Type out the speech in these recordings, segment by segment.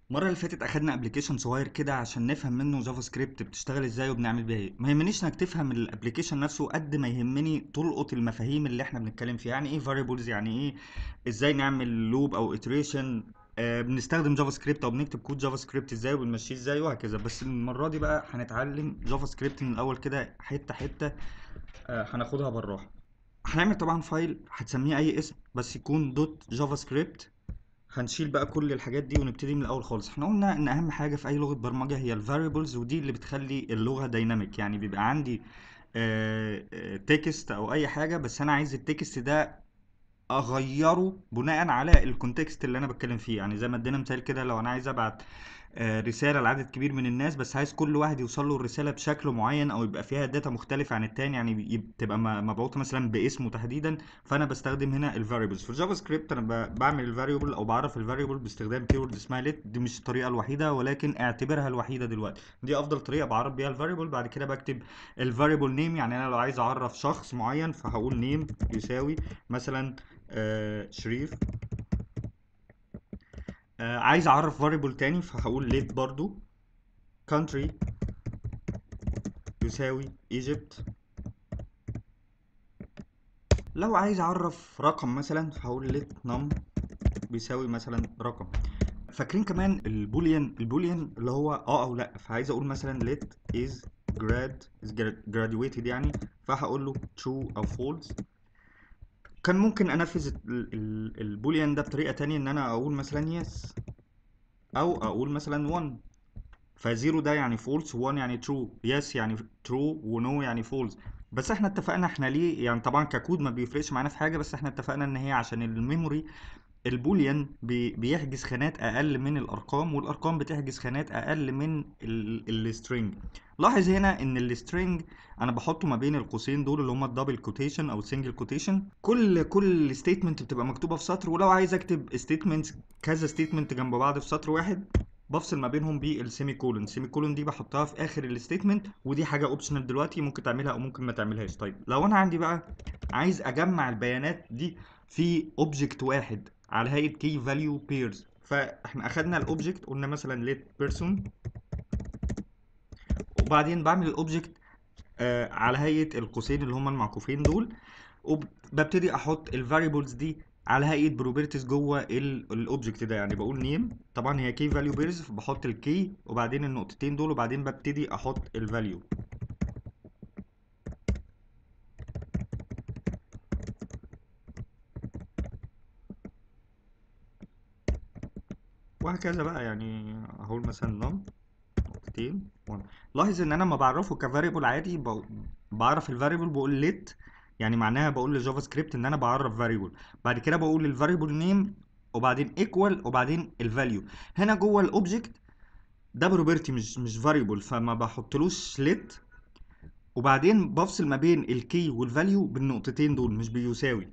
المره اللي فاتت اخدنا ابلكيشن صغير كده عشان نفهم منه جافا سكريبت بتشتغل ازاي وبنعمل بيها ايه ما يهمنيش انك تفهم الابلكيشن نفسه قد ما يهمني تلقط المفاهيم اللي احنا بنتكلم فيها يعني ايه فاريبلز يعني ايه ازاي نعمل لوب او iteration آه بنستخدم جافا سكريبت او بنكتب كود جافا سكريبت ازاي وبنمشيه ازاي وهكذا بس المره دي بقى هنتعلم جافا سكريبت من الاول كده حته حته آه هناخدها بالراحه هنعمل طبعا فايل هتسميه اي اسم بس يكون دوت جافا سكريبت هنشيل بقى كل الحاجات دي ونبتدي من الاول خالص احنا قلنا ان اهم حاجه في اي لغه برمجه هي الفاريبلز ودي اللي بتخلي اللغه دايناميك يعني بيبقى عندي تكست او اي حاجه بس انا عايز التكست ده اغيره بناء على الكونتكست اللي انا بتكلم فيه يعني زي ما ادينا مثال كده لو انا عايز ابعت آه، رساله لعدد كبير من الناس بس عايز كل واحد يوصل له الرساله بشكل معين او يبقى فيها داتا مختلفه عن التاني يعني يب- تبقى م- مبعوثه مثلا باسمه تحديدا فانا بستخدم هنا الفاريبلز في الجافا سكريبت انا ب- بعمل الفاريبل او بعرف الفاريبل باستخدام كيورد اسمها ليت دي مش الطريقه الوحيده ولكن اعتبرها الوحيده دلوقتي دي افضل طريقه بعرف بيها الفاريبل بعد كده بكتب الفاريبل نيم يعني انا لو عايز اعرف شخص معين فهقول نيم يساوي مثلا آه، شريف آه، عايز اعرف variable تاني فهقول let برضو country يساوي Egypt لو عايز اعرف رقم مثلا فهقول let num بيساوي مثلا رقم فاكرين كمان البوليان البوليان اللي هو اه او لا فعايز اقول مثلا let is grad is gra- graduated يعني فهقول له true او false كان ممكن انفذ ال- ال- البوليان ده بطريقة تانية ان انا اقول مثلا yes او اقول مثلا 1 فزيرو ده يعني فولس و1 يعني ترو يس يعني ترو ونو يعني فولس بس احنا اتفقنا احنا ليه يعني طبعا ككود ما بيفرقش معانا في حاجه بس احنا اتفقنا ان هي عشان الميموري البوليان بي بيحجز خانات اقل من الارقام والارقام بتحجز خانات اقل من السترينج لاحظ هنا ان السترينج انا بحطه ما بين القوسين دول اللي هما الدبل كوتيشن او السنجل كوتيشن كل كل ستيتمنت بتبقى مكتوبه في سطر ولو عايز اكتب ستيتمنت كذا ستيتمنت جنب بعض في سطر واحد بفصل ما بينهم بالسيمي كولون السيمي كولون دي بحطها في اخر الستيتمنت ودي حاجه اوبشنال دلوقتي ممكن تعملها او ممكن ما تعملهاش طيب لو انا عندي بقى عايز اجمع البيانات دي في اوبجكت واحد على هيئه كي فاليو بيرز فاحنا اخدنا الاوبجكت قلنا مثلا let person وبعدين بعمل الاوبجكت آه على هيئه القوسين اللي هما المعكوفين دول وببتدي احط الفاريبلز دي على هيئه بروبرتيز جوه الاوبجكت ده يعني بقول نيم طبعا هي كي فاليو بيرز فبحط الكي وبعدين النقطتين دول وبعدين ببتدي احط الفاليو وهكذا بقى يعني هقول مثلا نم نقطتين وان لاحظ ان انا لما بعرفه كفاريبل عادي ب- بعرف الفاريبل بقول ليت يعني معناها بقول لجافا سكريبت ان انا بعرف فاريبل بعد كده بقول الفاريبل نيم وبعدين ايكوال وبعدين الفاليو هنا جوه الاوبجكت ده بروبرتي مش مش فاريبل فما بحطلوش ليت وبعدين بفصل ما بين الكي والفاليو بالنقطتين دول مش بيساوي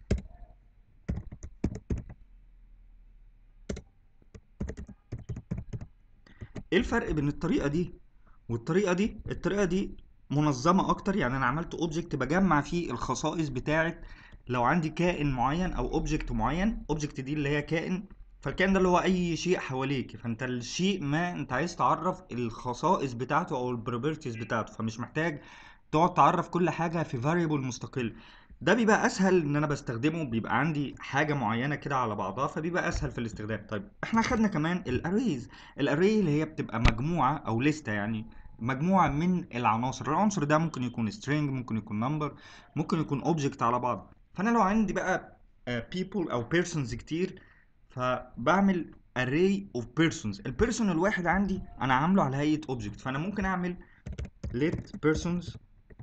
ايه الفرق بين الطريقه دي والطريقه دي الطريقه دي منظمه اكتر يعني انا عملت اوبجكت بجمع فيه الخصائص بتاعه لو عندي كائن معين او اوبجكت معين اوبجكت دي اللي هي كائن فالكائن ده اللي هو اي شيء حواليك فانت الشيء ما انت عايز تعرف الخصائص بتاعته او البروبرتيز بتاعته فمش محتاج تقعد تعرف كل حاجه في فاريبل مستقل ده بيبقى اسهل ان انا بستخدمه بيبقى عندي حاجه معينه كده على بعضها فبيبقى اسهل في الاستخدام طيب احنا خدنا كمان الاريز الاري اللي هي بتبقى مجموعه او لستة يعني مجموعه من العناصر العنصر ده ممكن يكون string ممكن يكون number ممكن يكون object على بعض فانا لو عندي بقى آه، people او persons كتير فبعمل array of persons البيرسون الواحد عندي انا عامله على هيئه object فانا ممكن اعمل let persons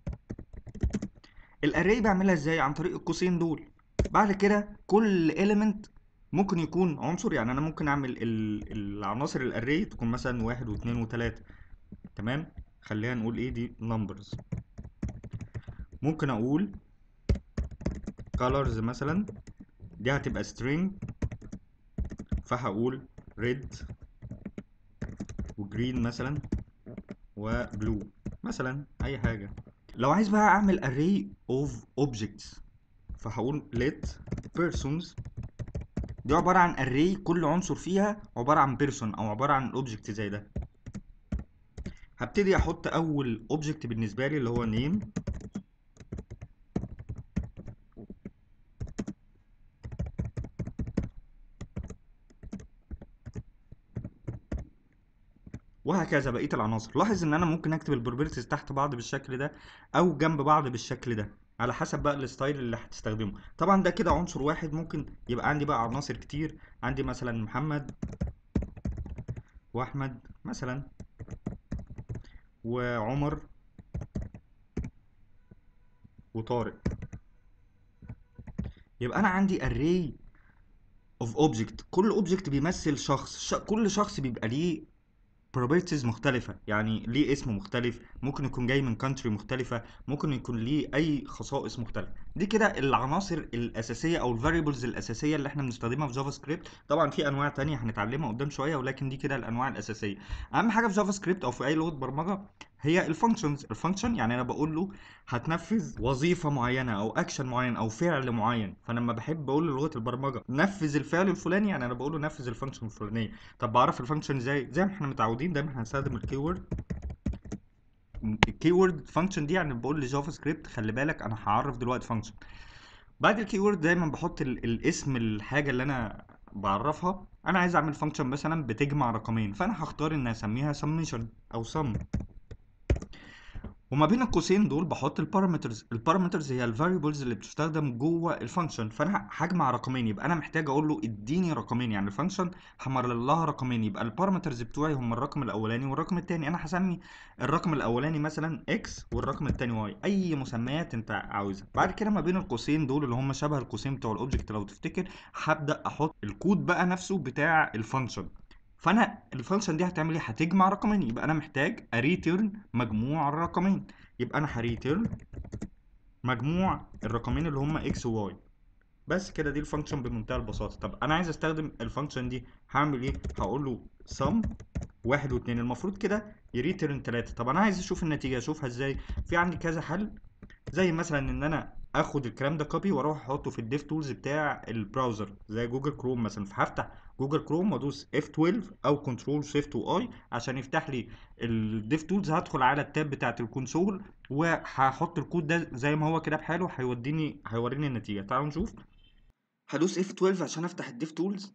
الاري بعملها ازاي عن طريق القوسين دول بعد كده كل element ممكن يكون عنصر يعني انا ممكن اعمل ال- العناصر الاري تكون مثلا واحد واثنين وثلاثة تمام خلينا نقول ايه دي numbers ممكن اقول colors مثلا دي هتبقى string فهقول red وجرين مثلا وبلو مثلا اي حاجة لو عايز بقى اعمل array of objects فهقول let persons دي عباره عن اري كل عنصر فيها عباره عن بيرسون او عباره عن اوبجكت زي ده هبتدي احط اول اوبجكت بالنسبه لي اللي هو نيم وهكذا بقيه العناصر لاحظ ان انا ممكن اكتب البروبرتيز تحت بعض بالشكل ده او جنب بعض بالشكل ده على حسب بقى الستايل اللي هتستخدمه طبعا ده كده عنصر واحد ممكن يبقى عندي بقى عناصر كتير عندي مثلا محمد واحمد مثلا وعمر وطارق يبقى انا عندي array of object كل object بيمثل شخص ش... كل شخص بيبقى ليه properties مختلفة يعني ليه اسم مختلف ممكن يكون جاي من country مختلفة ممكن يكون ليه أي خصائص مختلفة دي كده العناصر الأساسية أو الفاريبلز الأساسية اللي احنا بنستخدمها في جافا سكريبت طبعا في أنواع تانية هنتعلمها قدام شوية ولكن دي كده الأنواع الأساسية أهم حاجة في جافا سكريبت أو في أي لغة برمجة هي الفانكشنز الفانكشن يعني انا بقول له هتنفذ وظيفه معينه او اكشن معين او فعل معين فانا لما بحب اقول للغه البرمجه نفذ الفعل الفلاني يعني انا بقول له نفذ الفانكشن الفلانيه طب بعرف الفانكشن ازاي زي ما احنا متعودين دايما هنستخدم الكيورد الكيورد فانكشن دي يعني بقول لجافا سكريبت خلي بالك انا هعرف دلوقتي فانكشن بعد الكيورد دايما بحط ال- الاسم الحاجه اللي انا بعرفها انا عايز اعمل فانكشن مثلا بتجمع رقمين فانا هختار ان اسميها سميشن او sum وما بين القوسين دول بحط البارامترز البارامترز هي الفاريبلز اللي بتستخدم جوه الفانكشن فانا هجمع رقمين يبقى انا محتاج اقول له اديني رقمين يعني الفانكشن همرر لها رقمين يبقى البارامترز بتوعي هم الرقم الاولاني والرقم الثاني انا هسمي الرقم الاولاني مثلا اكس والرقم الثاني واي اي مسميات انت عاوزها بعد كده ما بين القوسين دول اللي هم شبه القوسين بتوع الاوبجكت لو تفتكر هبدا احط الكود بقى نفسه بتاع الفانكشن فانا الفانكشن دي هتعمل ايه هتجمع رقمين يبقى انا محتاج اريتيرن مجموع الرقمين يبقى انا هريتيرن مجموع الرقمين اللي هم اكس وواي بس كده دي الفانكشن بمنتهى البساطه طب انا عايز استخدم الفانكشن دي هعمل ايه هقول له sum واحد واتنين المفروض كده يريتيرن تلاتة طب انا عايز اشوف النتيجه اشوفها ازاي في عندي كذا حل زي مثلا ان انا اخد الكلام ده كوبي واروح احطه في الديف تولز بتاع البراوزر زي جوجل كروم مثلا فهفتح جوجل كروم وادوس F12 او كنترول شيفت واي عشان يفتح لي الديف تولز هدخل على التاب بتاعه الكونسول وهحط الكود ده زي ما هو كده بحاله هيوديني هيوريني النتيجه تعالوا نشوف هدوس F12 عشان افتح الديف تولز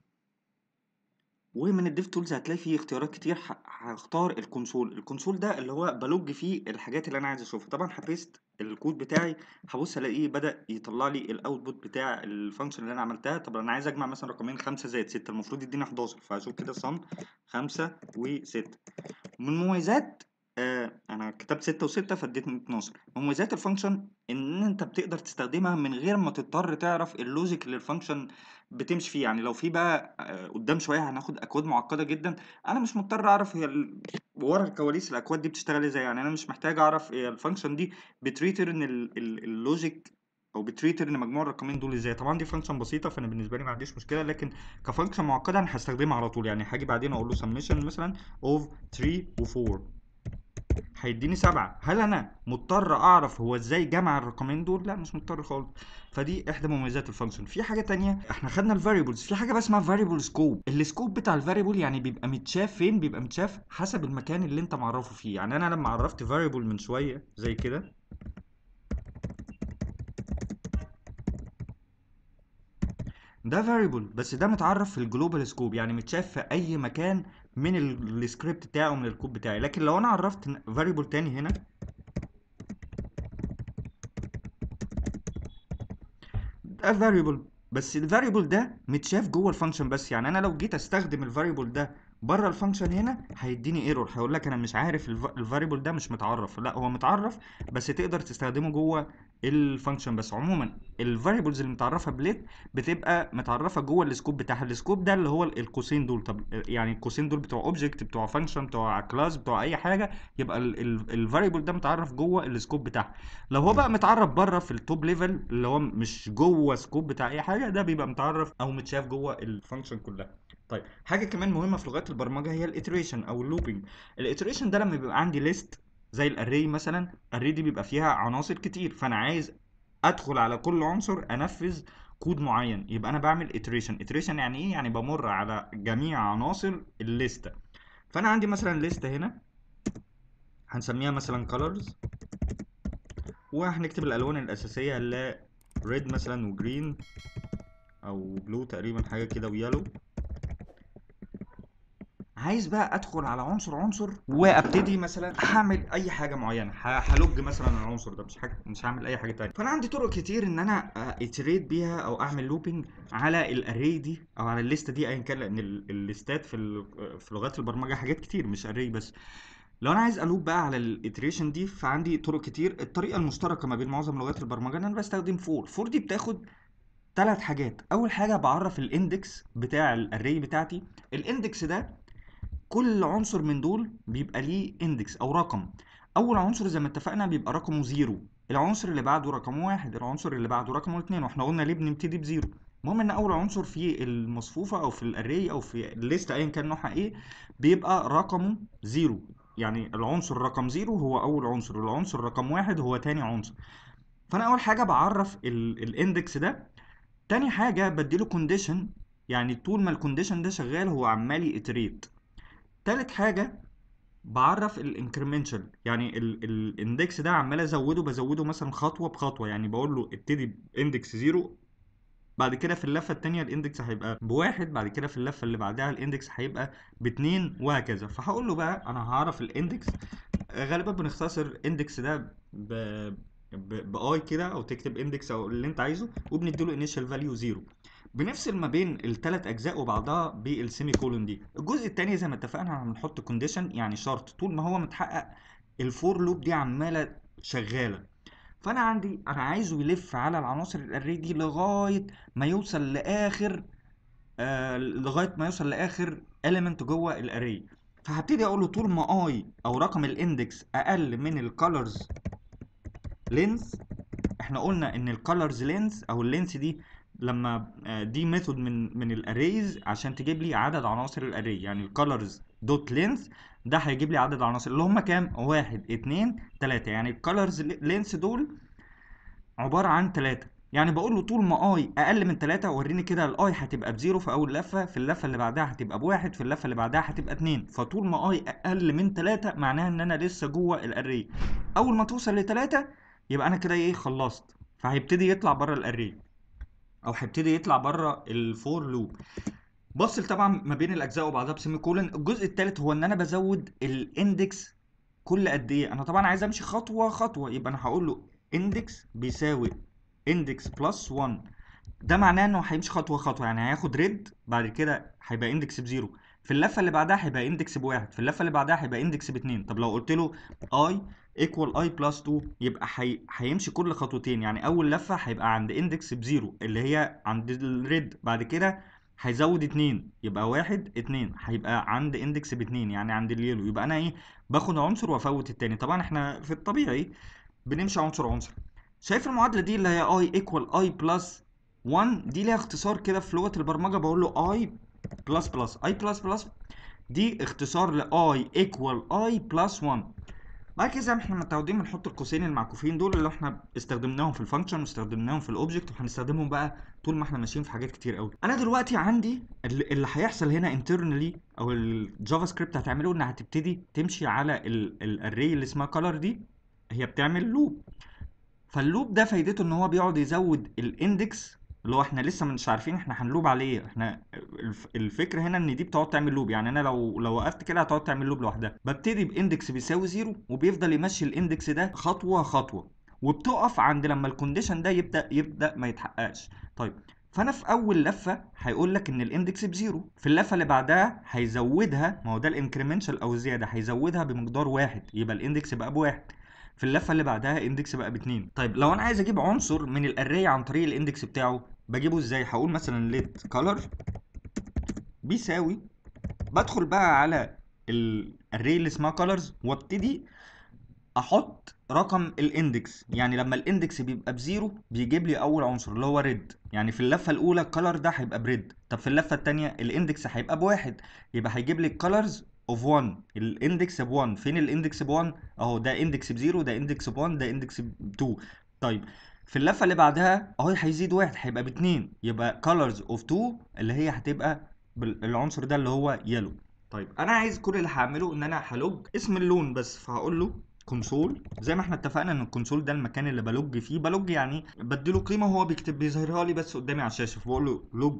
ومن الديف تولز هتلاقي فيه اختيارات كتير ه- هختار الكونسول الكونسول ده اللي هو بلوج فيه الحاجات اللي انا عايز اشوفها طبعا هبيست الكود بتاعي هبص الاقيه بدا يطلع لي الاوتبوت بتاع الفانكشن اللي انا عملتها طب انا عايز اجمع مثلا رقمين 5 زائد 6 المفروض يديني 11 فهشوف كده صم 5 و6 من مميزات آه انا كتبت 6 و6 فاديتني 12 مميزات الفانكشن ان انت بتقدر تستخدمها من غير ما تضطر تعرف اللوجيك اللي الفانكشن بتمشي فيه يعني لو في بقى آه قدام شويه هناخد اكواد معقده جدا انا مش مضطر اعرف هي ال... ورا الكواليس الاكواد دي بتشتغل ازاي يعني انا مش محتاج اعرف هي الفانكشن دي بتريترن ال... ال... اللوجيك او بتريترن مجموع الرقمين دول ازاي طبعا دي فانكشن بسيطه فانا بالنسبه لي ما عنديش مشكله لكن كفانكشن معقده انا هستخدمها على طول يعني هاجي بعدين اقول له سميشن مثلا اوف 3 و4 هيديني سبعة هل انا مضطر اعرف هو ازاي جمع الرقمين دول لا مش مضطر خالص فدي احدى مميزات الفانكشن في حاجه تانية احنا خدنا الفاريبلز في حاجه بقى اسمها فاريبل سكوب السكوب بتاع الفاريبل يعني بيبقى متشاف فين بيبقى متشاف حسب المكان اللي انت معرفه فيه يعني انا لما عرفت فاريبل من شويه زي كده ده فاريبل بس ده متعرف في الجلوبال سكوب يعني متشاف في اي مكان من ال- السكريبت بتاعه من الكود بتاعي لكن لو انا عرفت فاريبل تاني هنا ده فاريبل بس الفاريبل ده متشاف جوه الفانكشن بس يعني انا لو جيت استخدم الفاريبل ده بره الفانكشن هنا هيديني ايرور هيقول لك انا مش عارف الفاريبل ده مش متعرف لا هو متعرف بس تقدر تستخدمه جوه الفانكشن بس عموما الفاريبلز اللي متعرفه بليت بتبقى متعرفه جوه السكوب بتاعها السكوب ده اللي هو القوسين دول طب يعني القوسين دول بتوع اوبجكت بتوع فانكشن بتوع كلاس بتوع اي حاجه يبقى الفاريبل ده متعرف جوه السكوب بتاعها لو هو بقى متعرف بره في التوب ليفل اللي هو مش جوه سكوب بتاع اي حاجه ده بيبقى متعرف او متشاف جوه الفانكشن كلها طيب حاجه كمان مهمه في لغات البرمجه هي الاتريشن او اللوبينج الاتريشن ده لما بيبقى عندي ليست زي الاري مثلا الاري دي بيبقى فيها عناصر كتير فانا عايز ادخل على كل عنصر انفذ كود معين يبقى انا بعمل iteration iteration يعني ايه يعني بمر على جميع عناصر الليسته فانا عندي مثلا ليسته هنا هنسميها مثلا colors وهنكتب الالوان الاساسيه اللي red مثلا وجرين او بلو تقريبا حاجه كده ويالو عايز بقى ادخل على عنصر عنصر وابتدي مثلا هعمل اي حاجه معينه ه- هلوج مثلا العنصر ده مش حاجه مش هعمل اي حاجه تانية فانا عندي طرق كتير ان انا اتريد بيها او اعمل لوبينج على الاري دي او على الليسته دي ايا كان لان ال- الليستات في ال- في لغات البرمجه حاجات كتير مش اري بس لو انا عايز الوب بقى على الاتريشن دي فعندي طرق كتير الطريقه المشتركه ما بين معظم لغات البرمجه ان انا بستخدم فور فور دي بتاخد ثلاث حاجات اول حاجه بعرف الاندكس بتاع الاري بتاعتي الاندكس ده كل عنصر من دول بيبقى ليه اندكس او رقم اول عنصر زي ما اتفقنا بيبقى رقمه زيرو العنصر اللي بعده رقمه واحد العنصر اللي بعده رقمه اتنين واحنا قلنا ليه بنبتدي بزيرو المهم ان اول عنصر في المصفوفه او في الاري او في الليست ايا كان نوعها ايه بيبقى رقمه زيرو يعني العنصر رقم زيرو هو اول عنصر العنصر رقم واحد هو تاني عنصر فانا اول حاجه بعرف الاندكس ده تاني حاجه بديله كونديشن يعني طول ما الكونديشن ده شغال هو عمال يتريت تالت حاجة بعرف الانكريمنشال يعني الاندكس ده عمال ازوده بزوده مثلا خطوة بخطوة يعني بقول له ابتدي باندكس زيرو بعد كده في اللفة التانية الاندكس هيبقى بواحد بعد كده في اللفة اللي بعدها الاندكس هيبقى باتنين وهكذا فهقول له بقى انا هعرف الاندكس غالبا بنختصر اندكس ده ب ب- باي كده او تكتب اندكس او اللي انت عايزه وبنديله انيشال فاليو زيرو بنفصل ما بين الثلاث اجزاء وبعضها بالسيمي كولون دي الجزء الثاني زي ما اتفقنا هنحط كونديشن يعني شرط طول ما هو متحقق الفور لوب دي عماله شغاله فانا عندي انا عايزه يلف على العناصر الاري دي لغايه ما يوصل لاخر آه لغايه ما يوصل لاخر element جوه الاري فهبتدي اقول له طول ما اي او رقم الاندكس اقل من الكالرز لينس احنا قلنا ان الكالرز لينس او اللينس دي لما آه، دي ميثود من من الاريز عشان تجيب لي عدد عناصر الاري يعني الكالرز دوت لينس ده هيجيب لي عدد عناصر اللي هم كام واحد اتنين تلاتة يعني الكالرز لينس دول عبارة عن تلاتة يعني بقول له طول ما اي اقل من تلاتة وريني كده الاي هتبقى بزيرو في اول لفة في اللفة اللي بعدها هتبقى بواحد في اللفة اللي بعدها هتبقى اتنين فطول ما اي اقل من تلاتة معناها ان انا لسه جوه الاري اول ما توصل لتلاتة يبقى انا كده ايه خلصت فهيبتدي يطلع بره الاري او هيبتدي يطلع بره الفور لوب بفصل طبعا ما بين الاجزاء وبعضها بسيمي كولن الجزء الثالث هو ان انا بزود الاندكس كل قد ايه انا طبعا عايز امشي خطوه خطوه يبقى انا هقول له اندكس بيساوي اندكس بلس 1 ده معناه انه هيمشي خطوه خطوه يعني هياخد ريد بعد كده هيبقى اندكس بزيرو في اللفه اللي بعدها هيبقى اندكس بواحد في اللفه اللي بعدها هيبقى اندكس باتنين طب لو قلت له اي ايكوال اي بلس 2 يبقى هي... هيمشي كل خطوتين يعني اول لفه هيبقى عند اندكس بزيرو اللي هي عند الريد بعد كده هيزود اتنين يبقى واحد اتنين هيبقى عند اندكس باتنين يعني عند اليلو يبقى انا ايه باخد عنصر وافوت التاني طبعا احنا في الطبيعي بنمشي عنصر عنصر شايف المعادله دي اللي هي اي ايكوال اي بلس 1 دي ليها اختصار كده في لغه البرمجه بقول له اي بلس بلس اي بلس بلس دي اختصار لاي ايكوال اي بلس 1 بعد كده زي ما احنا متعودين بنحط القوسين المعكوفين دول اللي احنا استخدمناهم في الفانكشن واستخدمناهم في الاوبجكت وهنستخدمهم بقى طول ما احنا ماشيين في حاجات كتير قوي انا دلوقتي عندي اللي اللي هيحصل هنا انترنالي او الجافا سكريبت هتعمله انها هتبتدي تمشي على الاري اللي اسمها color دي هي بتعمل لوب فاللوب ده فايدته ان هو بيقعد يزود الاندكس اللي هو احنا لسه مش عارفين احنا هنلوب على ايه احنا الف- الفكره هنا ان دي بتقعد تعمل لوب يعني انا لو لو وقفت كده هتقعد تعمل لوب لوحدها ببتدي باندكس بيساوي زيرو وبيفضل يمشي الاندكس ده خطوه خطوه وبتقف عند لما الكونديشن ده يبدا يبدا ما يتحققش طيب فانا في اول لفه هيقول لك ان الاندكس بزيرو في اللفه اللي بعدها هيزودها ما هو ده الانكريمنشال او الزياده هيزودها بمقدار واحد يبقى الاندكس بقى بواحد في اللفه اللي بعدها اندكس بقى باتنين طيب لو انا عايز اجيب عنصر من الاري عن طريق الاندكس بتاعه بجيبه ازاي هقول مثلا let color بيساوي بدخل بقى على الاري اللي اسمها colors وابتدي احط رقم الاندكس يعني لما الاندكس بيبقى بزيرو بيجيب لي اول عنصر اللي هو ريد يعني في اللفه الاولى الكلر ده هيبقى بريد طب في اللفه الثانيه الاندكس هيبقى بواحد يبقى هيجيب لي الكالرز اوف 1 الاندكس ب 1 فين الاندكس ب 1 اهو ده اندكس بزيرو ده اندكس ب 1 ده اندكس ب 2 طيب في اللفه اللي بعدها اهي هيزيد واحد هيبقى باتنين يبقى colors of 2 اللي هي هتبقى بالعنصر ده اللي هو يلو طيب انا عايز كل اللي هعمله ان انا هلوج اسم اللون بس فهقول له كونسول زي ما احنا اتفقنا ان الكونسول ده المكان اللي بلوج فيه بلوج يعني بديله قيمه وهو بيكتب بيظهرها لي بس قدامي على الشاشه فبقول له لوج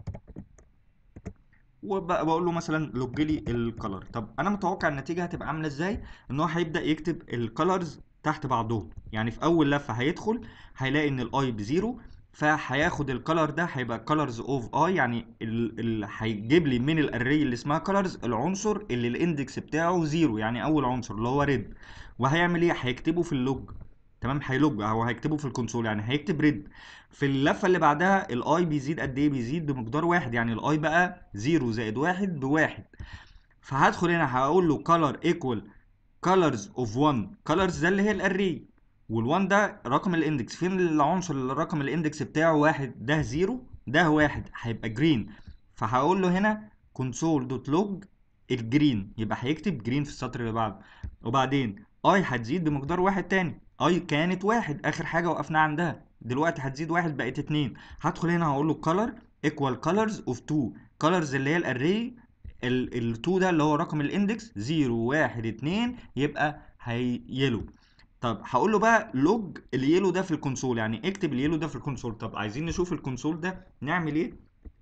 وبقول له مثلا لوج لي الكلر طب انا متوقع النتيجه هتبقى عامله ازاي ان هو هيبدا يكتب الكلرز تحت بعضهم يعني في اول لفه هيدخل هيلاقي ان الاي بزيرو فهياخد الكلر ده هيبقى كلرز اوف اي يعني اللي هيجيب لي من الاري اللي اسمها كلرز العنصر اللي الاندكس بتاعه زيرو يعني اول عنصر اللي هو ريد وهيعمل ايه هيكتبه في اللوج تمام هيلوج او هيكتبه في الكونسول يعني هيكتب ريد في اللفه اللي بعدها الاي بيزيد قد ايه بيزيد بمقدار واحد يعني الاي بقى زيرو زائد واحد بواحد فهدخل هنا هقول له color equal colors of 1 colors ده اللي هي الاري وال1 ده رقم الاندكس فين العنصر اللي رقم الاندكس بتاعه واحد ده زيرو ده واحد هيبقى جرين فهقول له هنا console دوت لوج الجرين يبقى هيكتب جرين في السطر اللي بعده وبعدين اي هتزيد بمقدار واحد تاني اي كانت واحد اخر حاجه وقفنا عندها دلوقتي هتزيد واحد بقت اتنين هدخل هنا هقول له color equal colors of 2 colors اللي هي الاري ال 2 ده اللي هو رقم الاندكس 0 1 2 يبقى هي يلو طب هقول له بقى لوج اليلو ده في الكونسول يعني اكتب اليلو ده في الكونسول طب عايزين نشوف الكونسول ده نعمل ايه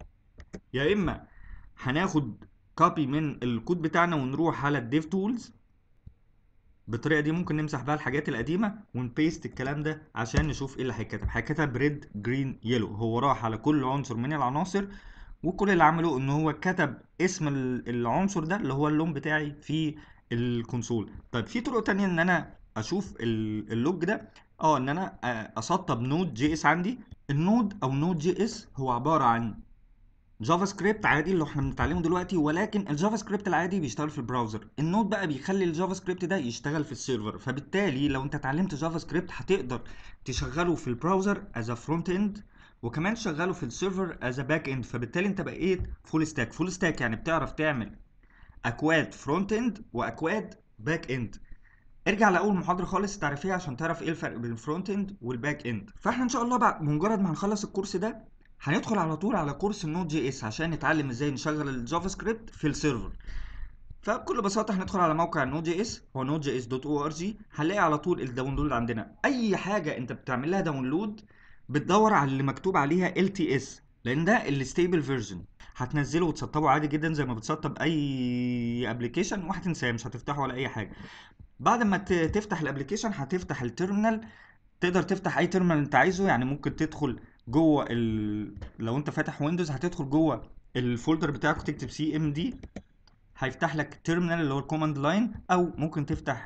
يا اما هناخد كوبي من الكود بتاعنا ونروح على الديف تولز بالطريقه دي ممكن نمسح بقى الحاجات القديمه ونبيست الكلام ده عشان نشوف ايه اللي هيتكتب هيتكتب ريد جرين يلو هو راح على كل عنصر من العناصر وكل اللي عمله ان هو كتب اسم العنصر ده اللي هو اللون بتاعي في الكونسول طيب في طرق تانية ان انا اشوف اللوج ده اه ان انا اسطب نود جي اس عندي النود او نود جي اس هو عباره عن جافا سكريبت عادي اللي احنا بنتعلمه دلوقتي ولكن الجافا سكريبت العادي بيشتغل في البراوزر النود بقى بيخلي الجافا سكريبت ده يشتغل في السيرفر فبالتالي لو انت اتعلمت جافا سكريبت هتقدر تشغله في البراوزر از فرونت اند وكمان تشغله في السيرفر از باك اند فبالتالي انت بقيت فول ستاك فول ستاك يعني بتعرف تعمل اكواد فرونت اند واكواد باك اند ارجع لاول محاضره خالص تعرفيها عشان تعرف ايه الفرق بين الفرونت اند والباك اند فاحنا ان شاء الله بعد مجرد ما هنخلص الكورس ده هندخل على طول على كورس النود جي اس عشان نتعلم ازاي نشغل الجافا سكريبت في السيرفر فبكل بساطه هندخل على موقع النود جي اس هو نود جي اس دوت او ار جي هنلاقي على طول الداونلود عندنا اي حاجه انت بتعمل لها داونلود بتدور على اللي مكتوب عليها ال تي اس لان ده الستيبل فيرجن هتنزله وتسطبه عادي جدا زي ما بتسطب اي ابلكيشن وهتنساه مش هتفتحه ولا اي حاجه بعد ما تفتح الابلكيشن هتفتح التيرمينال تقدر تفتح اي تيرمينال انت عايزه يعني ممكن تدخل جوه ال... لو انت فاتح ويندوز هتدخل جوه الفولدر بتاعك وتكتب سي ام دي هيفتح لك تيرمينال اللي هو الكوماند لاين او ممكن تفتح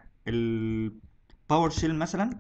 الباور شيل مثلا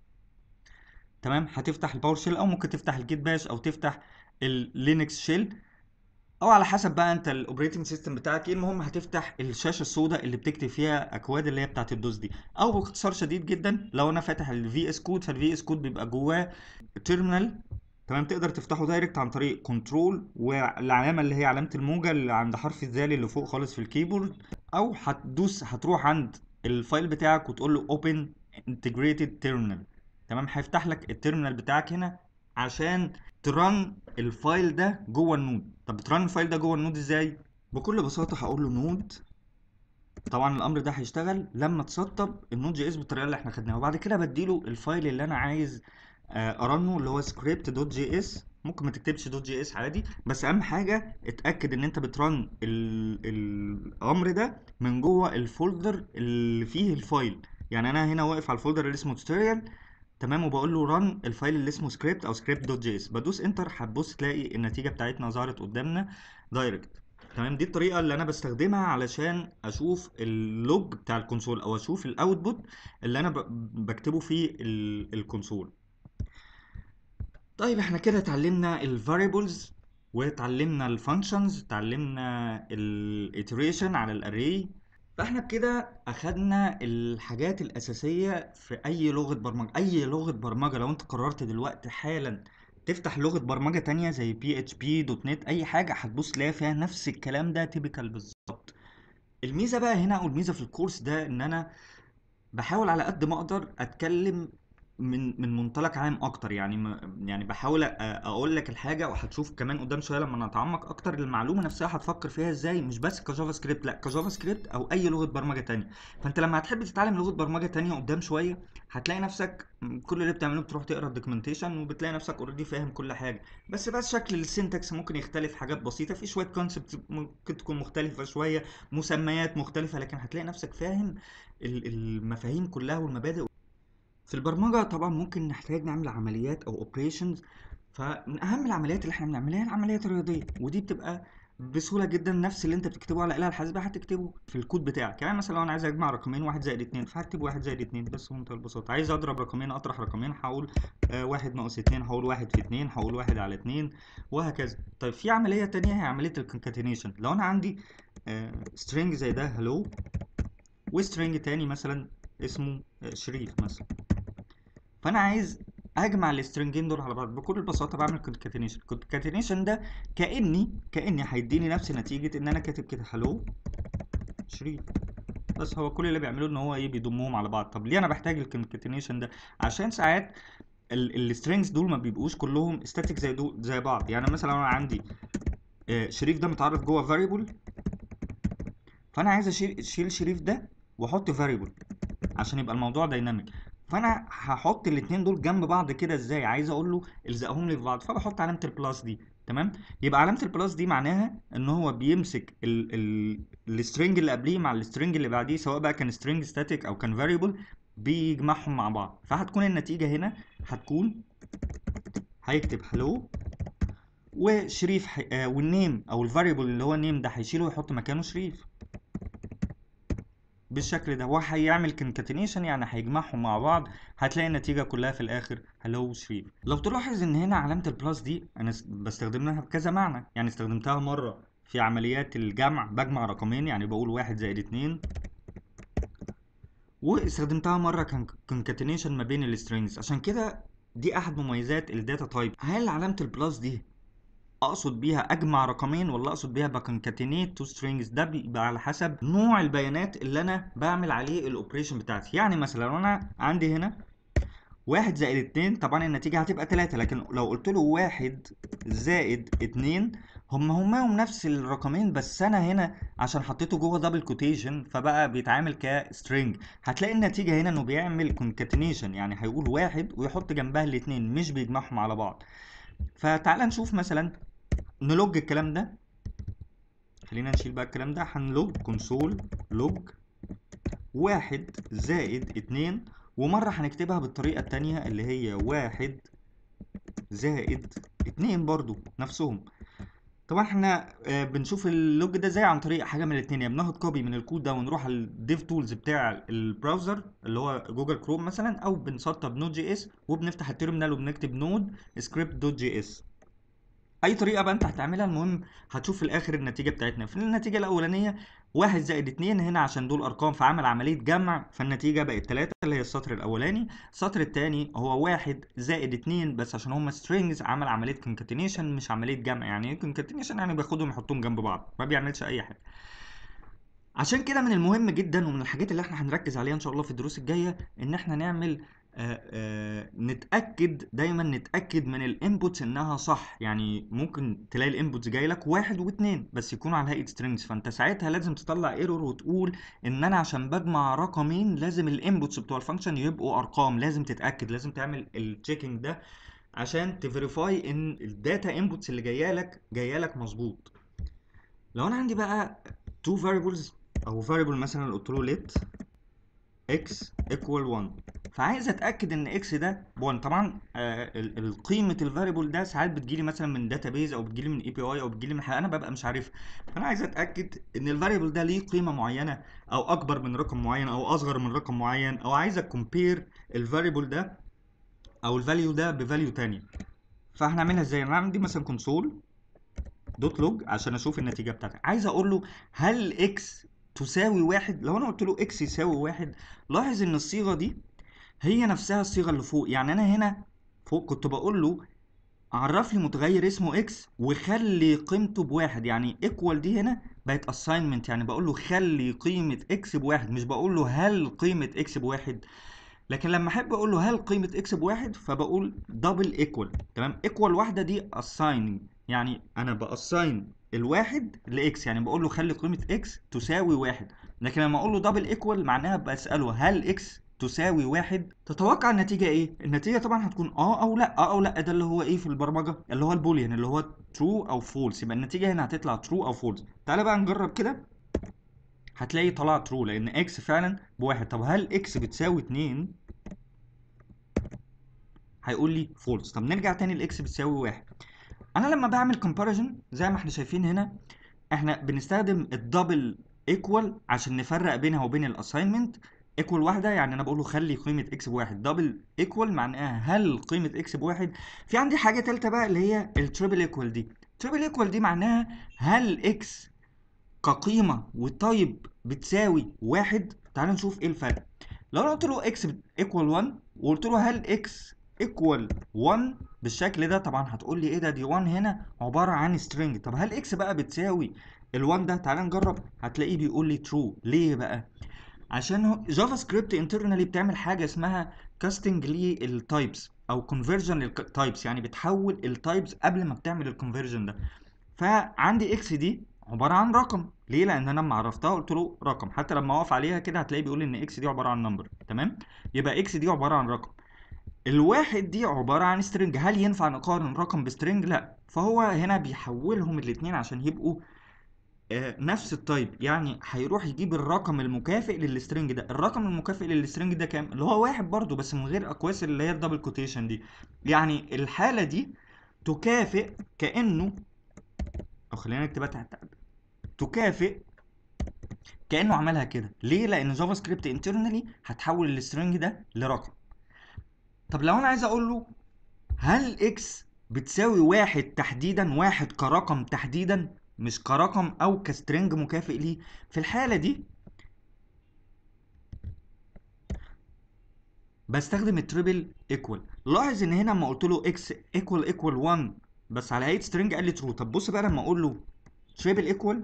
تمام هتفتح الباور شيل او ممكن تفتح الجيت باش او تفتح اللينكس شيل او على حسب بقى انت الاوبريتنج سيستم بتاعك ايه المهم هتفتح الشاشه السوداء اللي بتكتب فيها اكواد اللي هي بتاعه الدوس دي او باختصار شديد جدا لو انا فاتح الفي اس كود فالفي اس كود بيبقى جواه تيرمينال تمام تقدر تفتحه دايركت عن طريق كنترول والعلامه اللي هي علامه الموجه اللي عند حرف الذال اللي فوق خالص في الكيبورد او هتدوس هتروح عند الفايل بتاعك وتقول له اوبن انتجريتد تيرمينال تمام هيفتح لك التيرمينال بتاعك هنا عشان ترن الفايل ده جوه النود طب بترن الفايل ده جوه النود ازاي بكل بساطه هقول له نود طبعا الامر ده هيشتغل لما تسطب النود جي اس بالطريقه اللي احنا خدناها وبعد كده بديله الفايل اللي انا عايز ارنه اللي هو سكريبت دوت جي اس ممكن ما تكتبش دوت جي اس عادي بس اهم حاجه اتاكد ان انت بترن الامر ده من جوه الفولدر اللي فيه الفايل يعني انا هنا واقف على الفولدر اللي اسمه توتوريال تمام وبقول له رن الفايل اللي اسمه سكريبت او سكريبت دوت جي اس بدوس انتر هتبص تلاقي النتيجه بتاعتنا ظهرت قدامنا دايركت تمام دي الطريقه اللي انا بستخدمها علشان اشوف اللوج بتاع الكونسول او اشوف الاوتبوت اللي انا بكتبه في الكونسول طيب احنا كده اتعلمنا الفاريبلز واتعلمنا الفانكشنز اتعلمنا الايتريشن على الاري فاحنا بكده اخدنا الحاجات الاساسيه في اي لغه برمجه اي لغه برمجه لو انت قررت دلوقتي حالا تفتح لغه برمجه تانية زي بي اتش بي دوت نت اي حاجه هتبص تلاقي فيها نفس الكلام ده تيبيكال بالظبط الميزه بقى هنا او الميزه في الكورس ده ان انا بحاول على قد ما اقدر اتكلم من من منطلق عام اكتر يعني م- يعني بحاول أ- اقول لك الحاجه وهتشوف كمان قدام شويه لما نتعمق اكتر المعلومه نفسها هتفكر فيها ازاي مش بس كجافا سكريبت لا كجافا سكريبت او اي لغه برمجه تانية فانت لما هتحب تتعلم لغه برمجه تانية قدام شويه هتلاقي نفسك م، كل اللي بتعمله بتروح تقرا الدوكيومنتيشن وبتلاقي نفسك اوريدي فاهم كل حاجه بس بس شكل السنتكس ممكن يختلف حاجات بسيطه في شويه كونسبت ممكن تكون مختلفه شويه مسميات مختلفه لكن هتلاقي نفسك فاهم ال- المفاهيم كلها والمبادئ في البرمجة طبعا ممكن نحتاج نعمل عمليات أو اوبريشنز فمن أهم العمليات اللي احنا بنعملها هي العمليات الرياضية ودي بتبقى بسهولة جدا نفس اللي انت بتكتبه على الآلة الحاسبة هتكتبه في الكود بتاعك يعني مثلا لو انا عايز اجمع رقمين واحد زائد اتنين فهكتب واحد زائد اتنين بس بمنتهى البساطة عايز اضرب رقمين اطرح رقمين هقول آه واحد ناقص اتنين هقول واحد في اتنين هقول واحد على اتنين وهكذا طيب في عملية تانية هي عملية الكونكاتينيشن لو انا عندي آه string زي ده hello وسترينج تاني مثلا اسمه آه، شريف مثلا فانا عايز اجمع السترنجين دول على بعض بكل بساطه بعمل كونكاتينيشن كونكاتينيشن ده كاني كاني هيديني نفس نتيجه ان انا كاتب كده هلو شريف بس هو كل اللي بيعمله ان هو ايه بيضمهم على بعض طب ليه انا بحتاج الكونكاتينيشن ده عشان ساعات السترينجز دول ما بيبقوش كلهم ستاتيك زي دول زي بعض يعني مثلا انا عندي آه، شريف ده متعرف جوه فاريبل فانا عايز اشيل اشيل شريف ده واحط فاريبل عشان يبقى الموضوع دايناميك فانا هحط الاتنين دول جنب بعض كده ازاي عايز اقول له الزقهم لي في بعض فبحط علامه البلس دي تمام يبقى علامه البلس دي معناها ان هو بيمسك ال ال السترنج اللي قبليه مع السترنج اللي بعديه سواء بقى كان سترنج ستاتيك او كان فاريبل بيجمعهم مع بعض فهتكون النتيجه هنا هتكون هيكتب هلو وشريف ح... آه والنيم او الفاريبل اللي هو النيم ده هيشيله ويحط مكانه شريف بالشكل ده وهيعمل كونكاتينيشن يعني هيجمعهم مع بعض هتلاقي النتيجة كلها في الآخر هلو شريف لو تلاحظ إن هنا علامة البلس دي أنا س- بستخدمها بكذا معنى يعني استخدمتها مرة في عمليات الجمع بجمع رقمين يعني بقول واحد زائد اتنين واستخدمتها مرة كان كونكاتينيشن ما بين السترينجز عشان كده دي أحد مميزات الداتا تايب هل علامة البلس دي اقصد بيها اجمع رقمين ولا اقصد بيها بكونكاتينيت تو سترينجز ده بيبقى على حسب نوع البيانات اللي انا بعمل عليه الاوبريشن بتاعتي يعني مثلا لو انا عندي هنا واحد زائد اتنين طبعا النتيجة هتبقى تلاتة لكن لو قلت له واحد زائد اتنين هم هماهم نفس الرقمين بس انا هنا عشان حطيته جوه دبل كوتيشن فبقى بيتعامل كسترينج هتلاقي النتيجة هنا انه بيعمل كونكاتينيشن يعني هيقول واحد ويحط جنبها الاتنين مش بيجمعهم على بعض فتعال نشوف مثلا نلوج الكلام ده خلينا نشيل بقى الكلام ده هنلوج كونسول لوج واحد زائد اتنين ومرة هنكتبها بالطريقة التانية اللي هي واحد زائد اتنين برضو نفسهم طبعا احنا آه، بنشوف اللوج ده ازاي عن طريق حاجه من الاثنين يا بناخد كوبي من الكود ده ونروح على الديف تولز بتاع البراوزر اللي هو جوجل كروم مثلا او بنسطب نود جي اس وبنفتح التيرمينال وبنكتب نود سكريبت دوت جي اس اي طريقه بقى انت هتعملها المهم هتشوف في الاخر النتيجه بتاعتنا في النتيجه الاولانيه واحد زائد اتنين هنا عشان دول ارقام فعمل عمليه جمع فالنتيجه بقت تلاتة اللي هي السطر الاولاني السطر التاني هو واحد زائد اتنين بس عشان هما strings عمل عمليه concatenation مش عمليه جمع يعني ايه concatenation يعني بياخدهم يحطهم جنب بعض ما بيعملش اي حاجه عشان كده من المهم جدا ومن الحاجات اللي احنا هنركز عليها ان شاء الله في الدروس الجايه ان احنا نعمل آه آه نتاكد دايما نتاكد من الانبوتس انها صح يعني ممكن تلاقي الانبوتس جاي لك واحد واثنين بس يكونوا على هيئه سترينجز فانت ساعتها لازم تطلع ايرور وتقول ان انا عشان بجمع رقمين لازم الانبوتس بتوع الفانكشن يبقوا ارقام لازم تتاكد لازم تعمل التشيكنج ده عشان تفيريفاي ان الداتا انبوتس اللي جايه لك جايه لك مظبوط لو انا عندي بقى two variables او variable مثلا قلت له let x equal 1 فعايز اتاكد ان x ده 1 طبعا آه ال- ال- قيمه الفاريبل ده ساعات بتجيلي مثلا من داتابيز او بتجيلي من اي بي اي او بتجيلي من حاجه انا ببقى مش عارفها فانا عايز اتاكد ان الفاريبل ده ليه قيمه معينه او اكبر من رقم معين او اصغر من رقم معين او عايز اكمبير الفاريبل ده او الفاليو ده بفاليو تاني فهنعملها ازاي انا عندي مثلا كونسول دوت لوج عشان اشوف النتيجه بتاعتي عايز اقول له هل اكس تساوي واحد لو انا قلت له اكس يساوي واحد لاحظ ان الصيغه دي هي نفسها الصيغه اللي فوق يعني انا هنا فوق كنت بقول له عرف لي متغير اسمه اكس وخلي قيمته بواحد يعني ايكوال دي هنا بقت اساينمنت يعني بقول له خلي قيمه اكس بواحد مش بقول له هل قيمه اكس بواحد لكن لما احب اقول له هل قيمه اكس بواحد فبقول دبل ايكوال تمام ايكوال واحده دي اسايننج يعني انا باساين الواحد لاكس يعني بقول له خلي قيمه اكس تساوي واحد لكن لما اقول له دبل ايكوال معناها بساله هل اكس تساوي واحد تتوقع النتيجة ايه؟ النتيجة طبعا هتكون اه او لا اه او لا ده اللي هو ايه في البرمجة اللي هو البوليان اللي هو true او false يبقى النتيجة هنا هتطلع true او false تعالى بقى نجرب كده هتلاقي طلع true لان اكس فعلا بواحد طب هل اكس بتساوي اتنين هيقول لي false طب نرجع تاني لاكس بتساوي واحد انا لما بعمل comparison زي ما احنا شايفين هنا احنا بنستخدم الدبل ايكوال عشان نفرق بينها وبين الاساينمنت ايكوال واحده يعني انا بقول له خلي قيمه اكس بواحد دبل ايكوال معناها هل قيمه اكس بواحد في عندي حاجه ثالثه بقى اللي هي التريبل ايكوال دي التريبل ايكوال دي معناها هل اكس كقيمه والتايب بتساوي واحد تعال نشوف ايه الفرق لو انا قلت له اكس ايكوال 1 وقلت له هل اكس ايكوال 1 بالشكل ده طبعا هتقول لي ايه ده دي 1 هنا عباره عن سترينج طب هل اكس بقى بتساوي ال1 ده تعال نجرب هتلاقيه بيقول لي ترو ليه بقى عشان جافا سكريبت انترنالي بتعمل حاجه اسمها كاستنج للتايبس او كونفرجن للتايبس يعني بتحول التايبس قبل ما بتعمل الكونفرجن ده فعندي اكس دي عباره عن رقم ليه لان انا لما عرفتها قلت له رقم حتى لما اقف عليها كده هتلاقيه بيقول ان اكس دي عباره عن نمبر تمام يبقى اكس دي عباره عن رقم الواحد دي عباره عن سترنج هل ينفع نقارن رقم بسترنج لا فهو هنا بيحولهم الاثنين عشان يبقوا آه، نفس التايب يعني هيروح يجيب الرقم المكافئ للسترنج ده الرقم المكافئ للسترنج ده كام اللي هو واحد برضو بس من غير اقواس اللي هي الدبل كوتيشن دي يعني الحالة دي تكافئ كأنه او خلينا نكتبها تحت تكافئ كأنه عملها كده ليه لان جافا سكريبت انترنالي هتحول السترنج ده لرقم طب لو انا عايز اقول له هل اكس بتساوي واحد تحديدا واحد كرقم تحديدا مش كرقم او كسترنج مكافئ ليه في الحالة دي بستخدم التريبل ايكوال لاحظ ان هنا لما قلت له اكس ايكوال ايكوال 1 بس على هيئة سترنج قال لي ترو طب بص بقى لما اقول له تريبل ايكوال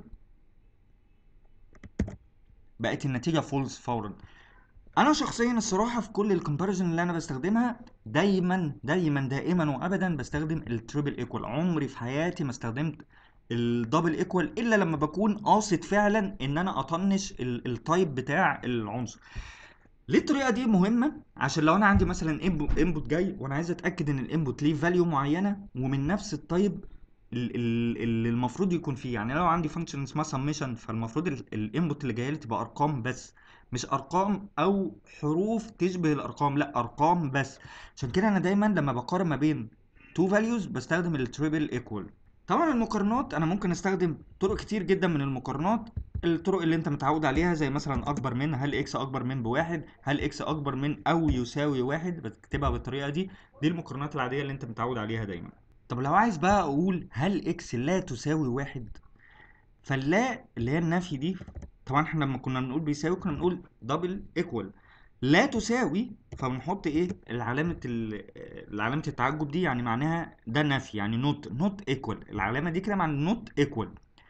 بقت النتيجة فولس فورا انا شخصيا الصراحه في كل الكومباريزن اللي انا بستخدمها دايما دايما دائما وابدا بستخدم التريبل ايكوال عمري في حياتي ما استخدمت الدبل ايكوال الا لما بكون قاصد فعلا ان انا اطنش التايب بتاع العنصر ليه الطريقه دي مهمه عشان لو انا عندي مثلا انبوت جاي وانا عايز اتاكد ان الانبوت ليه فاليو معينه ومن نفس التايب اللي المفروض يكون فيه يعني لو عندي فانكشن اسمها سميشن فالمفروض الانبوت اللي جايه لي تبقى ارقام بس مش ارقام او حروف تشبه الارقام لا ارقام بس عشان كده انا دايما لما بقارن ما بين تو فاليوز بستخدم التريبل ايكوال طبعا المقارنات انا ممكن استخدم طرق كتير جدا من المقارنات الطرق اللي انت متعود عليها زي مثلا اكبر من هل اكس اكبر من بواحد هل اكس اكبر من او يساوي واحد بتكتبها بالطريقه دي دي المقارنات العاديه اللي انت متعود عليها دايما طب لو عايز بقى اقول هل اكس لا تساوي واحد فاللا اللي هي النفي دي طبعا احنا لما كنا بنقول بيساوي كنا بنقول دبل ايكوال لا تساوي فبنحط ايه العلامة العلامة التعجب دي يعني معناها ده نفي يعني نوت نوت ايكوال العلامة دي كده معناها نوت ايكوال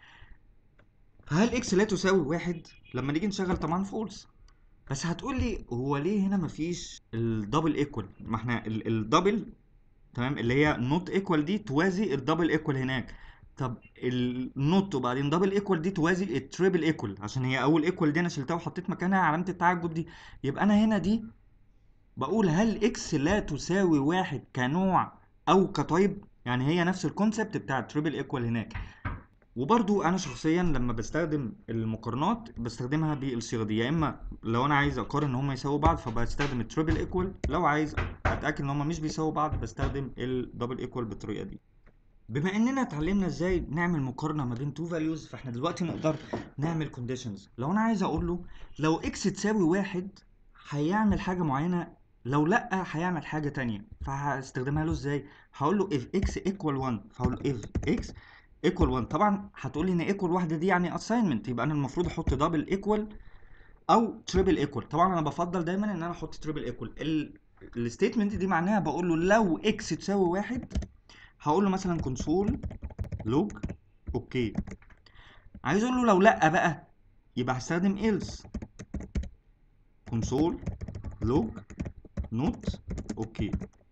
فهل اكس لا تساوي واحد لما نيجي نشغل طبعا فولس بس هتقول لي هو ليه هنا مفيش الدبل ايكوال ما احنا الدبل تمام اللي هي نوت ايكوال دي توازي الدبل ايكوال هناك طب النوت وبعدين دبل ايكوال دي توازي التريبل ايكوال عشان هي اول ايكوال دي انا شلتها وحطيت مكانها علامه التعجب دي يبقى انا هنا دي بقول هل اكس لا تساوي واحد كنوع او كتايب يعني هي نفس الكونسبت بتاع التريبل ايكوال هناك وبرضو انا شخصيا لما بستخدم المقارنات بستخدمها بالصيغه دي يا اما لو انا عايز اقارن ان هم يساووا بعض فبستخدم التريبل ايكوال لو عايز اتاكد ان هم مش بيساووا بعض بستخدم الدبل ايكوال بالطريقه دي بما اننا اتعلمنا ازاي نعمل مقارنه ما بين تو فاليوز فاحنا دلوقتي نقدر نعمل كونديشنز لو انا عايز اقول له لو اكس تساوي واحد هيعمل حاجه معينه لو لا هيعمل حاجه تانية فهستخدمها له ازاي هقول له if x equal 1 فهقول له if x equal 1 طبعا هتقول لي ان equal واحده دي يعني assignment يبقى انا المفروض احط double equal او triple equal طبعا انا بفضل دايما ان انا احط triple equal الستيتمنت دي معناها بقول له لو x تساوي واحد هقول له مثلا كونسول لوج اوكي عايز اقول له لو لا بقى يبقى هستخدم else كونسول لوج نوت اوكي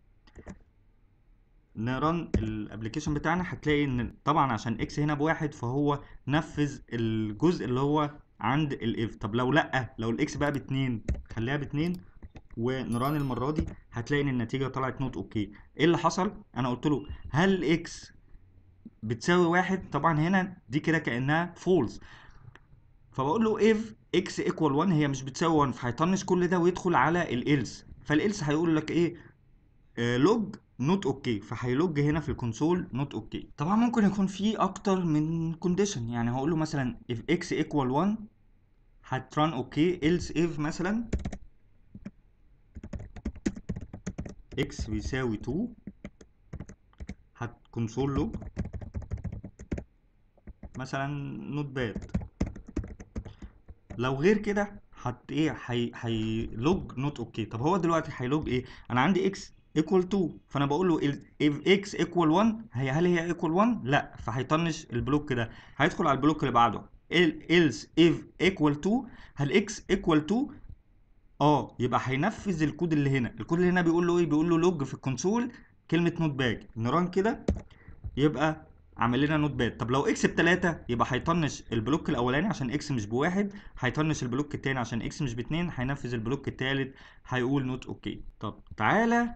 نرن الابلكيشن بتاعنا هتلاقي ان طبعا عشان اكس هنا بواحد فهو نفذ الجزء اللي هو عند الاف طب لو لا لو الاكس بقى باتنين خليها باتنين ونران المره دي هتلاقي ان النتيجه طلعت نوت اوكي ايه اللي حصل انا قلت له هل اكس بتساوي واحد طبعا هنا دي كده كانها فولس فبقول له if x equal 1 هي مش بتساوي 1 فهيطنش كل ده ويدخل على الالس فالالس هيقول لك ايه لوج نوت اوكي فهيلوج هنا في الكونسول نوت اوكي طبعا ممكن يكون في اكتر من كونديشن يعني هقول له مثلا if x equal 1 هتران اوكي else if مثلا x بيساوي 2 هتكونسول لوج مثلا نوت باد لو غير كده هت ايه هي هيلوج نوت اوكي طب هو دلوقتي هيلوج ايه انا عندي اكس ايكوال 2 فانا بقول له if x equal 1 هي هل هي ايكوال 1 لا فهيطنش البلوك ده هيدخل على البلوك اللي بعده else if equal 2 هل x equal 2 اه يبقى هينفذ الكود اللي هنا الكود اللي هنا بيقول له ايه بيقول له لوج في الكونسول كلمه نوت باج نران كده يبقى عمل لنا نوت باد طب لو اكس بتلاتة يبقى هيطنش البلوك الاولاني عشان اكس مش بواحد هيطنش البلوك التاني عشان اكس مش باتنين هينفذ البلوك التالت هيقول نوت اوكي طب تعالى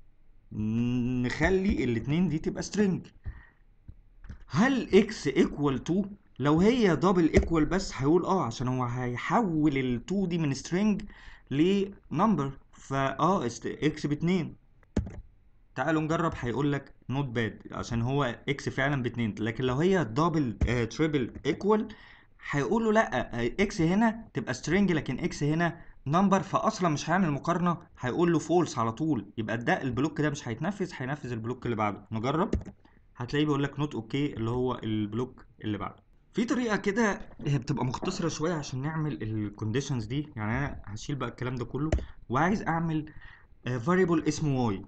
نخلي الاتنين دي تبقى سترينج هل اكس ايكوال 2 لو هي دبل ايكوال بس هيقول اه عشان هو هيحول ال2 دي من سترينج لنمبر فاه اكس باتنين تعالوا نجرب هيقول لك نوت باد عشان هو اكس فعلا باتنين لكن لو هي دبل تريبل ايكوال هيقول له لا اكس هنا تبقى سترينج لكن اكس هنا نمبر فاصلا مش هيعمل مقارنه هيقول له فولس على طول يبقى ده البلوك ده مش هيتنفذ هينفذ البلوك اللي بعده نجرب هتلاقيه بيقول لك نوت اوكي اللي هو البلوك اللي بعده في طريقه كده هي بتبقى مختصره شويه عشان نعمل الكونديشنز دي يعني انا هشيل بقى الكلام ده كله وعايز اعمل فاريبل اسمه واي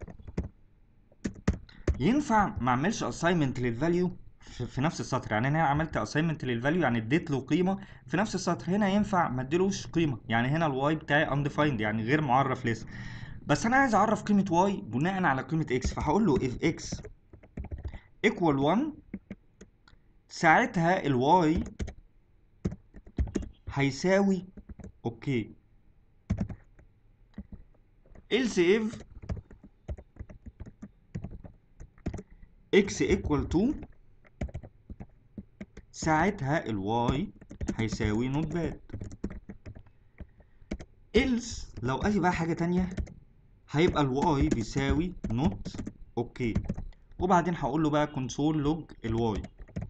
ينفع ما اعملش اساينمنت للفاليو في نفس السطر يعني انا هنا عملت اساينمنت للفاليو يعني اديت له قيمه في نفس السطر هنا ينفع ما اديلوش قيمه يعني هنا الواي بتاعي undefined يعني غير معرف لسه بس انا عايز اعرف قيمه واي بناء على قيمه اكس فهقول له if x equal 1 ساعتها الواي هيساوي اوكي else if x equal 2 ساعتها الواي هيساوي نوت باد else لو قال لي بقى حاجة تانية هيبقى الواي بيساوي نوت اوكي وبعدين هقول له بقى كونسول لوج الواي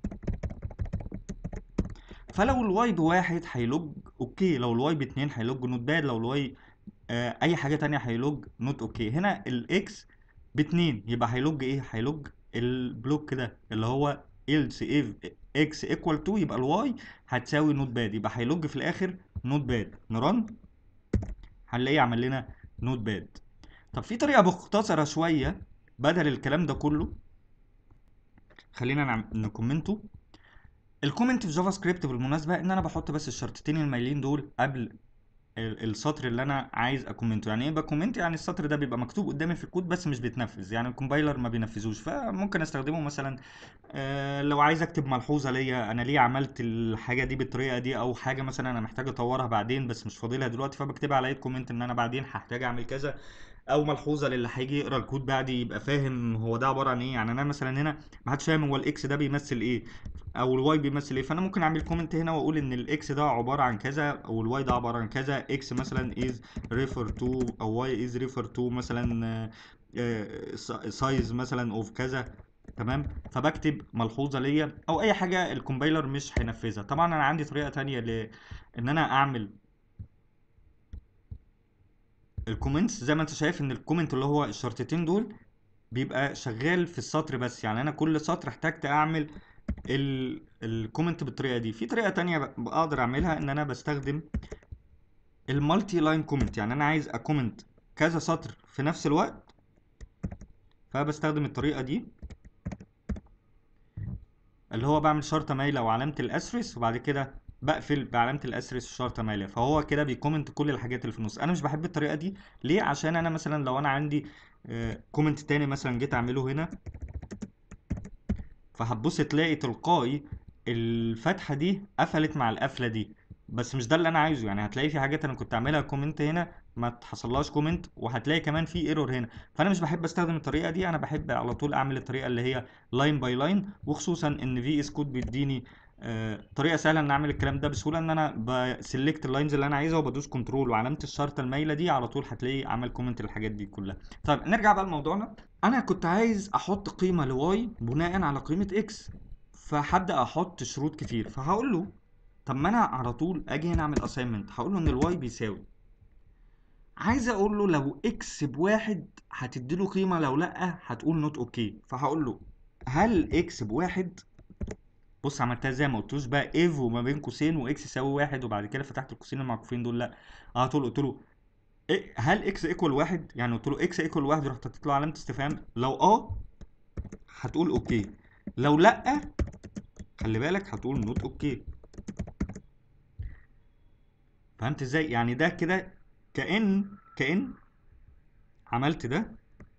فلو الواي بواحد هيلوج اوكي لو الواي باتنين هيلوج نوت باد لو الواي آه اي حاجة تانية هيلوج نوت اوكي هنا الاكس باتنين يبقى هيلوج ايه هيلوج البلوك ده اللي هو else if x equal 2 يبقى الواي هتساوي نوت باد يبقى هيلوج في الاخر نوت باد نرن هنلاقيه عمل لنا نوت باد طب في طريقه مختصره شويه بدل الكلام ده كله خلينا نعم... نكومنته الكومنت في جافا سكريبت بالمناسبه ان انا بحط بس الشرطتين المايلين دول قبل السطر اللي انا عايز اكومنته يعني ايه بكومنت يعني السطر ده بيبقى مكتوب قدامي في الكود بس مش بيتنفذ يعني الكومبايلر ما بينفذوش فممكن استخدمه مثلا آه لو عايز اكتب ملحوظه ليا انا ليه عملت الحاجه دي بالطريقه دي او حاجه مثلا انا محتاج اطورها بعدين بس مش فاضلها دلوقتي فبكتبها على ايد كومنت ان انا بعدين هحتاج اعمل كذا او ملحوظه للي هيجي يقرا الكود بعدي يبقى فاهم هو ده عباره عن ايه يعني انا مثلا هنا ما حدش فاهم هو الاكس ده بيمثل ايه او الواي بيمثل ايه فانا ممكن اعمل كومنت هنا واقول ان الاكس ده عباره عن كذا او الواي ده عباره عن كذا اكس مثلا is refer to او واي is refer to مثلا سايز مثلا اوف كذا تمام فبكتب ملحوظه ليا او اي حاجه الكومبايلر مش هينفذها طبعا انا عندي طريقه تانية ل ان انا اعمل الكومنتس زي ما انت شايف ان الكومنت اللي هو الشرطتين دول بيبقى شغال في السطر بس يعني انا كل سطر احتجت اعمل الكومنت بالطريقه دي في طريقه تانية بقدر اعملها ان انا بستخدم المالتي لاين كومنت يعني انا عايز اكومنت كذا سطر في نفس الوقت فبستخدم الطريقه دي اللي هو بعمل شرطه مايله وعلامه الاسرس وبعد كده بقفل بعلامه الاسترس الشرطه ماليه فهو كده بيكومنت كل الحاجات اللي في النص انا مش بحب الطريقه دي ليه عشان انا مثلا لو انا عندي كومنت تاني مثلا جيت اعمله هنا فهتبص تلاقي تلقائي الفتحه دي قفلت مع القفله دي بس مش ده اللي انا عايزه يعني هتلاقي في حاجات انا كنت اعملها كومنت هنا ما تحصلهاش كومنت وهتلاقي كمان في ايرور هنا فانا مش بحب استخدم الطريقه دي انا بحب على طول اعمل الطريقه اللي هي لاين باي لاين وخصوصا ان في اس كود بيديني آه، طريقه سهله ان اعمل الكلام ده بسهوله ان انا بسلكت اللاينز اللي انا عايزها وبدوس كنترول وعلامه الشرطه المايله دي على طول هتلاقي عمل كومنت للحاجات دي كلها طيب نرجع بقى لموضوعنا انا كنت عايز احط قيمه لواي بناء على قيمه اكس فهبدا احط شروط كتير فهقول له طب ما انا على طول اجي هنا اعمل اساينمنت هقول له ان الواي بيساوي عايز اقول له لو اكس بواحد هتدي له قيمه لو لا هتقول نوت اوكي فهقول له هل اكس بواحد بص عملتها ازاي ما قلتوش بقى ايف وما بين قوسين واكس يساوي واحد وبعد كده فتحت القوسين المعكوفين دول لا على طول قلت له إيه هل اكس ايكوال واحد يعني قلت له اكس ايكوال واحد رحت حطيت له علامه استفهام لو اه هتقول اوكي لو لا خلي بالك هتقول نوت اوكي فهمت ازاي يعني ده كده كأن كأن عملت ده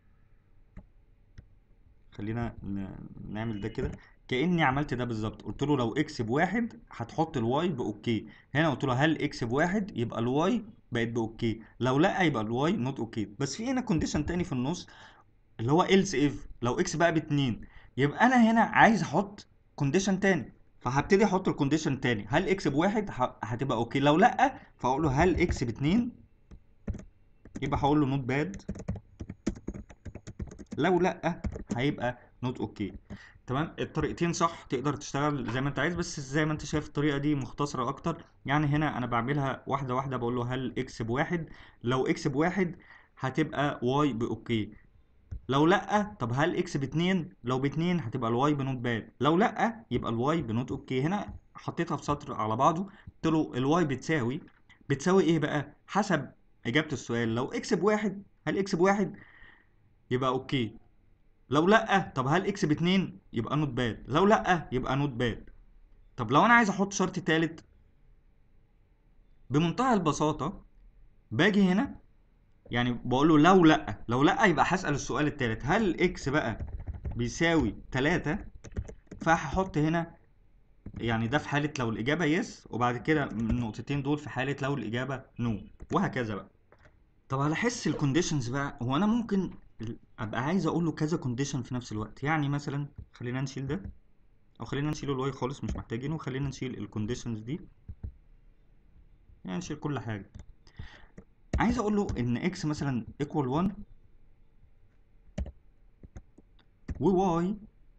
خلينا نعمل ده كده كاني عملت ده بالظبط قلت له لو اكس بواحد هتحط الواي باوكي هنا قلت له هل اكس بواحد يبقى الواي بقت باوكي لو لا يبقى الواي نوت اوكي بس في هنا كونديشن تاني في النص اللي هو else if لو اكس بقى باتنين يبقى انا هنا عايز احط كونديشن تاني فهبتدي احط الكونديشن تاني هل اكس بواحد هتبقى اوكي لو لا فاقول له هل اكس باتنين يبقى هقول له نوت باد لو لا هيبقى نوت اوكي تمام الطريقتين صح تقدر تشتغل زي ما انت عايز بس زي ما انت شايف الطريقه دي مختصره اكتر يعني هنا انا بعملها واحده واحده بقول له هل اكس بواحد لو اكس بواحد هتبقى واي باوكي لو لا طب هل اكس باتنين لو باتنين هتبقى الواي بنوت باد لو لا يبقى الواي بنوت اوكي هنا حطيتها في سطر على بعضه قلت له الواي بتساوي بتساوي ايه بقى حسب اجابه السؤال لو اكس بواحد هل اكس بواحد يبقى اوكي لو لا طب هل اكس باتنين يبقى نوت باد لو لا يبقى نوت باد طب لو انا عايز احط شرط تالت بمنتهى البساطه باجي هنا يعني بقول له لو لا لو لا يبقى هسال السؤال التالت هل اكس بقى بيساوي تلاتة فهحط هنا يعني ده في حالة لو الإجابة يس وبعد كده النقطتين دول في حالة لو الإجابة نو وهكذا بقى طب على حس الكونديشنز بقى هو أنا ممكن ابقى عايز اقول له كذا كونديشن في نفس الوقت يعني مثلا خلينا نشيل ده او خلينا نشيل الواي خالص مش محتاجينه وخلينا نشيل الكونديشنز دي يعني نشيل كل حاجه عايز اقول له ان اكس مثلا ايكوال 1 وواي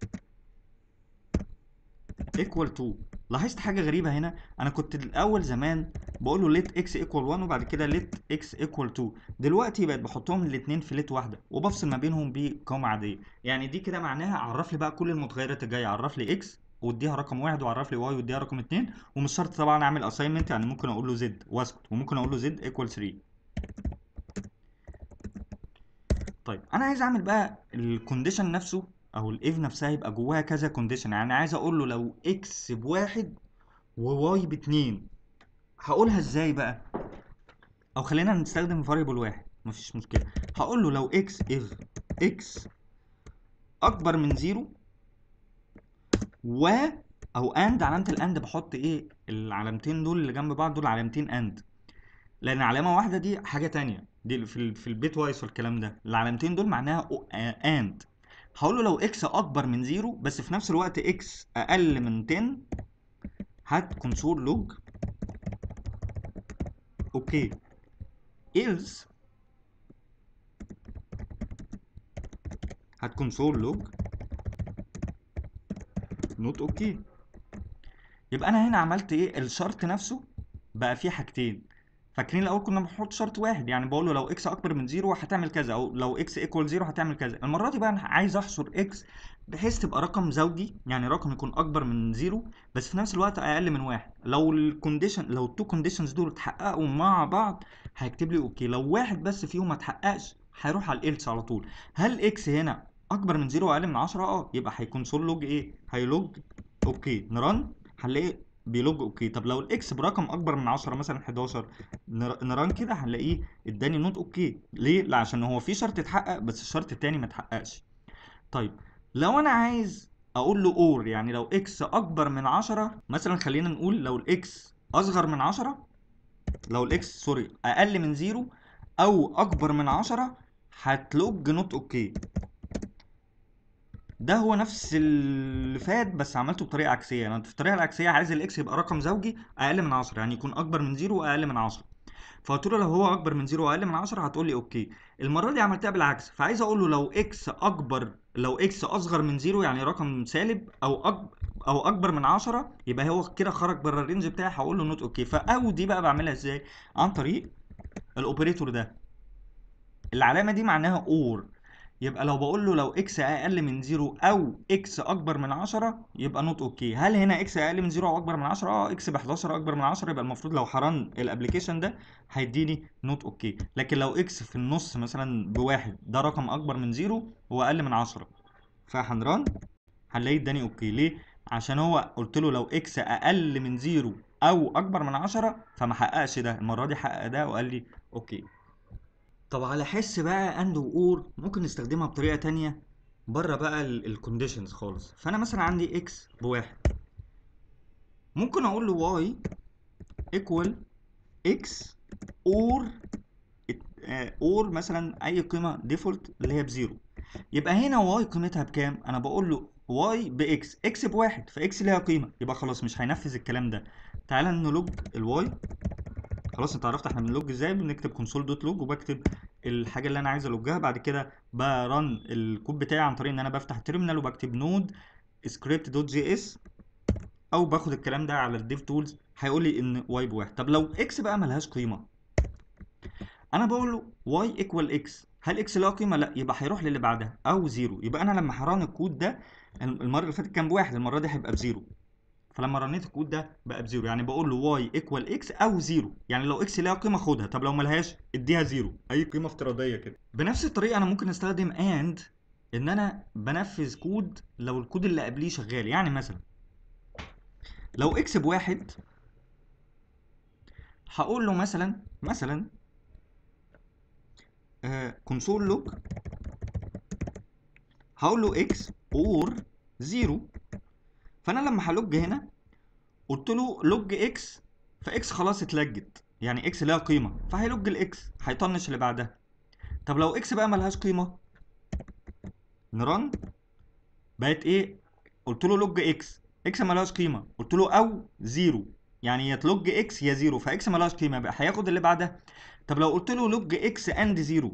ايكوال 2 لاحظت حاجه غريبه هنا انا كنت الاول زمان بقول له ليت اكس ايكوال 1 وبعد كده ليت اكس ايكوال 2 دلوقتي بقت بحطهم الاثنين في ليت واحده وبفصل ما بينهم بقومه عاديه يعني دي كده معناها عرف لي بقى كل المتغيرات الجايه عرف لي اكس واديها رقم واحد وعرف لي واي واديها رقم اتنين ومش شرط طبعا اعمل اساينمنت يعني ممكن اقول له زد واسكت وممكن اقول له زد ايكوال 3 طيب انا عايز اعمل بقى الكونديشن نفسه او الاف نفسها يبقى جواها كذا كونديشن يعني عايز اقول له لو اكس بواحد وواي باتنين هقولها ازاي بقى او خلينا نستخدم فاريبل واحد مفيش مشكله هقول له لو اكس اف اكس اكبر من زيرو و او اند علامه الاند بحط ايه العلامتين دول اللي جنب بعض دول علامتين اند لان علامه واحده دي حاجه تانية دي في في البيت وايز والكلام ده العلامتين دول معناها اند هقول له لو اكس اكبر من زيرو بس في نفس الوقت اكس اقل من 10 هات كونسول لوج اوكي else هات كونسول لوج نوت اوكي يبقى انا هنا عملت ايه الشرط نفسه بقى فيه حاجتين فاكرين الاول كنا بنحط شرط واحد يعني بقول له لو اكس اكبر من زيرو هتعمل كذا او لو اكس ايكوال زيرو هتعمل كذا المره دي بقى انا عايز احصر اكس بحيث تبقى رقم زوجي يعني رقم يكون اكبر من زيرو بس في نفس الوقت اقل من واحد لو الكونديشن لو التو كونديشنز دول اتحققوا مع بعض هيكتب لي اوكي لو واحد بس فيهم ما اتحققش هيروح على الالس على طول هل اكس هنا اكبر من زيرو واقل من 10 اه يبقى هيكون سول لوج ايه هيلوج اوكي نرن هنلاقي بيلوج اوكي طب لو الاكس برقم اكبر من 10 مثلا 11 نر- نران كده هنلاقيه اداني نوت اوكي ليه لا عشان هو في شرط اتحقق بس الشرط التاني ما اتحققش طيب لو انا عايز اقول له اور يعني لو اكس اكبر من 10 مثلا خلينا نقول لو الاكس اصغر من 10 لو الاكس سوري اقل من زيرو او اكبر من 10 هتلوج نوت اوكي ده هو نفس اللي فات بس عملته بطريقه عكسيه انا في الطريقه العكسيه عايز الاكس يبقى رقم زوجي اقل من 10 يعني يكون اكبر من زيرو واقل من 10 فقلت له لو هو اكبر من زيرو واقل من 10 هتقول لي اوكي المره دي عملتها بالعكس فعايز اقول له لو اكس اكبر لو اكس اصغر من زيرو يعني رقم سالب او أكبر او اكبر من 10 يبقى هو كده خرج بره الرينج بتاعي هقول له نوت اوكي فاو دي بقى بعملها ازاي عن طريق الاوبريتور ده العلامه دي معناها اور يبقى لو بقول له لو اكس اقل من زيرو او اكس اكبر من 10 يبقى نوت اوكي هل هنا اكس اقل من زيرو او اكبر من 10 اه اكس ب 11 اكبر من 10 يبقى المفروض لو هرن الابلكيشن ده هيديني نوت اوكي لكن لو اكس في النص مثلا بواحد ده رقم اكبر من زيرو واقل من 10 فهنرن هنلاقيه اداني اوكي ليه عشان هو قلت له لو اكس اقل من زيرو او اكبر من 10 فما حققش ده المره دي حقق ده وقال لي اوكي طب على حس بقى اند واور ممكن نستخدمها بطريقه تانية بره بقى الكونديشنز خالص فانا مثلا عندي اكس بواحد ممكن اقول له واي ايكوال اكس اور اور مثلا اي قيمه ديفولت اللي هي بزيرو يبقى هنا واي قيمتها بكام انا بقول له واي باكس اكس بواحد فاكس ليها قيمه يبقى خلاص مش هينفذ الكلام ده تعالى نلوج الواي خلاص انت عرفت احنا بنلوج ازاي بنكتب كونسول دوت لوج وبكتب الحاجه اللي انا عايز الوجها بعد كده برن الكود بتاعي عن طريق ان انا بفتح التيرمينال وبكتب نود سكريبت دوت جي اس او باخد الكلام ده على الديف تولز هيقول لي ان واي بواحد طب لو اكس بقى ملهاش قيمه انا بقول له واي ايكوال اكس هل اكس لها قيمه لا يبقى هيروح للي بعدها او زيرو يبقى انا لما هران الكود ده المره اللي فاتت كان بواحد المره دي هيبقى بزيرو فلما رنيت الكود ده بقى بزيرو يعني بقول له واي ايكوال اكس او زيرو يعني لو اكس ليها قيمه خدها طب لو ملهاش اديها زيرو اي قيمه افتراضيه كده بنفس الطريقه انا ممكن استخدم اند ان انا بنفذ كود لو الكود اللي قبليه شغال يعني مثلا لو اكس بواحد هقول له مثلا مثلا كونسول لوج هقول له اكس اور زيرو فانا لما هلوج هنا قلت له لوج اكس فاكس خلاص اتلجت يعني اكس لها قيمه فهيلوج الاكس هيطنش اللي بعدها طب لو اكس بقى ملهاش قيمه نرن بقت ايه قلت له لوج اكس اكس ملهاش قيمه قلت له او زيرو يعني يا تلوج اكس يا زيرو فاكس ملهاش قيمه يبقى هياخد اللي بعدها طب لو قلت له لوج اكس اند زيرو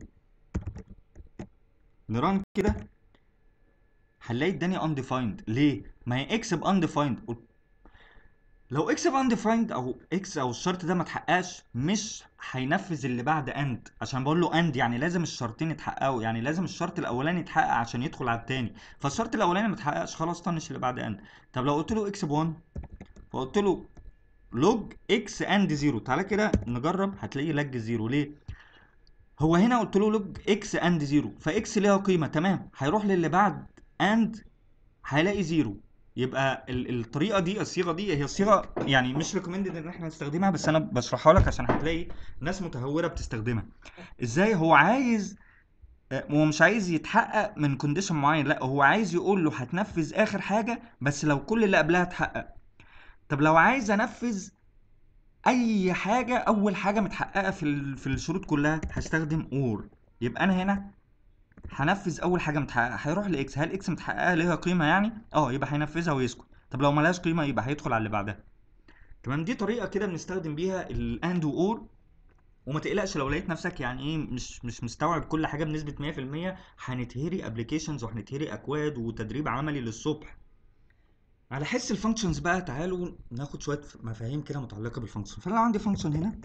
نرن كده هنلاقي اداني undefined ليه ما هي اكس ب undefined لو اكس ب undefined او اكس او الشرط ده ما اتحققش مش هينفذ اللي بعد اند عشان بقول له اند يعني لازم الشرطين يتحققوا يعني لازم الشرط الاولاني يتحقق عشان يدخل على التاني فالشرط الاولاني ما اتحققش خلاص طنش اللي بعد اند طب لو قلت له اكس ب 1 فقلت له لوج اكس اند زيرو تعالى كده نجرب هتلاقيه لج زيرو ليه هو هنا قلت له لوج اكس اند زيرو فاكس ليها قيمه تمام هيروح للي بعد اند هيلاقي زيرو يبقى ال- الطريقه دي الصيغه دي هي صيغه يعني مش ريكومندد ان احنا نستخدمها بس انا بشرحها لك عشان هتلاقي ناس متهوره بتستخدمها ازاي هو عايز آه، هو مش عايز يتحقق من كونديشن معين لا هو عايز يقول له هتنفذ اخر حاجه بس لو كل اللي قبلها اتحقق طب لو عايز انفذ اي حاجه اول حاجه متحققه في ال- في الشروط كلها هستخدم اور يبقى انا هنا هنفذ اول حاجه متحققه هيروح لاكس هل اكس متحققه ليها قيمه يعني اه يبقى هينفذها ويسكت طب لو ملهاش قيمه يبقى هيدخل على اللي بعدها تمام دي طريقه كده بنستخدم بيها الاند واور وما تقلقش لو لقيت نفسك يعني ايه مش مش مستوعب كل حاجه بنسبه 100% هنتهري ابلكيشنز وهنتهري اكواد وتدريب عملي للصبح على حس الفانكشنز بقى تعالوا ناخد شويه مفاهيم كده متعلقه بالفانكشن فانا لو عندي فانكشن هنا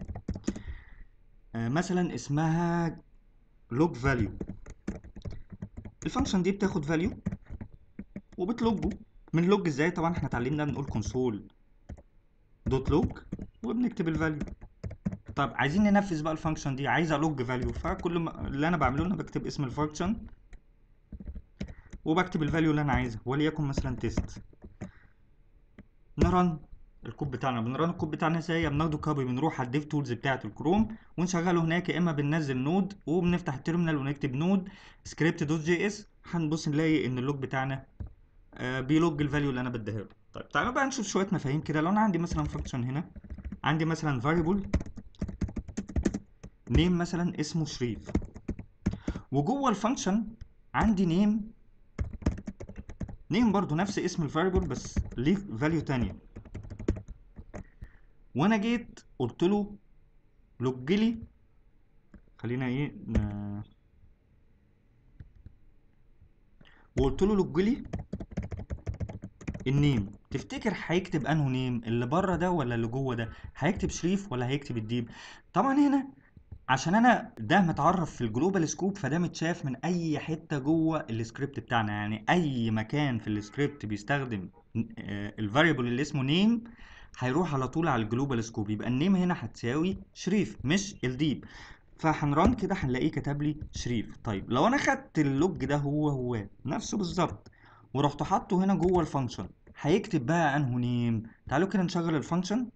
آه مثلا اسمها log value الفانكشن دي بتاخد value وبتلوجه من لوج ازاي طبعا احنا اتعلمنا بنقول console دوت لوج وبنكتب الفاليو طب عايزين ننفذ بقى الفانكشن دي عايز الوج فاليو فكل ما اللي انا بعمله انا بكتب اسم الفانكشن وبكتب الفاليو اللي انا عايزها وليكن مثلا تيست نرن الكود بتاعنا بنران الكود بتاعنا ازاي بناخده كوبي بنروح على الديف تولز بتاعه الكروم ونشغله هناك يا اما بننزل نود وبنفتح التيرمينال ونكتب نود سكريبت دوت جي اس هنبص نلاقي ان اللوج بتاعنا آه بيلوج الفاليو اللي انا بديها له طيب تعالوا بقى نشوف شويه مفاهيم كده لو انا عندي مثلا فانكشن هنا عندي مثلا variable نيم مثلا اسمه شريف وجوه الفانكشن عندي نيم نيم برضو نفس اسم الفاريبل بس ليه فاليو تانية وانا جيت قلت له لوج لي خلينا ايه ن... وقلت له لوج لي النيم تفتكر هيكتب انه نيم اللي بره ده ولا اللي جوه ده هيكتب شريف ولا هيكتب الديب طبعا هنا عشان انا ده متعرف في الجلوبال سكوب فده متشاف من اي حته جوه السكريبت بتاعنا يعني اي مكان في السكريبت بيستخدم الفاريبل اللي اسمه نيم هيروح على طول على الجلوبال سكوب يبقى النيم هنا هتساوي شريف مش الديب فهنران كده هنلاقيه كتب لي شريف طيب لو انا خدت اللوج ده هو هو نفسه بالظبط ورحت حاطه هنا جوه الفانكشن هيكتب بقى انه نيم تعالوا كده نشغل الفانكشن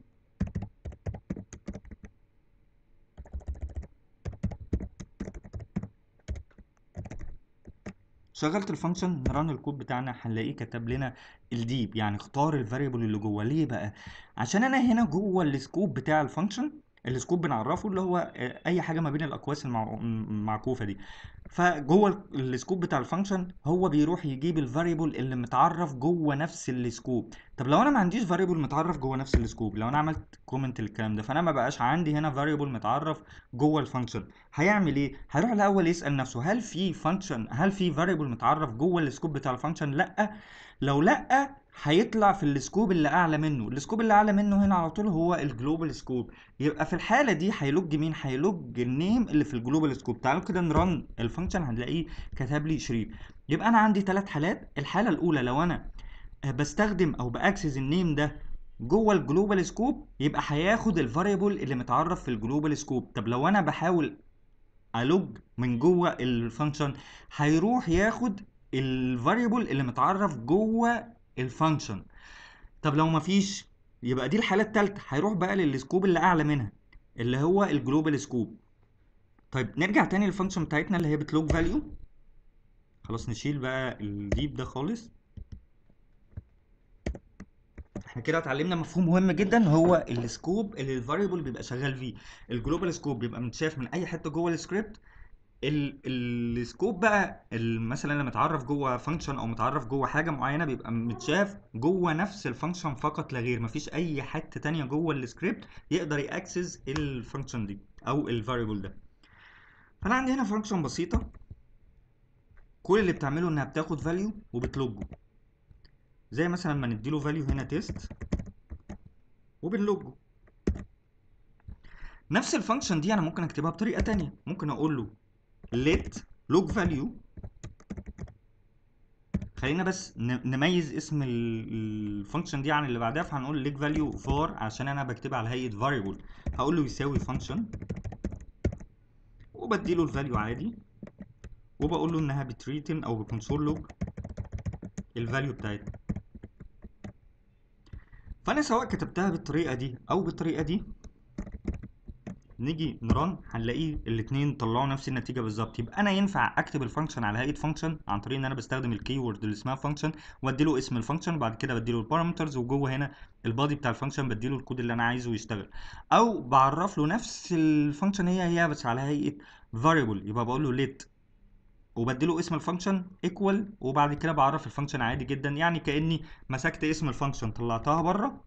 شغلت الفانكشن نران الكود بتاعنا هنلاقيه كتب لنا الديب يعني اختار الفاريبل اللي جوه ليه بقى عشان انا هنا جوه السكوب بتاع الفانكشن السكوب بنعرفه اللي هو اي حاجه ما بين الاقواس المعكوفه دي فجوه السكوب بتاع الفانكشن هو بيروح يجيب الفاريبل اللي متعرف جوه نفس السكوب طب لو انا ما عنديش فاريبل متعرف جوه نفس السكوب لو انا عملت كومنت للكلام ده فانا ما بقاش عندي هنا فاريبل متعرف جوه الفانكشن هيعمل ايه هيروح الاول يسال نفسه هل في فانكشن هل في فاريبل متعرف جوه السكوب بتاع الفانكشن لا لو لا هيطلع في السكوب اللي اعلى منه السكوب اللي اعلى منه هنا على طول هو الجلوبال سكوب يبقى في الحاله دي هيلوج مين هيلوج النيم اللي في الجلوبال سكوب تعالوا كده نرن الفانكشن هنلاقيه كتب لي شريف يبقى انا عندي ثلاث حالات الحاله الاولى لو انا بستخدم او باكسس النيم ده جوه الجلوبال سكوب يبقى هياخد الفاريبل اللي متعرف في الجلوبال سكوب طب لو انا بحاول الوج من جوه الفانكشن هيروح ياخد الفاريبل اللي متعرف جوه الفانكشن طب لو مفيش يبقى دي الحاله الثالثه هيروح بقى للسكوب اللي اعلى منها اللي هو الجلوبال سكوب طيب نرجع تاني للفانكشن بتاعتنا اللي هي بتلوج فاليو خلاص نشيل بقى الديب ده خالص احنا كده اتعلمنا مفهوم مهم جدا هو السكوب اللي الفاريبل بيبقى شغال فيه الجلوبال سكوب بيبقى متشاف من اي حته جوه السكريبت السكوب بقى مثلا اللي متعرف جوه فانكشن او متعرف جوه حاجه معينه بيبقى متشاف جوه نفس الفانكشن فقط لا غير مفيش اي حته تانية جوه السكريبت يقدر ياكسس الفانكشن دي او الفاريبل ده فانا عندي هنا فانكشن بسيطه كل اللي بتعمله انها بتاخد فاليو وبتلوجه زي مثلا ما نديله فاليو هنا تيست وبنلوجه نفس الفانكشن دي انا ممكن اكتبها بطريقه تانية ممكن اقول له let log value خلينا بس نميز اسم الفانكشن دي عن اللي بعدها فهنقول log value var عشان انا بكتبها على هيئه variable هقول له يساوي function وبديله الفاليو عادي وبقول له انها بتريتن او بكونسول لوج الفاليو بتاعتنا فانا سواء كتبتها بالطريقه دي او بالطريقه دي نيجي نران هنلاقيه الاثنين طلعوا نفس النتيجه بالظبط يبقى انا ينفع اكتب الفانكشن على هيئه فانكشن عن طريق ان انا بستخدم الكيورد اللي اسمها فانكشن وادي له اسم الفانكشن وبعد كده بدي له البارامترز وجوه هنا البادي بتاع الفانكشن بدي له الكود اللي انا عايزه يشتغل او بعرف له نفس الفانكشن هي هي بس على هيئه variable يبقى بقول له let وبدي له اسم الفانكشن ايكوال وبعد كده بعرف الفانكشن عادي جدا يعني كاني مسكت اسم الفانكشن طلعتها بره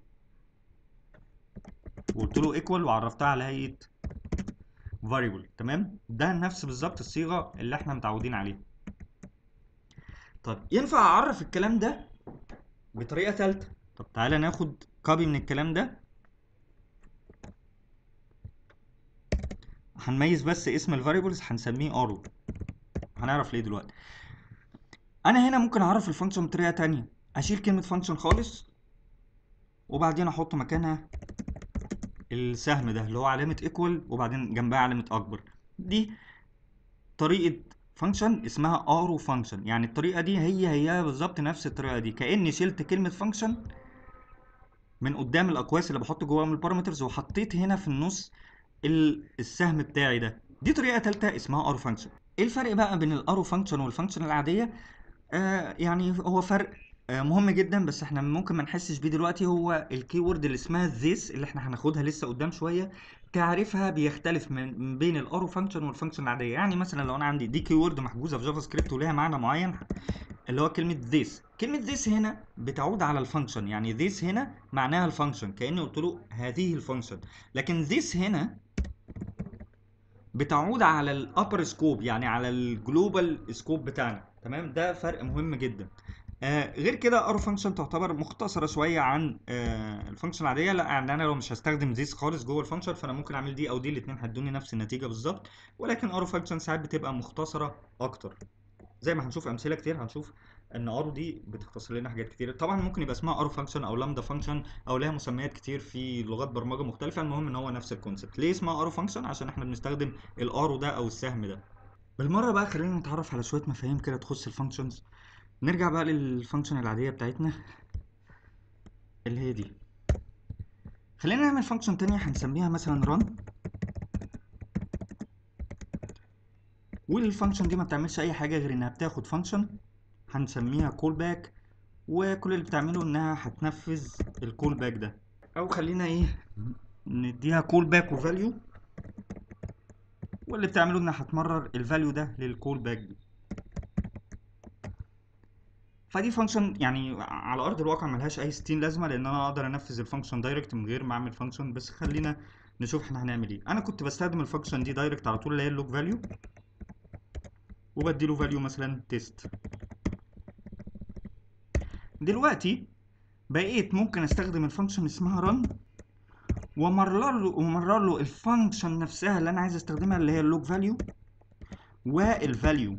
وقلت له ايكوال وعرفتها على هيئه variable تمام ده نفس بالظبط الصيغه اللي احنا متعودين عليها طب ينفع اعرف الكلام ده بطريقه ثالثه طب تعالى ناخد كوبي من الكلام ده هنميز بس اسم الفاريبلز هنسميه ارو هنعرف ليه دلوقتي انا هنا ممكن اعرف الفانكشن بطريقه تانية اشيل كلمه فانكشن خالص وبعدين احط مكانها السهم ده اللي هو علامة ايكوال وبعدين جنبها علامة اكبر دي طريقة فانكشن اسمها ارو فانكشن يعني الطريقة دي هي هي بالظبط نفس الطريقة دي كأني شلت كلمة فانكشن من قدام الاقواس اللي بحط جواهم البارامترز وحطيت هنا في النص ال- السهم بتاعي ده دي طريقه ثالثه اسمها ارو فانكشن ايه الفرق بقى بين الارو فانكشن والفانكشن العاديه آه يعني هو فرق آه مهم جدا بس احنا ممكن ما نحسش بيه دلوقتي هو الكي وورد اللي اسمها this اللي احنا هناخدها لسه قدام شويه تعريفها بيختلف من من بين الارو فانكشن والفانكشن العاديه يعني مثلا لو انا عندي دي كي وورد محجوزه في جافا سكريبت وليها معنى معين اللي هو كلمه this كلمه this هنا بتعود على الفانكشن يعني this هنا معناها الفانكشن كاني قلت له هذه الفانكشن لكن this هنا بتعود على الابر سكوب يعني على الجلوبال سكوب بتاعنا تمام ده فرق مهم جدا آه غير كده ارو فانكشن تعتبر مختصره شويه عن آه الفانكشن العاديه لا يعني انا لو مش هستخدم ذيس خالص جوه الفانكشن فانا ممكن اعمل دي او دي الاثنين هيدوني نفس النتيجه بالظبط ولكن ارو فانكشن ساعات بتبقى مختصره اكتر زي ما هنشوف امثله كتير هنشوف ان ارو دي بتختصر لنا حاجات كتير طبعا ممكن يبقى اسمها ارو فانكشن او لامدا فانكشن او لها مسميات كتير في لغات برمجه مختلفه المهم ان هو نفس الكونسبت ليه اسمها ارو فانكشن عشان احنا بنستخدم الارو ده او السهم ده بالمره بقى خلينا نتعرف على شويه مفاهيم كده تخص الفانكشنز نرجع بقى للفانكشن العاديه بتاعتنا اللي هي دي خلينا نعمل فانكشن تانية هنسميها مثلا run والفانكشن دي ما بتعملش اي حاجه غير انها بتاخد فانكشن هنسميها كول باك وكل اللي بتعمله انها هتنفذ الكول باك ده او خلينا ايه نديها كول باك وفاليو واللي بتعمله انها هتمرر الفاليو ده للكول باك دي فدي فانكشن يعني على ارض الواقع ملهاش اي 60 لازمه لان انا اقدر انفذ الفانكشن دايركت من غير ما اعمل فانكشن بس خلينا نشوف احنا هنعمل ايه انا كنت بستخدم الفانكشن دي دايركت على طول اللي هي اللوج فاليو وبديله فاليو مثلا تيست دلوقتي بقيت ممكن استخدم الفانكشن اسمها run وامرر له وامرر له الفانكشن نفسها اللي انا عايز استخدمها اللي هي اللوج فاليو والفاليو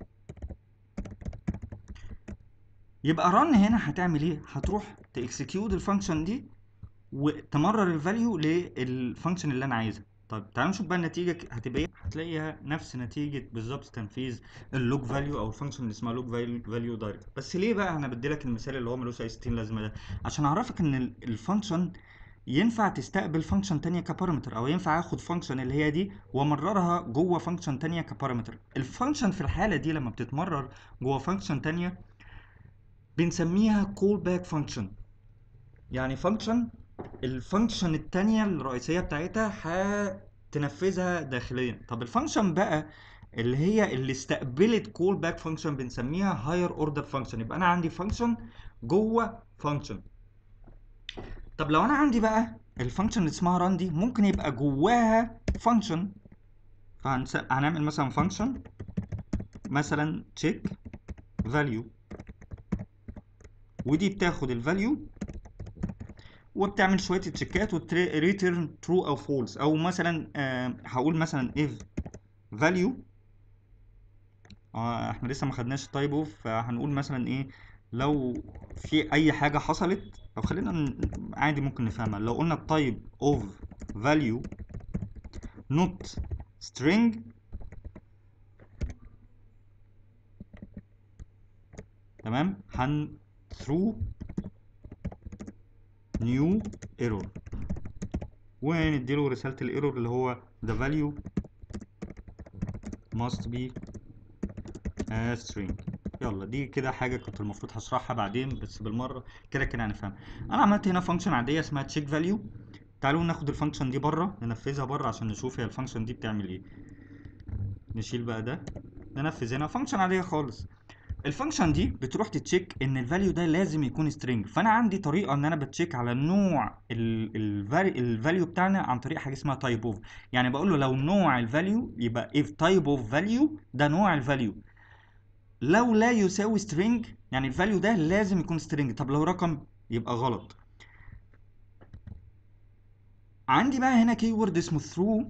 يبقى run هنا هتعمل ايه هتروح تاكسكيوت الفانكشن دي وتمرر الفاليو للفانكشن اللي انا عايزها طيب تعالوا نشوف بقى النتيجه ك- هتبقى ايه هتلاقيها نفس نتيجه بالظبط تنفيذ اللوج فاليو او الفانكشن اللي اسمها لوج فاليو دايركت بس ليه بقى انا بدي لك المثال اللي هو ملوش اي 60 لازمه ده عشان اعرفك ان ال- الفانكشن ينفع تستقبل فانكشن تانية كبارامتر او ينفع اخد فانكشن اللي هي دي وامررها جوه فانكشن تانية كبارامتر الفانكشن في الحاله دي لما بتتمرر جوه فانكشن تانية بنسميها كول باك فانكشن يعني فانكشن الفانكشن التانية الرئيسية بتاعتها هتنفذها داخليا طب الفانكشن بقى اللي هي اللي استقبلت كول باك فانكشن بنسميها هاير اوردر فانكشن يبقى انا عندي فانكشن جوه فانكشن طب لو انا عندي بقى الفانكشن اللي اسمها run دي ممكن يبقى جواها فانكشن فهنعمل مثلا فانكشن مثلا check value ودي بتاخد الفاليو وبتعمل شويه تشيكات وتريتيرن ترو او فولس او مثلا آه هقول مثلا if value آه احنا لسه ما خدناش التايب اوف فهنقول مثلا ايه لو في اي حاجه حصلت او خلينا ن- عادي ممكن نفهمها لو قلنا التايب اوف value not string تمام هن through new error ونديله رسالة الايرور اللي هو the value must be a string يلا دي كده حاجة كنت المفروض هشرحها بعدين بس بالمرة كده كده هنفهمها انا عملت هنا فانكشن عادية اسمها check value تعالوا ناخد الفانكشن دي بره ننفذها بره عشان نشوف هي الفانكشن دي بتعمل ايه نشيل بقى ده ننفذ هنا فانكشن عادية خالص الفانكشن دي بتروح تتشيك ان الفاليو ده لازم يكون سترينج فانا عندي طريقه ان انا بتشيك على نوع الفاليو بتاعنا عن طريق حاجه اسمها تايب اوف يعني بقول له لو نوع الفاليو يبقى if type of value ده نوع الفاليو لو لا يساوي string يعني الفاليو ده لازم يكون string طب لو رقم يبقى غلط عندي بقى هنا keyword اسمه through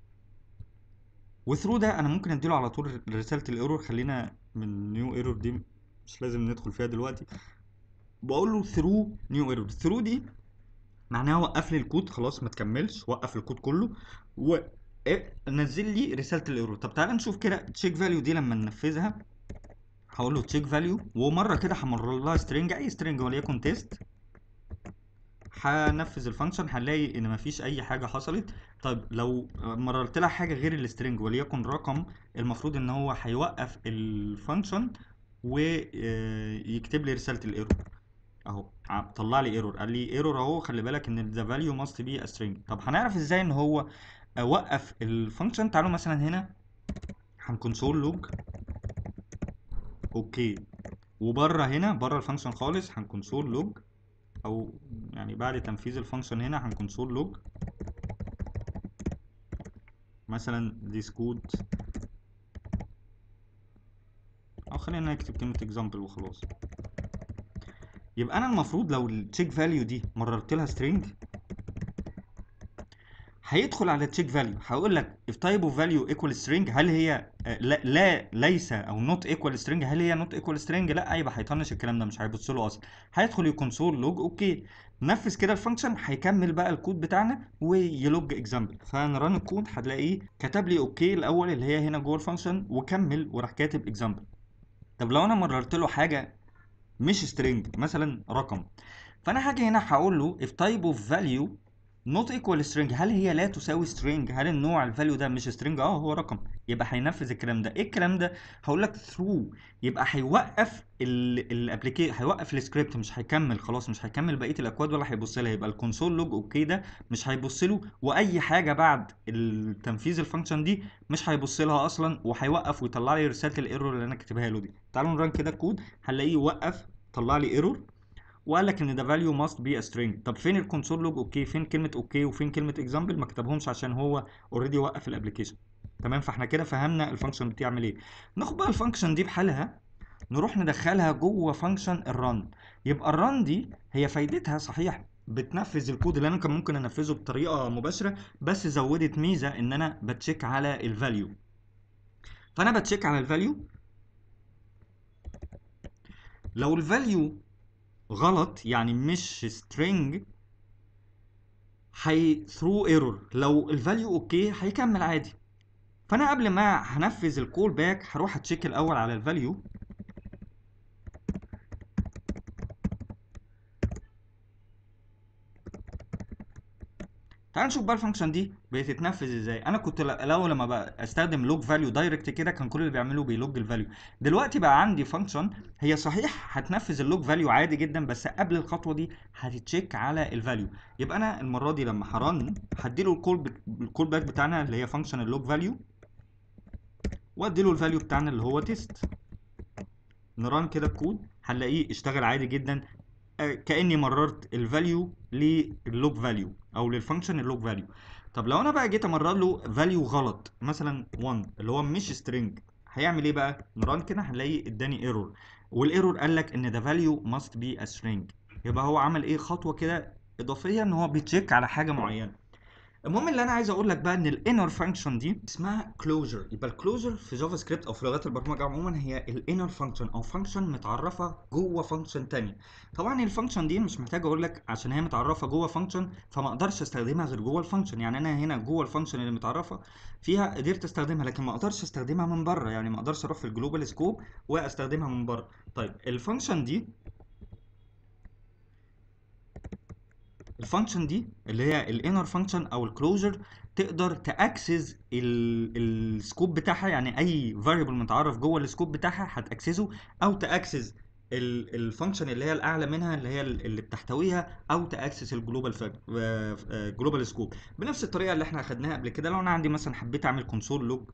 وثرو ده انا ممكن اديله على طول رساله الايرور خلينا من نيو ايرور دي مش لازم ندخل فيها دلوقتي بقول له ثرو نيو ايرور ثرو دي معناها وقف لي الكود خلاص ما تكملش وقف الكود كله و إيه، نزل لي رساله الايرور طب تعالى نشوف كده تشيك فاليو دي لما ننفذها هقول له تشيك فاليو ومره كده همرر لها سترينج اي سترينج وليكن تيست هنفذ الفانكشن هنلاقي ان مفيش اي حاجه حصلت طيب لو مررت لها حاجه غير السترنج وليكن رقم المفروض ان هو هيوقف الفانكشن ويكتب لي رساله الايرور اهو ع- طلع لي ايرور قال لي ايرور اهو خلي بالك ان the value must be a string طب هنعرف ازاي ان هو وقف الفانكشن تعالوا مثلا هنا هنكونسول لوج اوكي وبره هنا بره الفانكشن خالص هنكونسول لوج او يعني بعد تنفيذ الفانكشن هنا هنكونسول لوج مثلا this code او خلينا نكتب كلمة example وخلاص يبقى انا المفروض لو التشيك فاليو دي مررت لها string هيدخل على التشيك فاليو هيقول لك if type of value equal string هل هي آه، لا, لا ليس او not equal string هل هي not equal string لا يبقى هيطنش الكلام ده مش هيبص له اصلا هيدخل يكونسول لوج اوكي نفذ كده الفانكشن هيكمل بقى الكود بتاعنا ويلوج اكزامبل فنران الكود هتلاقيه كتب لي اوكي الاول اللي هي هنا جوه الفانكشن وكمل وراح كاتب اكزامبل طب لو انا مررت له حاجه مش string مثلا رقم فانا هاجي هنا هقول له if type of value not equal string هل هي لا تساوي string هل النوع الفاليو ده مش string اه هو رقم يبقى هينفذ الكلام ده ايه الكلام ده هقول لك through يبقى هيوقف الابلكيشن هيوقف السكريبت مش هيكمل خلاص مش هيكمل بقيه الاكواد ولا هيبص لها يبقى الكونسول لوج اوكي ده مش هيبص له واي حاجه بعد التنفيذ الفانكشن دي مش هيبص لها اصلا وهيوقف ويطلع لي رساله الايرور اللي انا كاتبها له دي تعالوا نران كده الكود هنلاقيه وقف طلع لي ايرور وقال لك ان ده value must be a string طب فين الكونسول لوج اوكي فين كلمه اوكي وفين كلمه اكزامبل ما كتبهمش عشان هو اوريدي وقف الابلكيشن تمام فاحنا كده فهمنا الفانكشن بتعمل ايه ناخد بقى الفانكشن دي بحالها نروح ندخلها جوه فانكشن الرن يبقى الرن دي هي فايدتها صحيح بتنفذ الكود اللي انا كان ممكن انفذه بطريقه مباشره بس زودت ميزه ان انا بتشيك على الفاليو فانا بتشيك على الفاليو لو الفاليو غلط يعني مش string هي through error لو الفاليو اوكي هيكمل عادي فانا قبل ما هنفذ الكول باك هروح اتشيك الاول على الفاليو تعال نشوف بقى الفانكشن دي بتتنفذ ازاي انا كنت ل- الاول لما بقى استخدم لوج فاليو دايركت كده كان كل اللي بيعمله بيلوج الفاليو دلوقتي بقى عندي فانكشن هي صحيح هتنفذ اللوج فاليو عادي جدا بس قبل الخطوه دي هتتشيك على الفاليو يبقى انا المره دي لما هرن هديله الكول بك... الكول باك بتاعنا اللي هي فانكشن اللوج فاليو واديله الفاليو بتاعنا اللي هو تيست نران كده الكود هنلاقيه اشتغل عادي جدا آه، كاني مررت الفاليو للوج فاليو او للفانكشن اللوج فاليو طب لو انا بقى جيت امرر له فاليو غلط مثلا 1 اللي هو مش سترينج هيعمل ايه بقى نران كده هنلاقي اداني ايرور والايرور قال لك ان ده فاليو ماست بي ا string يبقى هو عمل ايه خطوه كده اضافيه ان هو بيتشيك على حاجه معينه المهم اللي انا عايز اقول لك بقى ان الانر فانكشن دي اسمها كلوجر يبقى الكلوجر في جافا سكريبت او في لغات البرمجه عموما هي الانر فانكشن او فانكشن متعرفه جوه فانكشن تانية طبعا الفانكشن دي مش محتاج اقول لك عشان هي متعرفه جوه فانكشن فما اقدرش استخدمها غير جوه الفانكشن يعني انا هنا جوه الفانكشن اللي متعرفه فيها قدرت استخدمها لكن ما اقدرش استخدمها من بره يعني ما اقدرش اروح في الجلوبال سكوب واستخدمها من بره طيب الفانكشن دي الفانكشن دي اللي هي الانر فانكشن او الكلوجر تقدر تاكسس السكوب بتاعها يعني اي فاريبل متعرف جوه السكوب بتاعها هتاكسسه او تاكسس الفانكشن اللي هي الاعلى منها اللي هي اللي بتحتويها او تاكسس الجلوبال جلوبال سكوب بنفس الطريقه اللي احنا اخدناها قبل كده لو انا عندي مثلا حبيت اعمل كونسول لوج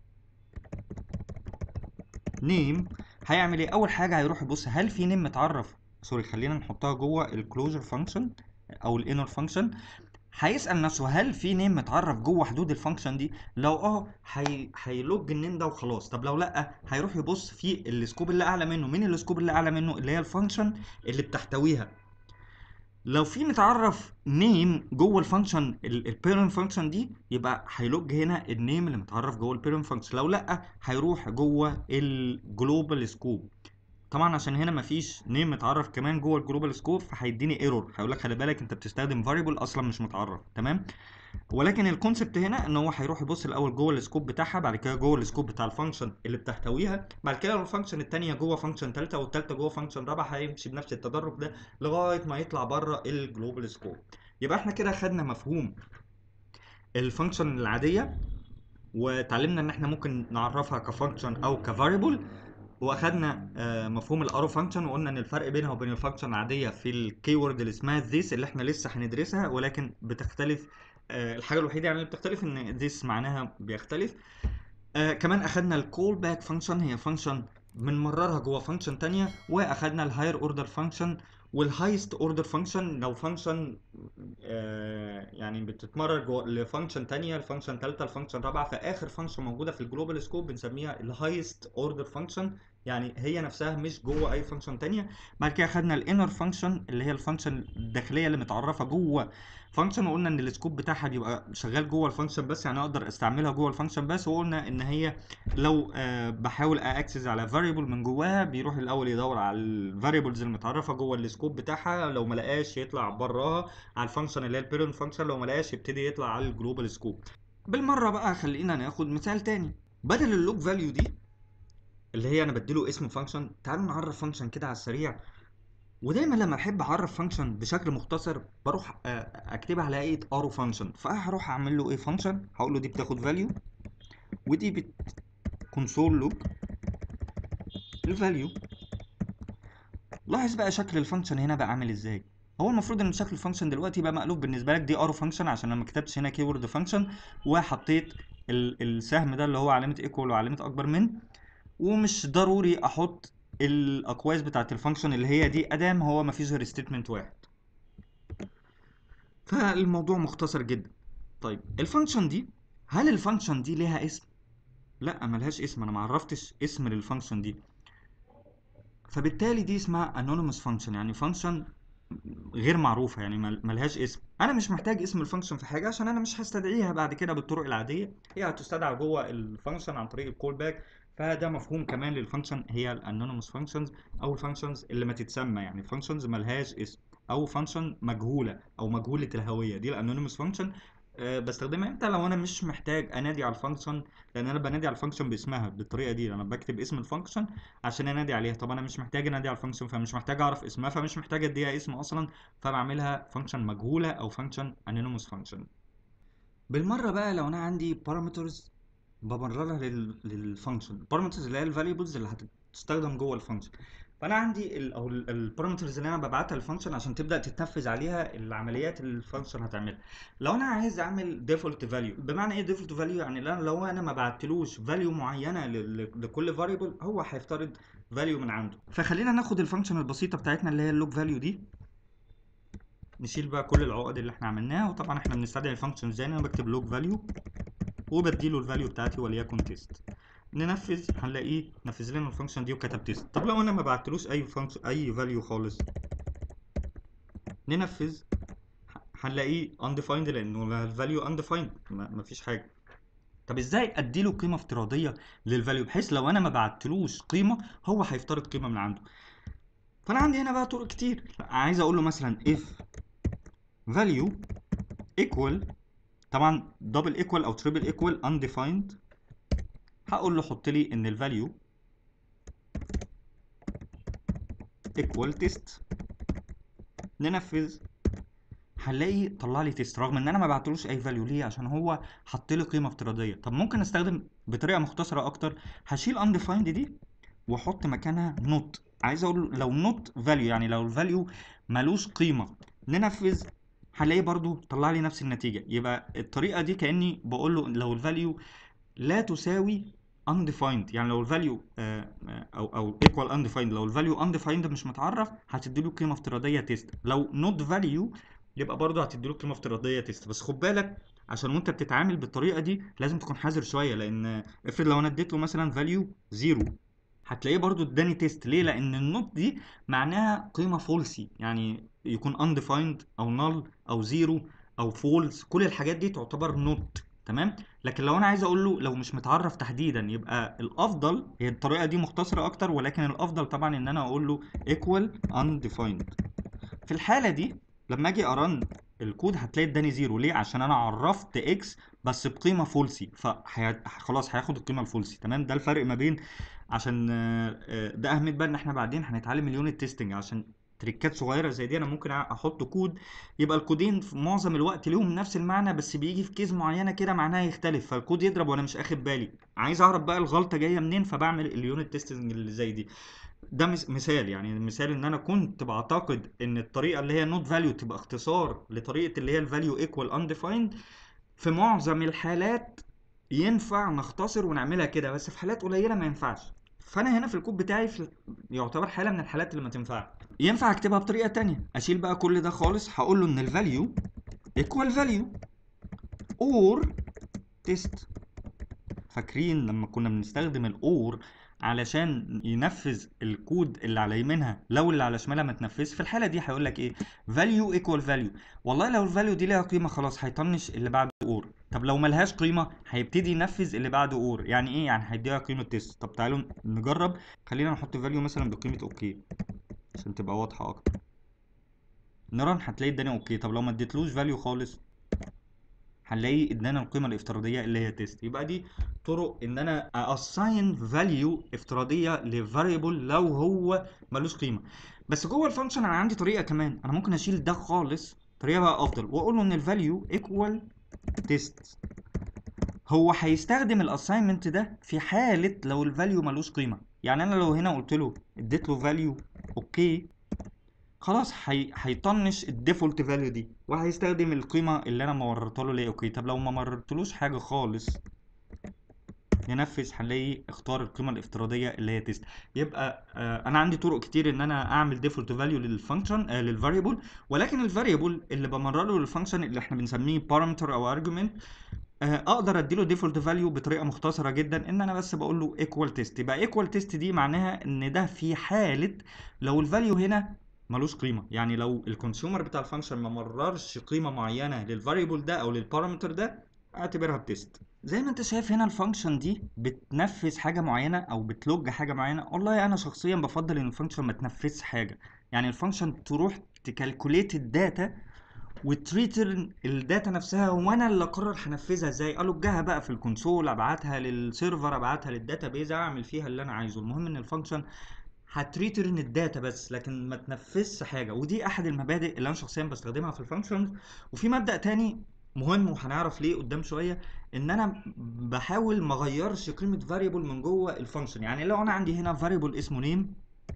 نيم هيعمل ايه اول حاجه هيروح يبص هل في نيم متعرف سوري خلينا نحطها جوه الكلوجر فانكشن او الانر فانكشن هيسال نفسه هل في نيم متعرف جوه حدود الفانكشن دي لو اه هي... هيلوج النيم ده وخلاص طب لو لا هيروح يبص في السكوب اللي اعلى منه مين السكوب اللي اعلى منه اللي هي الفانكشن اللي بتحتويها لو في متعرف نيم جوه الفانكشن البيرنت فانكشن دي يبقى هيلوج هنا النيم اللي متعرف جوه البيرنت فانكشن لو لا هيروح جوه الجلوبال سكوب طبعا عشان هنا مفيش نيم متعرف كمان جوه الجلوبال سكوب فهيديني ايرور هيقول لك خلي بالك انت بتستخدم فاريبل اصلا مش متعرف تمام ولكن الكونسبت هنا ان هو هيروح يبص الاول جوه السكوب بتاعها بعد كده جوه السكوب بتاع الفانكشن اللي بتحتويها بعد كده لو الفانكشن الثانيه جوه فانكشن ثالثه والثالثه جوه فانكشن رابعه هيمشي بنفس التدرج ده لغايه ما يطلع بره الجلوبال سكوب يبقى احنا كده خدنا مفهوم الفانكشن العاديه وتعلمنا ان احنا ممكن نعرفها كفانكشن او كفاريبل واخدنا آه، مفهوم الارو فانكشن وقلنا ان الفرق بينها وبين الفانكشن العاديه في الكيورد اللي اسمها this اللي احنا لسه هندرسها ولكن بتختلف آه، الحاجه الوحيده يعني اللي بتختلف ان this معناها بيختلف آه كمان اخدنا الكول باك فانكشن هي فانكشن بنمررها جوه فانكشن تانية واخدنا الهاير اوردر فانكشن والهايست اوردر فانكشن لو فانكشن آه يعني بتتمرر جوه لفانكشن تانية لفانكشن تالتة لفانكشن رابعة فاخر فانكشن موجودة في الجلوبال سكوب بنسميها الهايست اوردر فانكشن يعني هي نفسها مش جوه اي فانكشن تانية بعد كده خدنا الانر فانكشن اللي هي الفانكشن الداخليه اللي متعرفه جوه فانكشن وقلنا ان السكوب بتاعها بيبقى شغال جوه الفانكشن بس يعني اقدر استعملها جوه الفانكشن بس وقلنا ان هي لو آه بحاول اكسس على فاريبل من جواها بيروح الاول يدور على الفاريبلز المتعرفه جوه السكوب بتاعها لو ما لقاش يطلع براها على الفانكشن اللي هي البيرنت فانكشن لو ما لقاش يبتدي يطلع على الجلوبال سكوب بالمره بقى خلينا ناخد مثال تاني بدل اللوك فاليو دي اللي هي انا بديله اسم فانكشن تعالوا نعرف فانكشن كده على السريع ودايما لما احب اعرف فانكشن بشكل مختصر بروح آه، اكتبها على ايه ارو فانكشن فهروح اعمل له ايه فانكشن هقول له دي بتاخد فاليو ودي بت كونسول لوج الفاليو لاحظ بقى شكل الفانكشن هنا بقى عامل ازاي هو المفروض ان شكل الفانكشن دلوقتي بقى مقلوب بالنسبه لك دي ارو فانكشن عشان انا ما كتبتش هنا كيورد فانكشن وحطيت ال- السهم ده اللي هو علامه ايكوال وعلامه اكبر من ومش ضروري احط الاقواس بتاعت الفانكشن اللي هي دي ادام هو ما فيش غير ستيتمنت واحد فالموضوع مختصر جدا طيب الفانكشن دي هل الفانكشن دي ليها اسم لا ملهاش اسم انا ما عرفتش اسم للفانكشن دي فبالتالي دي اسمها anonymous function يعني فانكشن غير معروفه يعني مل- ملهاش اسم انا مش محتاج اسم الفانكشن في حاجه عشان انا مش هستدعيها بعد كده بالطرق العاديه هي هتستدعى جوه الفانكشن عن طريق الكول باك فده مفهوم كمان للفانكشن هي الانونيموس فانكشنز او الفانكشنز اللي ما تتسمى يعني فانكشنز ملهاش اسم او فانكشن مجهوله او مجهوله الهويه دي الانونيموس فانكشن بستخدمها امتى لو انا مش محتاج انادي على الفانكشن لان انا بنادي على الفانكشن باسمها بالطريقه دي انا بكتب اسم الفانكشن عشان انادي عليها طب انا مش محتاج انادي على الفانكشن فمش محتاج اعرف اسمها فمش محتاج اديها اسم اصلا فبعملها فانكشن مجهوله او فانكشن انونيموس فانكشن بالمره بقى لو انا عندي بارامترز بمررها لل... للفانكشن البارامترز اللي هي الفاليبلز اللي هتستخدم جوه الفانكشن فانا عندي ال... او البارامترز اللي انا ببعتها للفانكشن عشان تبدا تتنفذ عليها العمليات اللي الفانكشن هتعملها لو انا عايز اعمل ديفولت فاليو بمعنى ايه ديفولت فاليو يعني لأن لو انا ما بعتلوش فاليو معينه ل... ل- لكل فاريبل هو هيفترض فاليو من عنده فخلينا ناخد الفانكشن البسيطه بتاعتنا اللي هي اللوك فاليو دي نشيل بقى كل العقد اللي احنا عملناها وطبعا احنا بنستدعي الفانكشن ازاي انا بكتب لوك فاليو وبديله الفاليو بتاعتي وليكن تيست ننفذ هنلاقيه نفذ لنا الفانكشن دي وكتب تيست طب لو انا ما بعتلوش اي فانكشن اي فاليو خالص ننفذ هنلاقيه undefined لانه الفاليو undefined ما مفيش حاجه طب ازاي اديله قيمه افتراضيه للفاليو بحيث لو انا ما بعتلوش قيمه هو هيفترض قيمه من عنده فانا عندي هنا بقى طرق كتير عايز اقول له مثلا if value equal طبعا دبل ايكوال او تريبل ايكوال undefined هقول له حط لي ان الفاليو equal test ننفذ هنلاقي طلع لي تيست رغم ان انا ما بعتلوش اي فاليو ليه عشان هو حط لي قيمه افتراضيه طب ممكن استخدم بطريقه مختصره اكتر هشيل undefined دي واحط مكانها not عايز اقول لو not value يعني لو الفاليو ملوش قيمه ننفذ هلاقي برضو طلع لي نفس النتيجه يبقى الطريقه دي كاني بقول له لو الفاليو لا تساوي undefined يعني لو الفاليو او او equal undefined لو الفاليو undefined مش متعرف هتدي له قيمه افتراضيه تيست لو not value يبقى برضه هتدي له قيمه افتراضيه تيست بس خد بالك عشان وانت بتتعامل بالطريقه دي لازم تكون حذر شويه لان افرض لو انا اديت له مثلا فاليو 0 هتلاقيه برضو اداني تيست ليه لان النوت دي معناها قيمه فولسي يعني يكون undefined او null او zero او false كل الحاجات دي تعتبر نوت تمام لكن لو انا عايز اقول له لو مش متعرف تحديدا يبقى الافضل هي الطريقه دي مختصره اكتر ولكن الافضل طبعا ان انا اقول له equal undefined في الحاله دي لما اجي ارن الكود هتلاقي اداني زيرو ليه عشان انا عرفت اكس بس بقيمه فولسي فخلاص هياخد القيمه الفولسي تمام ده الفرق ما بين عشان آه، آه، ده اهميه بقى ان احنا بعدين هنتعلم اليونت تيستنج عشان تريكات صغيره زي دي انا ممكن احط كود يبقى الكودين في معظم الوقت ليهم نفس المعنى بس بيجي في كيس معينه كده معناها يختلف فالكود يضرب وانا مش اخد بالي عايز اعرف بقى الغلطه جايه منين فبعمل اليونت تيستنج اللي زي دي ده مس- مثال يعني مثال ان انا كنت بعتقد ان الطريقه اللي هي نوت فاليو تبقى اختصار لطريقه اللي هي الفاليو ايكوال undefined في معظم الحالات ينفع نختصر ونعملها كده بس في حالات قليله ما ينفعش فانا هنا في الكود بتاعي في يعتبر حاله من الحالات اللي ما تنفعش ينفع اكتبها بطريقه تانية اشيل بقى كل ده خالص هقول له ان الفاليو equal value or test فاكرين لما كنا بنستخدم الاور علشان ينفذ الكود اللي على يمينها لو اللي على شمالها ما تنفذش في الحاله دي هيقول لك ايه value equal value والله لو الفاليو دي ليها قيمه خلاص هيطنش اللي بعد اور طب لو ملهاش قيمه هيبتدي ينفذ اللي بعد اور يعني ايه يعني هيديها قيمه تيست طب تعالوا نجرب خلينا نحط فاليو مثلا بقيمه اوكي عشان تبقى واضحه اكتر نرن هتلاقي اداني اوكي طب لو ما اديتلوش فاليو خالص هنلاقي ادانا القيمه الافتراضيه اللي هي تيست يبقى دي طرق ان انا assign value افتراضيه لفاريبل لو هو ملوش قيمه بس جوه الفانكشن انا عندي طريقه كمان انا ممكن اشيل ده خالص طريقه بقى افضل واقول له ان الفاليو equal test هو هيستخدم الاساينمنت ده في حاله لو الفاليو ملوش قيمه يعني انا لو هنا قلت له اديت له فاليو اوكي خلاص هي... هيطنش الديفولت فاليو دي وهيستخدم القيمه اللي انا مررتها له اللي هي اوكي طب لو ما مررتلوش حاجه خالص ينفذ هنلاقي اختار القيمه الافتراضيه اللي هي تيست يبقى آه انا عندي طرق كتير ان انا اعمل ديفولت فاليو للفانكشن آه للفاريبل ولكن الفاريبل اللي بمرره للفانكشن اللي احنا بنسميه بارامتر او ارجيومنت آه اقدر اديله ديفولت فاليو بطريقه مختصره جدا ان انا بس بقول له ايكوال تيست يبقى ايكوال تيست دي معناها ان ده في حاله لو الفاليو هنا ملوش قيمه يعني لو الكونسيومر بتاع الفانكشن ما مررش قيمه معينه للفاريبل ده او للبارامتر ده اعتبرها بتيست زي ما انت شايف هنا الفانكشن دي بتنفذ حاجه معينه او بتلوج حاجه معينه والله انا شخصيا بفضل ان الفانكشن ما تنفذش حاجه يعني الفانكشن تروح تكالكوليت الداتا وتريترن الداتا نفسها وانا اللي اقرر هنفذها ازاي الوجها بقى في الكونسول ابعتها للسيرفر ابعتها للداتا بيز اعمل فيها اللي انا عايزه المهم ان الفانكشن هتريترن الداتا بس لكن ما تنفذش حاجه ودي احد المبادئ اللي انا شخصيا بستخدمها في الفانكشنز وفي مبدأ تاني مهم وهنعرف ليه قدام شويه ان انا بحاول ما اغيرش قيمه فاريبل من جوه الفانكشن يعني لو انا عندي هنا فاريبل اسمه نيم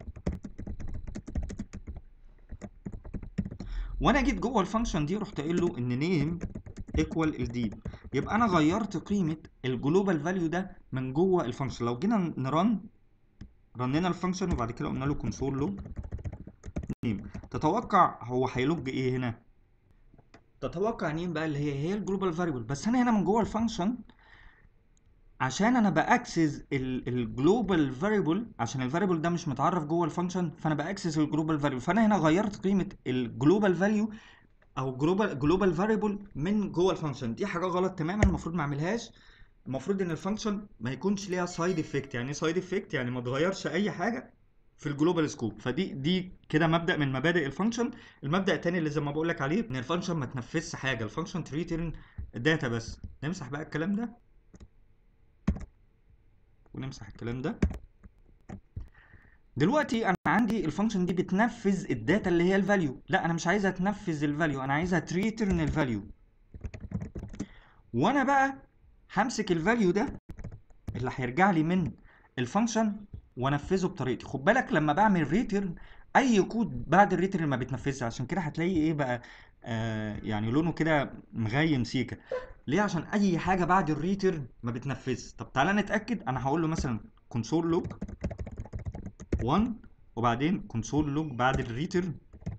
وانا جيت جوه الفانكشن دي رحت قايل له ان نيم ايكوال الديب يبقى انا غيرت قيمه الجلوبال فاليو ده من جوه الفانكشن لو جينا نرن رنينا الفانكشن وبعد كده قلنا له كونسول لوج نيم تتوقع هو هيلوج ايه هنا تتوقع نيم بقى اللي هي هي الجلوبال فاريبل بس انا هنا من جوه الفانكشن عشان انا باكسس الجلوبال فاريبل عشان الفاريبل ده مش متعرف جوه الفانكشن فانا باكسس الجلوبال فاريبل فانا هنا غيرت قيمه الجلوبال فاليو او جلوبال جلوبال فاريبل من جوه الفانكشن دي حاجه غلط تماما المفروض ما اعملهاش المفروض ان الفانكشن ما يكونش ليها سايد افكت يعني ايه سايد افكت يعني ما تغيرش اي حاجه في الجلوبال سكوب فدي دي كده مبدا من مبادئ الفانكشن المبدا الثاني اللي زي ما بقول لك عليه ان الفانكشن ما تنفذش حاجه الفانكشن تريترن داتا بس نمسح بقى الكلام ده ونمسح الكلام ده دلوقتي انا عندي الفانكشن دي بتنفذ الداتا اللي هي الفاليو لا انا مش عايزها تنفذ الفاليو انا عايزها تريترن الفاليو وانا بقى همسك الفاليو ده اللي هيرجع لي من الفانكشن وانفذه بطريقتي خد بالك لما بعمل ريترن اي كود بعد الريترن ما بيتنفذش عشان كده هتلاقي ايه بقى آه يعني لونه كده مغيم سيكا ليه عشان اي حاجه بعد الريترن ما بتنفذش طب تعالى نتاكد انا هقول له مثلا كونسول لوج 1 وبعدين كونسول لوج بعد الريترن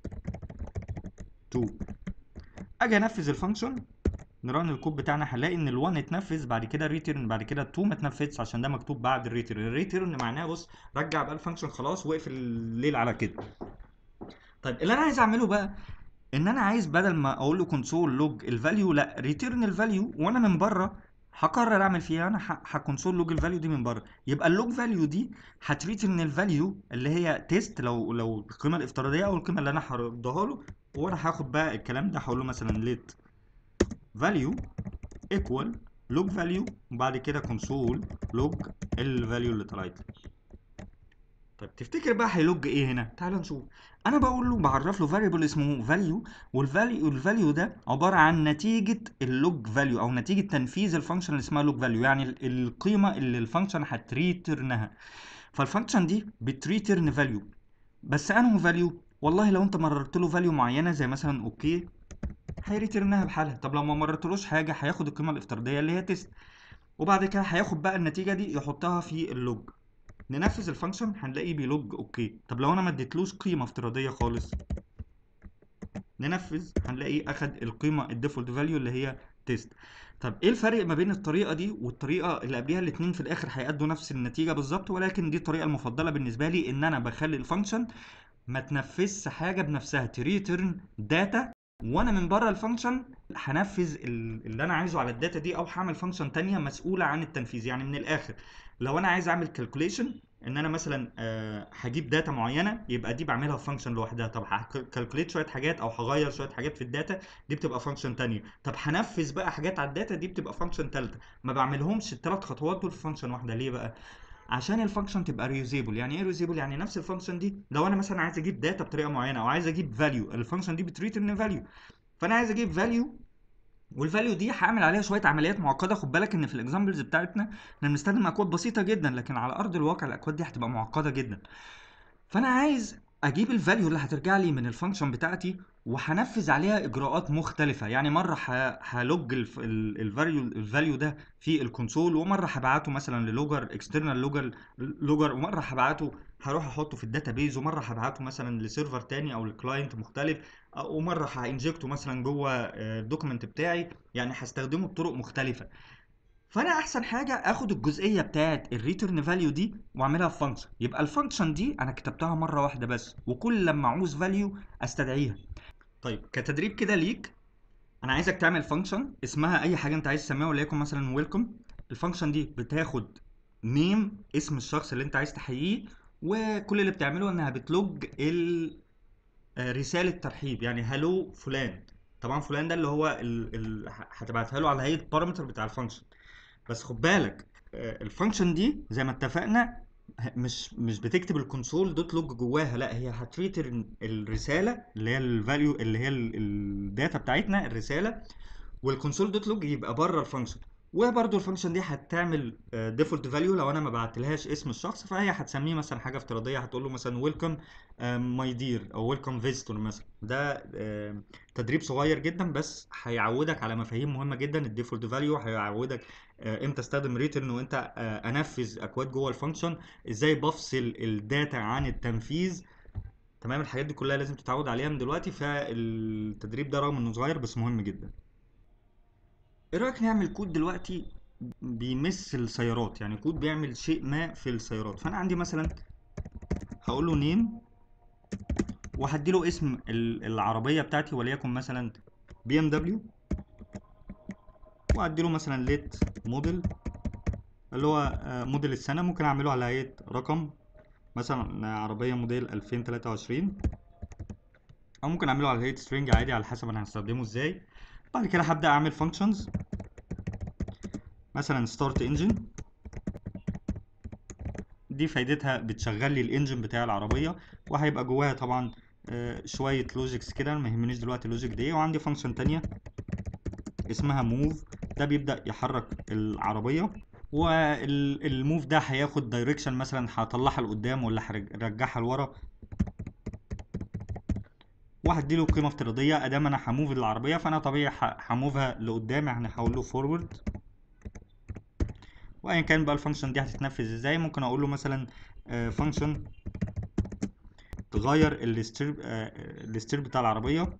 2 اجي انفذ الفانكشن نران الكود بتاعنا هنلاقي ان ال1 اتنفذ بعد كده الريترن بعد كده ال2 ما اتنفذش عشان ده مكتوب بعد الريترن الريترن معناه بص رجع بقى الفانكشن خلاص وقف الليل على كده طيب اللي انا عايز اعمله بقى ان انا عايز بدل ما اقول له كونسول لوج الفاليو لا ريتيرن الفاليو وانا من بره هقرر اعمل فيها انا هكونسول لوج الفاليو دي من بره يبقى اللوج فاليو دي هتريتيرن الفاليو اللي هي تيست لو لو القيمه الافتراضيه او القيمه اللي انا هردها له وانا هاخد بقى الكلام ده هقول له مثلا ليت فاليو ايكوال لوج فاليو وبعد كده كونسول لوج الفاليو اللي طلعت لي طيب تفتكر بقى هيلوج ايه هنا تعال نشوف انا بقول له بعرف له فاريبل اسمه فاليو والفاليو الفاليو ده عباره عن نتيجه اللوج فاليو او نتيجه تنفيذ الفانكشن اللي اسمها لوج فاليو يعني ال- القيمه اللي الفانكشن هتريترنها فالفانكشن دي بتريترن فاليو بس انه فاليو والله لو انت مررت له فاليو معينه زي مثلا اوكي هيريترنها بحالها طب لو ما مررتلوش حاجه هياخد القيمه الافتراضيه اللي هي تيست وبعد كده هياخد بقى النتيجه دي يحطها في اللوج ننفذ الفانكشن هنلاقيه بيلوج اوكي طب لو انا ما اديتلوش قيمه افتراضيه خالص ننفذ هنلاقيه اخد القيمه الديفولت فاليو اللي هي تيست طب ايه الفرق ما بين الطريقه دي والطريقه اللي قبليها الاثنين في الاخر هيأدوا نفس النتيجه بالظبط ولكن دي الطريقه المفضله بالنسبه لي ان انا بخلي الفانكشن ما تنفذش حاجه بنفسها تريترن داتا وانا من بره الفانكشن هنفذ ال- اللي انا عايزه على الداتا دي او هعمل فانكشن تانية مسؤوله عن التنفيذ يعني من الاخر لو انا عايز اعمل كالكوليشن ان انا مثلا آه، هجيب داتا معينه يبقى دي بعملها في فانكشن لوحدها طب هكالكوليت شويه حاجات او هغير شويه حاجات في الداتا دي بتبقى فانكشن تانية طب هنفذ بقى حاجات على الداتا دي بتبقى فانكشن ثالثه ما بعملهمش الثلاث خطوات دول في فانكشن واحده ليه بقى عشان الفانكشن تبقى ريوزيبل يعني ايه ريوزيبل يعني نفس الفانكشن دي لو انا مثلا عايز اجيب داتا بطريقه معينه او عايز اجيب فاليو الفانكشن دي بتريترن فاليو فانا عايز اجيب فاليو والفاليو دي هعمل عليها شويه عمليات معقده خد بالك ان في الاكزامبلز بتاعتنا احنا بنستخدم اكواد بسيطه جدا لكن على ارض الواقع الاكواد دي هتبقى معقده جدا فانا عايز اجيب الفاليو اللي هترجع لي من الفانكشن بتاعتي وهنفذ عليها اجراءات مختلفه يعني مره ه- هلوج الف- ال- الفاليو الفاليو ده في الكونسول ومره هبعته مثلا للوجر اكسترنال لوجر لوجر ومره هبعته هروح احطه في الداتابيز ومره هبعته مثلا لسيرفر تاني او لكلاينت مختلف أو- ومره هانجكته مثلا جوه الدوكيمنت بتاعي يعني هستخدمه بطرق مختلفه فانا احسن حاجه اخد الجزئيه بتاعه الريتيرن فاليو دي واعملها في فانكشن يبقى الفانكشن دي انا كتبتها مره واحده بس وكل لما اعوز فاليو استدعيها طيب كتدريب كده ليك انا عايزك تعمل فانكشن اسمها اي حاجه انت عايز تسميها وليكن مثلا ويلكم الفانكشن دي بتاخد نيم اسم الشخص اللي انت عايز تحييه وكل اللي بتعمله انها بتلوج ال آه، رسالة ترحيب يعني هلو فلان طبعا فلان ده اللي هو ال... ال... ه- هتبعتها له على هيئة بارامتر بتاع الفانكشن بس خد بالك آه، الفانكشن دي زي ما اتفقنا ه- مش مش بتكتب الكونسول دوت لوج جواها لا هي هتريترن الرسالة اللي هي الفاليو اللي هي الداتا بتاعتنا الرسالة والكونسول دوت لوج يبقى بره الفانكشن وبرده الفانكشن دي هتعمل ديفولت فاليو لو انا ما بعتلهاش اسم الشخص فهي هتسميه مثلا حاجه افتراضيه هتقول له مثلا ويلكم ماي دير او ويلكم فيزيتور مثلا ده آم، تدريب صغير جدا بس هيعودك على مفاهيم مهمه جدا الديفولت فاليو هيعودك آه، امتى استخدم ريترن وامتى آه، انفذ اكواد جوه الفانكشن ازاي بفصل الداتا عن التنفيذ تمام الحاجات دي كلها لازم تتعود عليها من دلوقتي فالتدريب ده رغم انه صغير بس مهم جدا ايه رايك نعمل كود دلوقتي بيمس السيارات يعني كود بيعمل شيء ما في السيارات فانا عندي مثلا هقول له نيم وهدي له اسم ال- العربيه بتاعتي وليكن مثلا بي ام دبليو وادي له مثلا ليت موديل اللي هو آه، موديل السنه ممكن اعمله على هيئه رقم مثلا عربيه موديل 2023 او ممكن اعمله على هيئه سترينج عادي على حسب انا هستخدمه ازاي بعد كده هبدا اعمل فانكشنز مثلا ستارت انجن دي فايدتها بتشغل لي الانجن بتاع العربيه وهيبقى جواها طبعا آه، شويه لوجيكس كده ما يهمنيش دلوقتي اللوجيك دي وعندي فانكشن تانية اسمها موف ده بيبدا يحرك العربيه والموف ده هياخد دايركشن مثلا هطلعها لقدام ولا هرجعها لورا وهديله قيمه افتراضيه ادام انا هموف العربيه فانا طبيعي ه- هموفها لقدام يعني هقول له فورورد وايا كان بقى الفانكشن دي هتتنفذ ازاي ممكن اقول له مثلا فانكشن تغير الستير الستير بتاع العربيه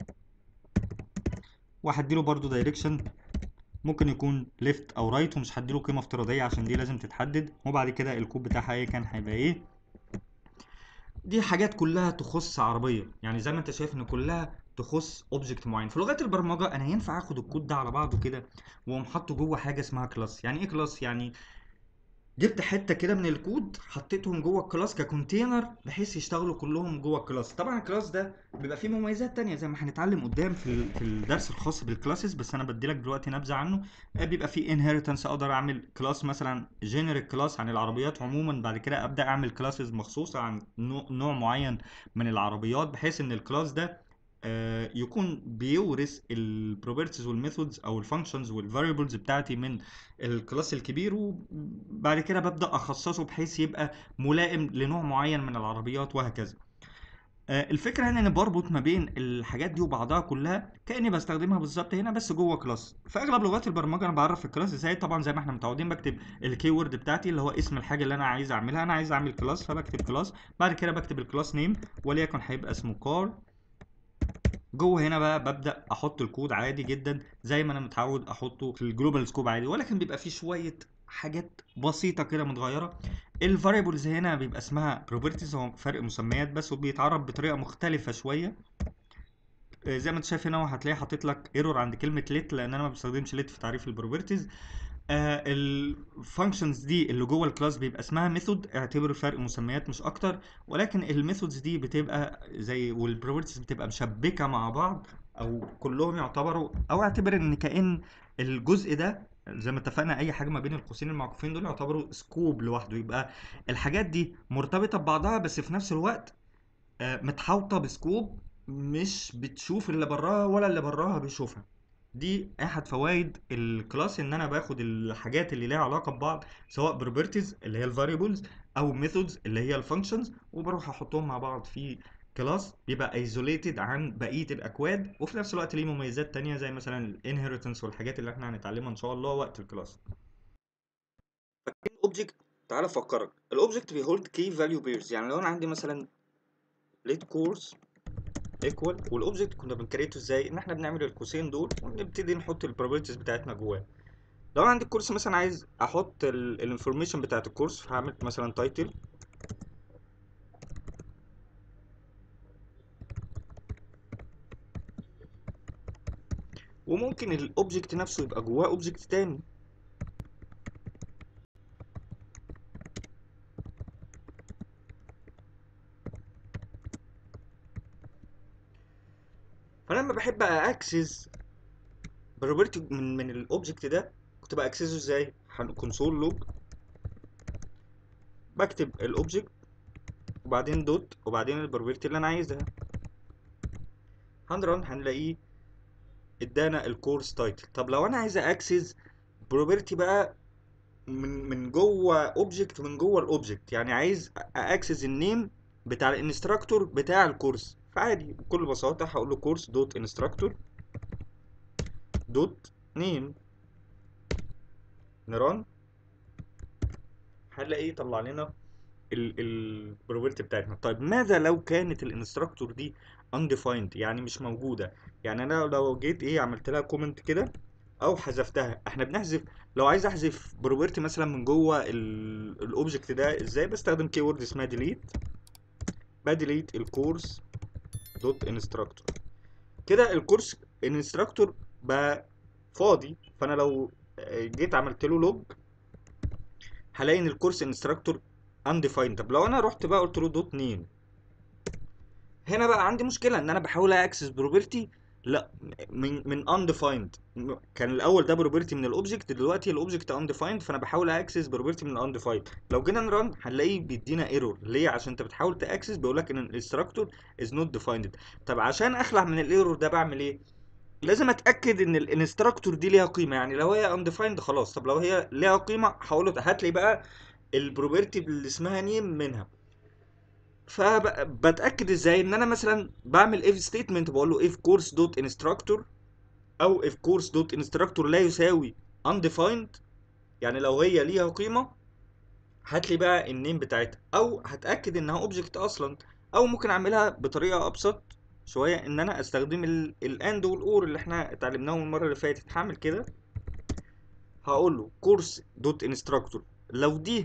وهديله برضو دايركشن ممكن يكون ليفت او رايت ومش هديله قيمه افتراضيه عشان دي لازم تتحدد وبعد كده الكود بتاعها ايه كان هيبقى ايه دي حاجات كلها تخص عربيه يعني زي ما انت شايف ان كلها تخص اوبجكت معين في لغات البرمجه انا ينفع اخد الكود ده على بعضه كده واقوم حاطه جوه حاجه اسمها كلاس يعني ايه كلاس يعني جبت حته كده من الكود حطيتهم جوه الكلاس ككونتينر بحيث يشتغلوا كلهم جوه الكلاس طبعا الكلاس ده بيبقى فيه مميزات تانية زي ما هنتعلم قدام في ال- في الدرس الخاص بالكلاسز بس انا بديلك دلوقتي نبذه عنه آه، بيبقى فيه انهيرتنس اقدر اعمل كلاس مثلا جينيريك كلاس عن العربيات عموما بعد كده ابدا اعمل كلاسز مخصوصه عن نوع نوع معين من العربيات بحيث ان الكلاس ده آه، يكون بيورث البروبرتيز والميثودز او الفانكشنز والفاريبلز بتاعتي من الكلاس الكبير وبعد كده ببدا اخصصه بحيث يبقى ملائم لنوع معين من العربيات وهكذا آه، الفكره هنا ان بربط ما بين الحاجات دي وبعضها كلها كاني بستخدمها بالظبط هنا بس جوه كلاس في اغلب لغات البرمجه انا بعرف الكلاس ازاي طبعا زي ما احنا متعودين بكتب الكي وورد بتاعتي اللي هو اسم الحاجه اللي انا عايز اعملها انا عايز اعمل كلاس فبكتب كلاس بعد كده بكتب الكلاس نيم وليكن هيبقى اسمه كار جوه هنا بقى ببدأ احط الكود عادي جدا زي ما انا متعود احطه في الجلوبال سكوب عادي ولكن بيبقى فيه شوية حاجات بسيطة كده متغيرة الفاريبلز هنا بيبقى اسمها بروبرتيز هو فرق مسميات بس وبيتعرف بطريقة مختلفة شوية آه، زي ما انت شايف هنا هو هتلاقيه حاطط لك ايرور عند كلمة ليت لان انا ما بستخدمش ليت في تعريف البروبرتيز الفانكشنز دي اللي جوه الكلاس بيبقى اسمها ميثود اعتبره فرق مسميات مش اكتر ولكن الميثودز دي بتبقى زي والبروبرتيز بتبقى مشبكه مع بعض او كلهم يعتبروا او اعتبر ان كأن الجزء ده زي ما اتفقنا اي حاجه ما بين القوسين المعكوفين دول يعتبروا سكوب لوحده يبقى الحاجات دي مرتبطه ببعضها بس في نفس الوقت آه، متحوطه بسكوب مش بتشوف اللي براها ولا اللي براها بيشوفها دي احد فوائد الكلاس ان انا باخد الحاجات اللي ليها علاقه ببعض سواء بروبرتيز اللي هي الفاريبلز او ميثودز اللي هي الفانكشنز وبروح احطهم مع بعض في كلاس بيبقى ايزوليتد عن بقيه الاكواد وفي نفس الوقت ليه مميزات تانية زي مثلا الانهيرتنس والحاجات اللي احنا هنتعلمها ان شاء الله وقت الكلاس الاوبجكت تعالى افكرك الاوبجكت بيهولد كي فاليو بيرز يعني لو انا عندي مثلا ليت كورس ايكوال والاوبجكت كنا بنكريته ازاي ان احنا بنعمل القوسين دول ونبتدي نحط البروبرتيز بتاعتنا جواه لو انا عندي الكورس مثلا عايز احط الانفورميشن بتاعت الكورس فهعمل مثلا تايتل وممكن الاوبجكت نفسه يبقى جواه اوبجكت تاني فلما بحب اكسس بروبرتي من من الاوبجكت ده كنت باكسسه ازاي كونسول لوج بكتب الاوبجكت وبعدين دوت وبعدين البروبرتي اللي انا عايزها هنرن هنلاقيه ادانا الكورس تايتل طب لو انا عايز اكسس بروبرتي بقى من من جوه اوبجكت من جوه الاوبجكت يعني عايز اكسس النيم بتاع الانستراكتور بتاع الكورس فعادي بكل بساطه هقول له كورس دوت انستراكتور دوت نيم نران هنلاقيه طلع لنا البروبرتي بتاعتنا طيب ماذا لو كانت الانستراكتور دي undefined يعني مش موجوده يعني انا لو جيت ايه عملت لها كومنت كده او حذفتها احنا بنحذف لو عايز احذف بروبرتي مثلا من جوه الاوبجكت ده ازاي بستخدم كي وورد اسمها ديليت بديليت الكورس دوت انستراكتور كده الكورس انستراكتور بقى فاضي فانا لو جيت عملت له لوج هلاقي ان الكورس انستراكتور undefined طب لو انا رحت بقى قلت له دوت نيم هنا بقى عندي مشكله ان انا بحاول اكسس بروبرتي لا من من undefined كان الاول ده بروبرتي من الاوبجكت دلوقتي الاوبجكت undefined فانا بحاول اكسس بروبرتي من undefined لو جينا نرن هنلاقيه بيدينا ايرور ليه عشان انت بتحاول تاكسس بيقول لك ان الانستراكتور از نوت ديفايند طب عشان اخلع من الايرور ده بعمل ايه لازم اتاكد ان الانستراكتور دي ليها قيمه يعني لو هي undefined خلاص طب لو هي ليها قيمه هقول له هات لي بقى البروبرتي اللي اسمها نيم منها فبتاكد ازاي ان انا مثلا بعمل if statement بقول له if course dot instructor او if course dot instructor لا يساوي undefined يعني لو هي ليها قيمه هات لي بقى النيم بتاعتها او هتاكد انها اوبجكت اصلا او ممكن اعملها بطريقه ابسط شويه ان انا استخدم الاند والاور اللي احنا اتعلمناهم المره اللي فاتت هعمل كده هقول له course dot instructor لو دي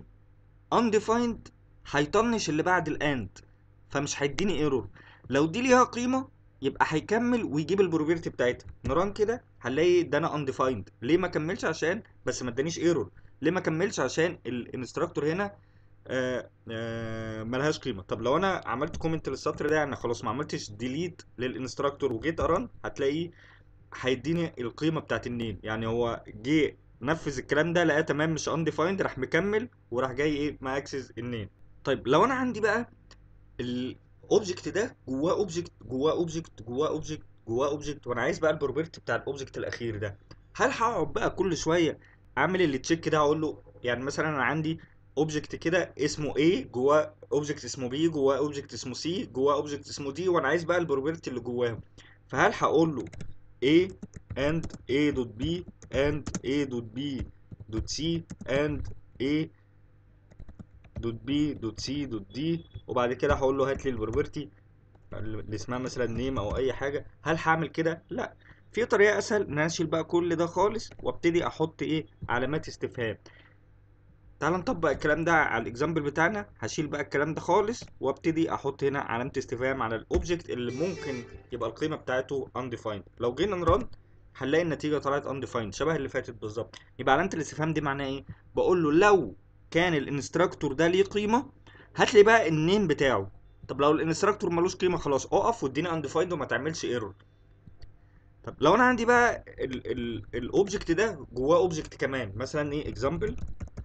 undefined هيطنش اللي بعد الاند فمش هيديني ايرور لو دي ليها قيمه يبقى هيكمل ويجيب البروبرتي بتاعتها نران كده هنلاقي ده انا undefined ليه ما كملش عشان بس ما ادانيش ايرور ليه ما كملش عشان الانستراكتور هنا آه آه ملهاش قيمه طب لو انا عملت كومنت للسطر ده يعني خلاص ما عملتش ديليت للانستراكتور وجيت اران هتلاقيه هيديني القيمه بتاعت النيم يعني هو جه نفذ الكلام ده لقاه تمام مش undefined راح مكمل وراح جاي ايه ما اكسس النيم طيب لو انا عندي بقى الاوبجكت ده جواه اوبجكت جواه اوبجكت جواه اوبجكت جواه اوبجكت وانا عايز بقى البروبرتي بتاع الاوبجكت الاخير ده هل هقعد بقى كل شويه اعمل اللي تشيك ده اقول له يعني مثلا انا عندي اوبجكت كده اسمه A جواه اوبجكت اسمه B جواه اوبجكت اسمه C جواه اوبجكت اسمه D وانا عايز بقى البروبرتي اللي جواهم فهل هقول له A and A دوت B and A دوت B دوت C and A دوت B دوت C دوت D وبعد كده هقول له هات لي البروبرتي اللي اسمها مثلا نيم او اي حاجه هل هعمل كده لا في طريقه اسهل ان انا اشيل بقى كل ده خالص وابتدي احط ايه علامات استفهام تعال نطبق الكلام ده على الاكزامبل بتاعنا هشيل بقى الكلام ده خالص وابتدي احط هنا علامه استفهام على الاوبجكت اللي ممكن يبقى القيمه بتاعته undefined لو جينا نرن هنلاقي النتيجه طلعت undefined شبه اللي فاتت بالظبط يبقى علامه الاستفهام دي معناها ايه بقول له لو كان الانستراكتور ده ليه قيمه هات لي بقى النيم بتاعه طب لو الانستراكتور ملوش قيمه خلاص اقف واديني undefined وما تعملش ايرور طب لو انا عندي بقى الاوبجكت ده جواه اوبجكت كمان مثلا ايه اكزامبل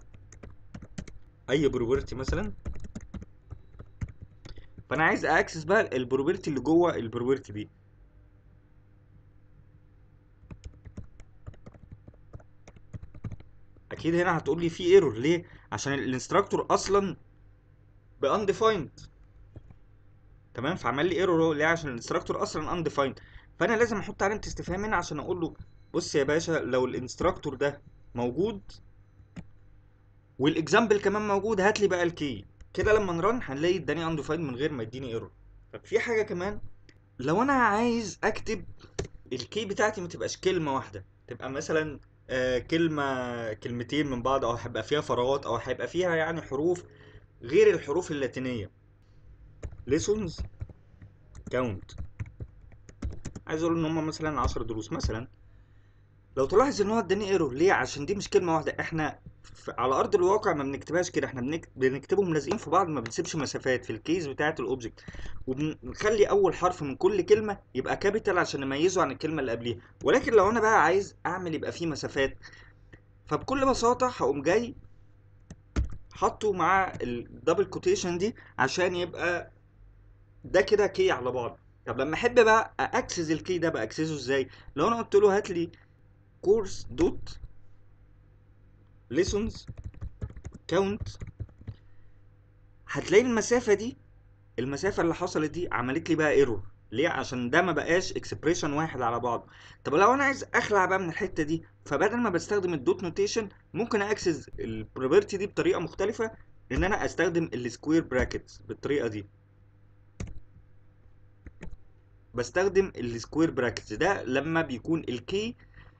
اي بروبرتي مثلا فانا عايز اكسس بقى البروبرتي اللي جوه البروبرتي دي اكيد هنا هتقول لي في ايرور ليه عشان الانستراكتور اصلا بانديفايند تمام فعمل لي ايرور ليه عشان الانستراكتور اصلا انديفايند فانا لازم احط علامه استفهام هنا عشان اقول له بص يا باشا لو الانستراكتور ده موجود والاكزامبل كمان موجود هات لي بقى الكي كده لما نرن هنلاقي اداني انديفايند من غير ما يديني ايرور طب في حاجه كمان لو انا عايز اكتب الكي بتاعتي ما تبقاش كلمه واحده تبقى مثلا آه كلمه كلمتين من بعض او هيبقى فيها فراغات او هيبقى فيها يعني حروف غير الحروف اللاتينيه lessons count عايز اقول ان هم مثلا 10 دروس مثلا لو تلاحظ ان هو اداني ايرور ليه عشان دي مش كلمه واحده احنا على ارض الواقع ما بنكتبهاش كده احنا بنكتب بنكتبهم لازقين في بعض ما بنسيبش مسافات في الكيس بتاعه الاوبجكت وبنخلي اول حرف من كل كلمه يبقى كابيتال عشان نميزه عن الكلمه اللي قبليها ولكن لو انا بقى عايز اعمل يبقى فيه مسافات فبكل بساطه هقوم جاي حاطه مع الدبل كوتيشن دي عشان يبقى ده كده كي على بعض طب لما احب بقى اكسس الكي ده بقى اكسسه ازاي لو انا قلت له هات لي كورس دوت lessons count هتلاقي المسافة دي المسافة اللي حصلت دي عملت لي بقى ايرور ليه عشان ده ما بقاش اكسبريشن واحد على بعض طب لو انا عايز اخلع بقى من الحته دي فبدل ما بستخدم الدوت نوتيشن ممكن اكسس البروبرتي دي بطريقه مختلفه ان انا استخدم السكوير براكتس بالطريقه دي بستخدم السكوير براكتس ده لما بيكون الكي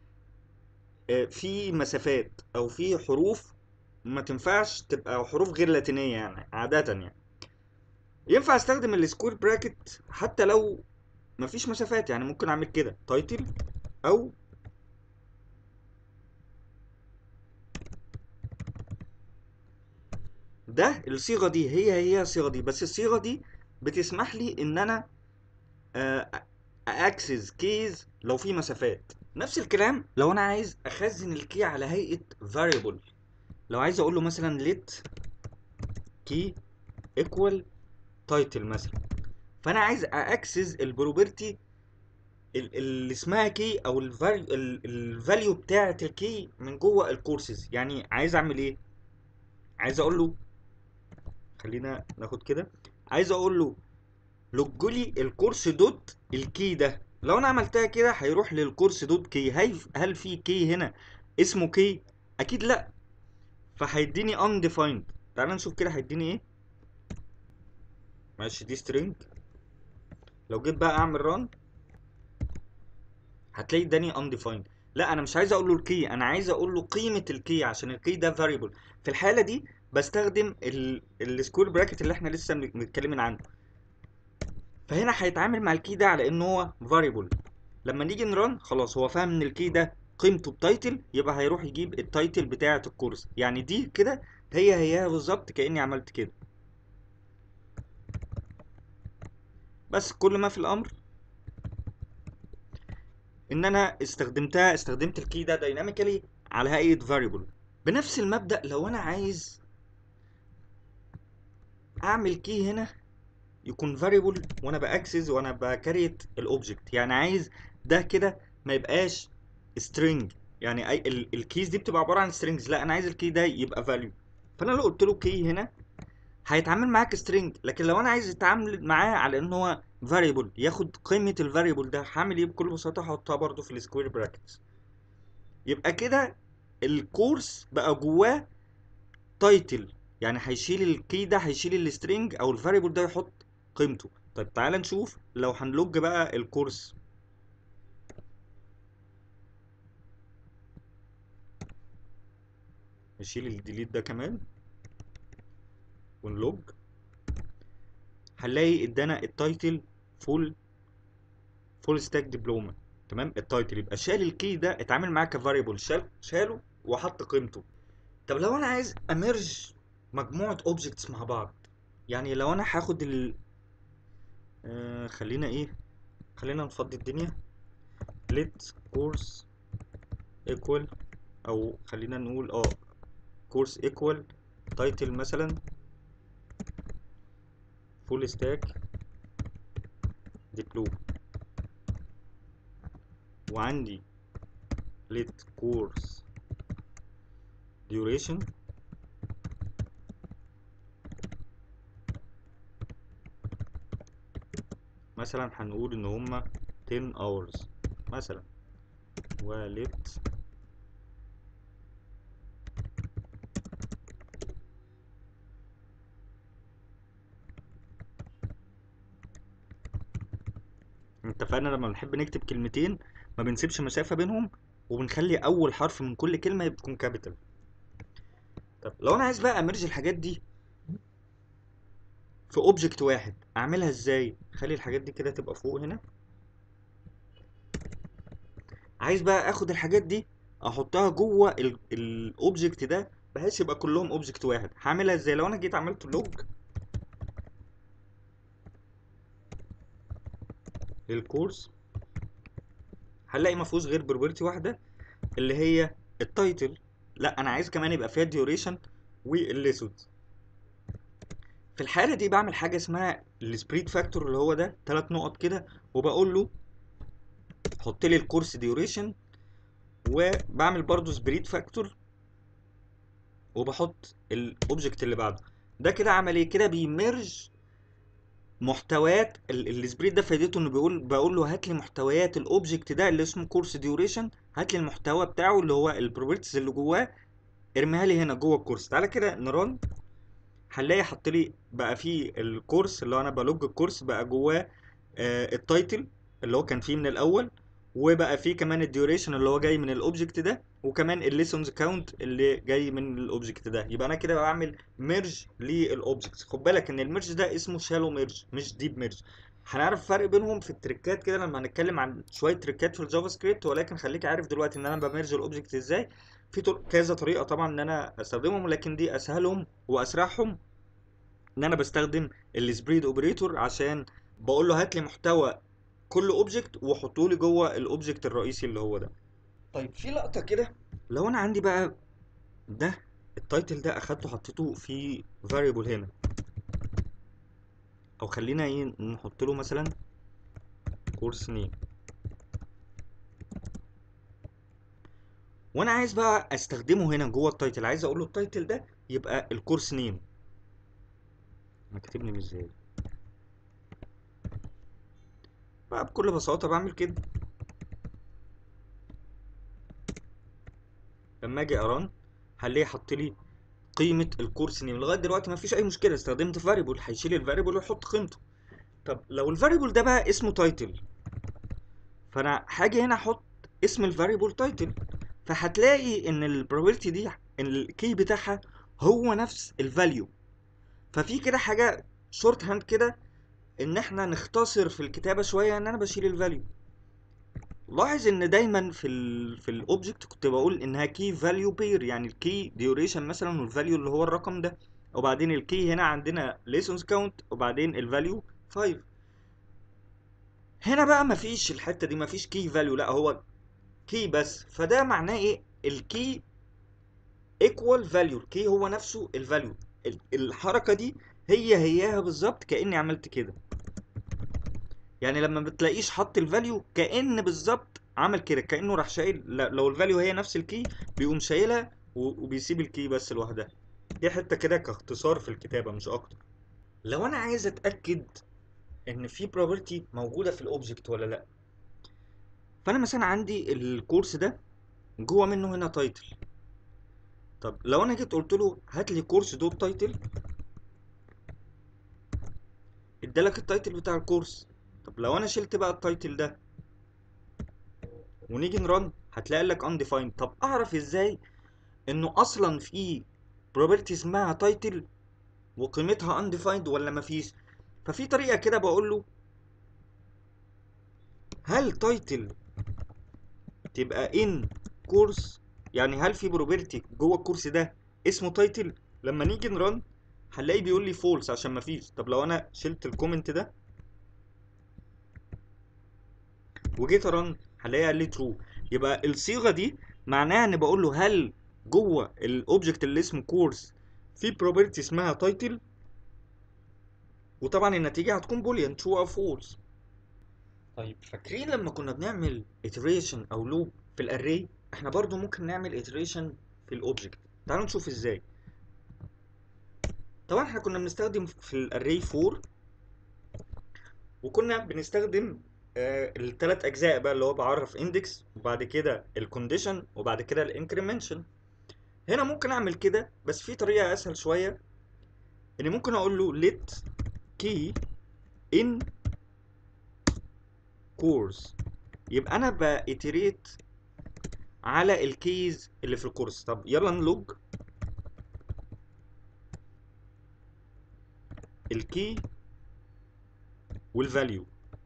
في مسافات او في حروف ما تنفعش تبقى حروف غير لاتينيه يعني عاده يعني ينفع استخدم السكوير براكت حتى لو مفيش مسافات يعني ممكن اعمل كده تايتل او ده الصيغه دي هي هي الصيغه دي بس الصيغه دي بتسمح لي ان انا اكسس كيز لو في مسافات نفس الكلام لو انا عايز اخزن الكي على هيئه variable لو عايز اقول له مثلا let key equal title مثلا فانا عايز اكسس البروبرتي اللي اسمها كي او الفاليو بتاعه الكي من جوه الكورسز يعني عايز اعمل ايه عايز اقول له خلينا ناخد كده عايز اقول له لوج لي الكورس دوت الكي ده لو انا عملتها كده هيروح للكورس دوت كي هل هل في كي هنا اسمه كي اكيد لا فهيديني undefined تعال نشوف كده هيديني ايه ماشي دي string لو جيت بقى اعمل run هتلاقي اداني undefined لا انا مش عايز اقول له الكي انا عايز اقول له قيمه الكي عشان الكي ده variable في الحاله دي بستخدم السكوير براكت اللي احنا لسه متكلمين عنه فهنا هيتعامل مع الكي ده على ان هو فاريبل لما نيجي نرن خلاص هو فاهم ان الكي ده قيمته بتايتل يبقى هيروح يجيب التايتل بتاعه الكورس يعني دي كده هي هي بالظبط كاني عملت كده بس كل ما في الامر ان انا استخدمتها استخدمت الكي ده دايناميكالي على هيئه فاريبل بنفس المبدا لو انا عايز اعمل كي هنا يكون فاريبل وانا باكسس وانا بكريت الاوبجكت يعني عايز ده كده ما يبقاش string يعني اي الكيز دي بتبقى عباره عن strings لا انا عايز الكي ده يبقى value فانا لو قلت له كي هنا هيتعامل معاك string لكن لو انا عايز اتعامل معاه على ان هو variable ياخد قيمه الفاريبل ده هعمل ايه بكل بساطه هحطها برده في السكوير براكتس يبقى كده الكورس بقى جواه تايتل يعني هيشيل الكي ده هيشيل السترينج او الفاريبل ده يحط قيمته طيب تعالى نشوف لو هنلوج بقى الكورس نشيل الديليت ده كمان ونلوج هنلاقي ادانا التايتل فول فول ستاك دبلوما تمام التايتل يبقى شال الكي ده اتعامل معاه كفاريبل شال شاله وحط قيمته طب لو انا عايز اميرج مجموعه اوبجكتس مع بعض يعني لو انا هاخد ال آه خلينا ايه خلينا نفضي الدنيا let course equal او خلينا نقول اه course equal title مثلا full stack diploma وعندي let course duration مثلا هنقول ان هما 10 hours مثلا ولت اتفقنا لما بنحب نكتب كلمتين ما بنسيبش مسافة بينهم وبنخلي أول حرف من كل كلمة يكون كابيتال طب لو أنا عايز بقى أمرج الحاجات دي في اوبجكت واحد أعملها إزاي؟ خلي الحاجات دي كده تبقى فوق هنا عايز بقى آخد الحاجات دي أحطها جوه الأوبجكت ده بحيث يبقى كلهم اوبجكت واحد هعملها إزاي؟ لو أنا جيت عملت لوج للكورس هنلاقي ما فيهوش غير بروبرتي واحده اللي هي التايتل لا انا عايز كمان يبقى فيها الديوريشن والليسود في الحاله دي بعمل حاجه اسمها السبريد فاكتور اللي هو ده ثلاث نقط كده وبقول له حط لي الكورس ديوريشن وبعمل برضو سبريد فاكتور وبحط الاوبجكت اللي بعده ده كده عمل ايه كده بيمرج محتويات السبريد ده فايدته انه بيقول بقول له هات لي محتويات الاوبجكت ده اللي اسمه كورس ديوريشن هات لي المحتوى بتاعه اللي هو البروبرتيز اللي جواه ارميها لي هنا جوه الكورس تعالى كده نرن هنلاقي حط لي بقى فيه الكورس اللي هو انا بلوج الكورس بقى جواه آه التايتل اللي هو كان فيه من الاول وبقى فيه كمان الديوريشن اللي هو جاي من الاوبجكت ده وكمان الليسونز كاونت اللي جاي من الاوبجكت ده يبقى انا كده بعمل ميرج للاوبجكتس خد بالك ان الميرج ده اسمه شالو ميرج مش ديب ميرج هنعرف الفرق بينهم في التريكات كده لما هنتكلم عن شويه تريكات في الجافا سكريبت ولكن خليك عارف دلوقتي ان انا بميرج الاوبجكت ازاي في كذا طريقه طبعا ان انا استخدمهم لكن دي اسهلهم واسرعهم ان انا بستخدم السبريد اوبريتور عشان بقول له هات لي محتوى كل اوبجكت وحطه لي جوه الاوبجكت الرئيسي اللي هو ده طيب في لقطه كده لو انا عندي بقى ده التايتل ده اخدته حطيته في variable هنا او خلينا ايه نحط له مثلا كورس نيم وانا عايز بقى استخدمه هنا جوه التايتل عايز اقول له التايتل ده يبقى الكورس نيم انا كاتب لي ازاي بقى بكل بساطه بعمل كده لما اجي اران هلاقيه حط لي قيمه الكورس نيم لغايه دلوقتي ما فيش اي مشكله استخدمت فاريبل هيشيل الفاريبل ويحط قيمته طب لو الفاريبل ده بقى اسمه تايتل فانا هاجي هنا احط اسم الفاريبل تايتل فهتلاقي ان البروبابيلتي دي ان الكي بتاعها هو نفس الفاليو ففي كده حاجه شورت هاند كده ان احنا نختصر في الكتابه شويه ان انا بشيل الفاليو لاحظ ان دايما في ال في الاوبجكت كنت بقول انها كي فاليو بير يعني الكي ديوريشن مثلا والفاليو اللي هو الرقم ده وبعدين الكي هنا عندنا lessons كاونت وبعدين الفاليو 5 هنا بقى مفيش الحته دي مفيش كي فاليو لا هو كي بس فده معناه ايه الكي ايكوال فاليو الكي هو نفسه الفاليو الحركه دي هي هياها بالظبط كاني عملت كده يعني لما بتلاقيش حط الفاليو كان بالظبط عمل كده كانه راح شايل لو الفاليو هي نفس الكي بيقوم شايلها وبيسيب الكي بس لوحدها دي حته كده كاختصار في الكتابه مش اكتر لو انا عايز اتاكد ان في بروبرتي موجوده في الاوبجكت ولا لا فانا مثلا عندي الكورس ده جوه منه هنا تايتل طب لو انا جيت قلت له هات لي كورس دوت تايتل ادالك التايتل بتاع الكورس طب لو انا شلت بقى التايتل ده ونيجي نرن هتلاقي لك undefined طب اعرف ازاي انه اصلا في property اسمها تايتل وقيمتها undefined ولا مفيش ففي طريقه كده بقول له هل تايتل تبقى ان كورس يعني هل في بروبرتي جوه الكورس ده اسمه تايتل لما نيجي نرن هنلاقيه بيقول لي فولس عشان مفيش طب لو انا شلت الكومنت ده وجيت ارن هلاقي قال لي ترو يبقى الصيغه دي معناها ان بقول له هل جوه الاوبجكت اللي اسمه كورس في بروبرتي اسمها تايتل وطبعا النتيجه هتكون بوليان ترو او فولس طيب فاكرين لما كنا بنعمل iteration او لوب في الاري احنا برضو ممكن نعمل iteration في الاوبجكت تعالوا نشوف ازاي طبعا احنا كنا بنستخدم في الاري فور وكنا بنستخدم آه الثلاث اجزاء بقى اللي هو بعرف اندكس وبعد كده الكونديشن وبعد كده الانكريمنشن هنا ممكن اعمل كده بس في طريقه اسهل شويه اني ممكن اقول له let key in course يبقى انا بإتريت على الكيز اللي في الكورس طب يلا نلوج الكي والفاليو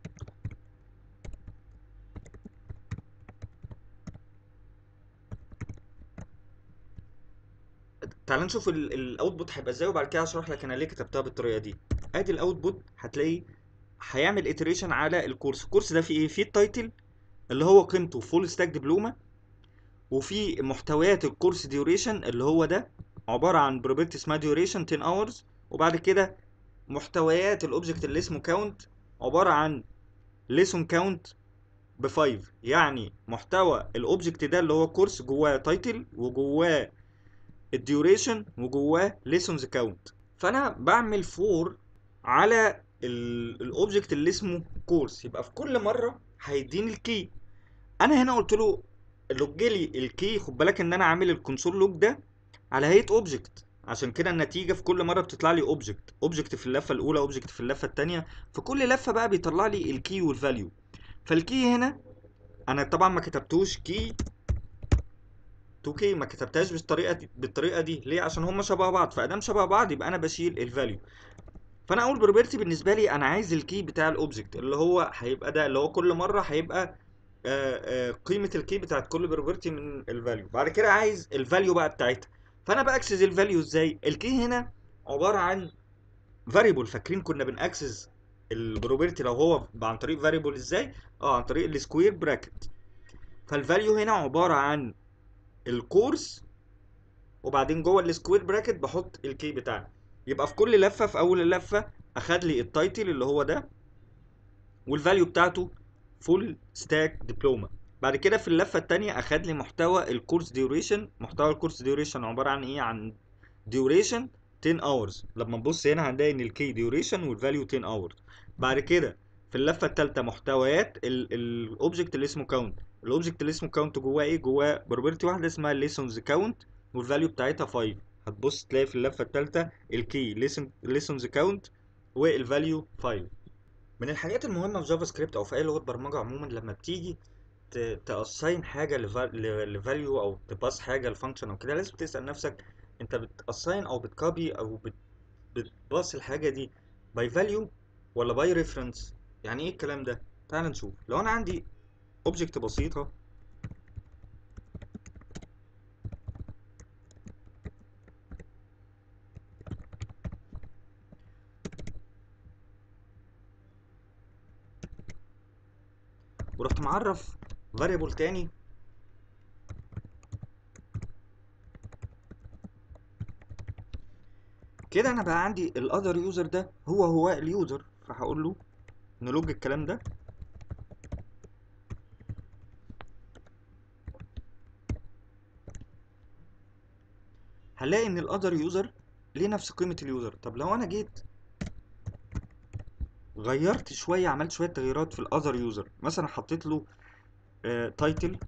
تعال نشوف الاوتبوت هيبقى ازاي وبعد كده هشرح لك انا ليه كتبتها بالطريقه دي ادي الاوتبوت هتلاقي هيعمل iteration على الكورس الكورس ده فيه ايه فيه التايتل اللي هو قيمته فول ستاك دبلومه وفي محتويات الكورس ديوريشن اللي هو ده عباره عن بروبرتي اسمها ديوريشن 10 اورز وبعد كده محتويات الاوبجكت اللي اسمه كاونت عباره عن ليسون كاونت ب 5 يعني محتوى الاوبجكت ده اللي هو كورس جواه تايتل وجواه الديوريشن وجواه ليسونز كاونت فانا بعمل فور على الاوبجكت اللي اسمه كورس يبقى في كل مره هيديني الكي انا هنا قلت له لوج لي الكي خد بالك ان انا عامل الكونسول لوج ده على هيئه اوبجكت عشان كده النتيجه في كل مره بتطلع لي اوبجكت اوبجكت في اللفه الاولى اوبجكت في اللفه الثانيه في كل لفه بقى بيطلع لي الكي والفاليو فالكي هنا انا طبعا ما كتبتوش كي 2 كي ما كتبتهاش بالطريقه دي بالطريقه دي ليه عشان هم شبه بعض فادام شبه بعض يبقى انا بشيل الفاليو فانا اول بروبرتي بالنسبه لي انا عايز الكي بتاع الاوبجكت اللي هو هيبقى ده اللي هو كل مره هيبقى آآ آآ قيمه الكي بتاعت كل بروبرتي من الفاليو بعد كده عايز الفاليو بقى بتاعتها فانا باكسس الفاليو ازاي الكي هنا عباره عن فاريبل فاكرين كنا بنأكسس البروبرتي لو هو عن طريق فاريبل ازاي اه عن طريق السكوير براكت فالفاليو هنا عباره عن الكورس وبعدين جوه السكوير براكت بحط الكي بتاعنا يبقى في كل لفه في اول اللفه اخد لي التايتل اللي هو ده والفاليو بتاعته فول ستاك دبلوما بعد كده في اللفه الثانيه اخد لي محتوى الكورس ديوريشن محتوى الكورس ديوريشن عباره عن ايه عن ديوريشن 10 اورز لما نبص هنا هنلاقي ان الكي ديوريشن والفاليو 10 اورز بعد كده في اللفه الثالثه محتويات الاوبجكت اللي اسمه كاونت الاوبجكت اللي اسمه كاونت جواه ايه جواه بروبرتي واحده اسمها ليسونز كاونت والفاليو بتاعتها 5 هتبص تلاقي في اللفه الثالثه الكي ليسونز كاونت والفاليو 5 من الحاجات المهمه في جافا سكريبت او في اي لغه برمجه عموما لما بتيجي تاساين حاجه لفاليو او تباس حاجه لفانكشن او كده لازم تسال نفسك انت بتاساين او بتكوبي او بتباص الحاجه دي باي فاليو ولا باي ريفرنس يعني ايه الكلام ده تعال نشوف لو انا عندي اوبجكت بسيطه ورحت معرف variable تاني كده انا بقى عندي الاذر يوزر ده هو هو اليوزر فهقول له نلوج الكلام ده هنلاقي ان الاذر يوزر ليه نفس قيمة اليوزر طب لو انا جيت غيرت شوية عملت شوية تغييرات في الاذر يوزر مثلا حطيت له تايتل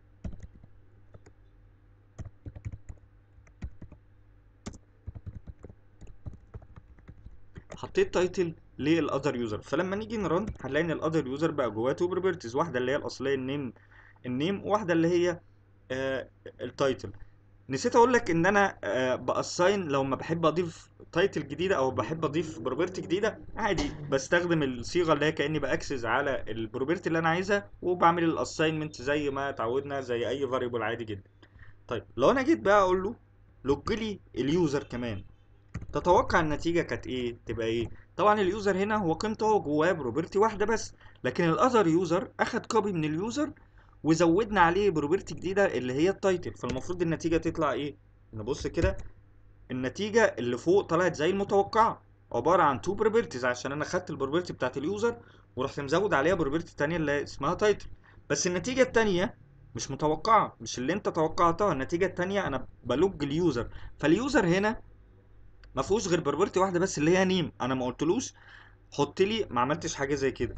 حطيت تايتل للاذر يوزر فلما نيجي نرن هنلاقي ان الاذر يوزر بقى جواه تو بروبرتيز واحده اللي هي الاصليه النيم النيم وواحده اللي هي آه التايتل نسيت اقول لك ان انا آه باساين لو ما بحب اضيف تايتل جديده او بحب اضيف بروبرتي جديده عادي بستخدم الصيغه اللي هي كاني باكسس على البروبرتي اللي انا عايزها وبعمل الاساينمنت زي ما اتعودنا زي اي فاريبل عادي جدا طيب لو انا جيت بقى اقول له لوج لي اليوزر كمان تتوقع النتيجه كانت ايه تبقى ايه طبعا اليوزر هنا هو قيمته هو جواه بروبرتي واحده بس لكن الاذر يوزر اخد كوبي من اليوزر وزودنا عليه بروبرتي جديده اللي هي التايتل فالمفروض النتيجه تطلع ايه نبص كده النتيجه اللي فوق طلعت زي المتوقعه عباره عن تو بروبرتيز عشان انا خدت البروبرتي بتاعت اليوزر ورحت مزود عليها بروبرتي تانية اللي اسمها تايتل بس النتيجه التانية مش متوقعه مش اللي انت توقعتها النتيجه التانية انا بلوج اليوزر فاليوزر هنا ما فيهوش غير بروبرتي واحده بس اللي هي نيم انا ما قلتلوش حط لي ما عملتش حاجه زي كده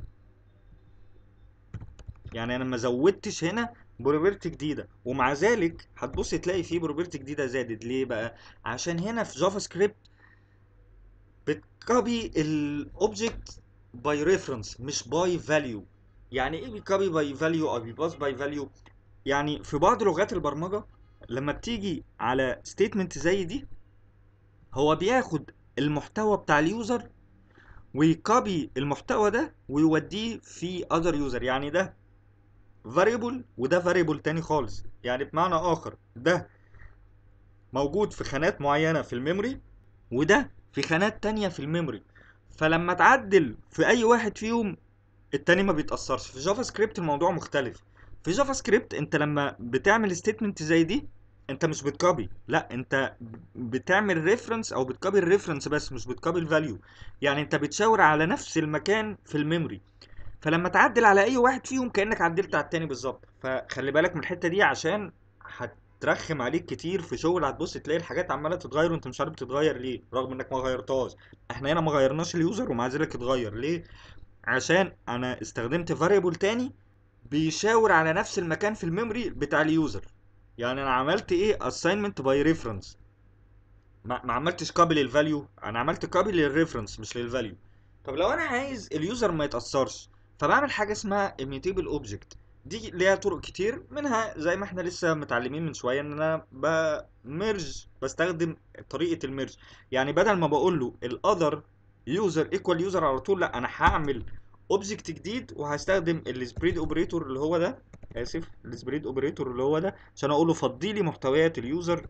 يعني انا ما زودتش هنا بروبرتي جديده ومع ذلك هتبص تلاقي فيه بروبرتي جديده زادت ليه بقى عشان هنا في جافا سكريبت بتكوبي الاوبجكت باي ريفرنس مش باي فاليو يعني ايه بيكوبي باي فاليو او بيباس باي فاليو يعني في بعض لغات البرمجه لما بتيجي على ستيتمنت زي دي هو بياخد المحتوى بتاع اليوزر ويكوبي المحتوى ده ويوديه في other user يعني ده variable وده variable تاني خالص يعني بمعنى اخر ده موجود في خانات معينة في الميموري وده في خانات تانية في الميموري فلما تعدل في اي واحد فيهم التاني ما بيتأثرش في جافا سكريبت الموضوع مختلف في جافا سكريبت انت لما بتعمل ستيتمنت زي دي انت مش بتكوبي لا انت بتعمل ريفرنس او بتكوبي الريفرنس بس مش بتكوبي الفاليو يعني انت بتشاور على نفس المكان في الميموري فلما تعدل على اي واحد فيهم كانك عدلت على التاني بالظبط فخلي بالك من الحته دي عشان هترخم عليك كتير في شغل هتبص تلاقي الحاجات عماله تتغير وانت مش عارف تتغير ليه رغم انك ما غيرتهاش احنا هنا ما غيرناش اليوزر ومع ذلك اتغير ليه عشان انا استخدمت فاريبل تاني بيشاور على نفس المكان في الميموري بتاع اليوزر يعني انا عملت ايه assignment by reference ما, ما عملتش كوبي للفاليو انا عملت كوبي للريفرنس مش للفاليو طب لو انا عايز اليوزر ما يتاثرش فبعمل حاجه اسمها immutable object دي ليها طرق كتير منها زي ما احنا لسه متعلمين من شويه ان انا بمرج بستخدم طريقه الميرج يعني بدل ما بقول له الاذر يوزر ايكوال يوزر على طول لا انا هعمل اوبجكت جديد وهستخدم السبريد اوبريتور اللي هو ده اسف السبريد اوبريتور اللي هو ده عشان اقول له فضي لي محتويات اليوزر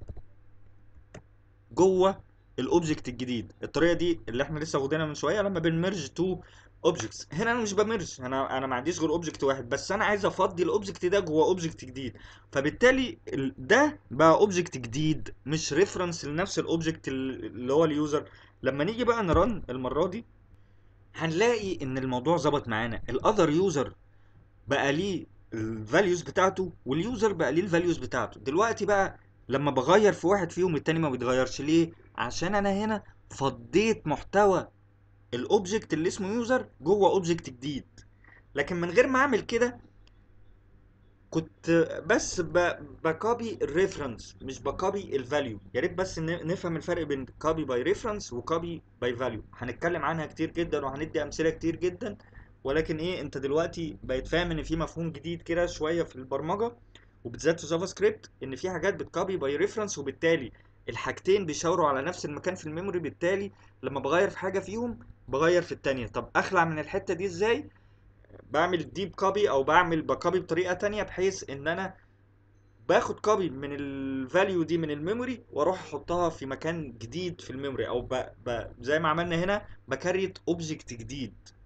جوه الاوبجكت الجديد الطريقه دي اللي احنا لسه واخدينها من شويه لما بنمرج تو اوبجكتس هنا انا مش بمرج انا انا ما عنديش غير اوبجكت واحد بس انا عايز افضي الاوبجكت ده جوه اوبجكت جديد فبالتالي ده بقى اوبجكت جديد مش ريفرنس لنفس الاوبجكت اللي هو اليوزر لما نيجي بقى نرن المره دي هنلاقي ان الموضوع ظبط معانا الاذر يوزر بقى ليه الفاليوز بتاعته واليوزر بقى ليه الفاليوز بتاعته دلوقتي بقى لما بغير في واحد فيهم التاني ما بيتغيرش ليه عشان انا هنا فضيت محتوى الاوبجكت اللي اسمه يوزر جوه اوبجكت جديد لكن من غير ما اعمل كده كنت بس بكوبي الريفرنس مش بكوبي الفاليو يا ريت بس نفهم الفرق بين كوبي باي ريفرنس وكوبي باي فاليو هنتكلم عنها كتير جدا وهندي امثله كتير جدا ولكن ايه انت دلوقتي بقيت فاهم ان في مفهوم جديد كده شويه في البرمجه وبالذات في جافا سكريبت ان في حاجات بتكوبي باي ريفرنس وبالتالي الحاجتين بيشاوروا على نفس المكان في الميموري بالتالي لما بغير في حاجه فيهم بغير في التانية طب اخلع من الحته دي ازاي بعمل ديب كوبي او بعمل بكوبي بطريقه تانية بحيث ان انا باخد كوبي من الفاليو دي من الميموري واروح احطها في مكان جديد في الميموري او ب... ب... زي ما عملنا هنا بكريت اوبجكت جديد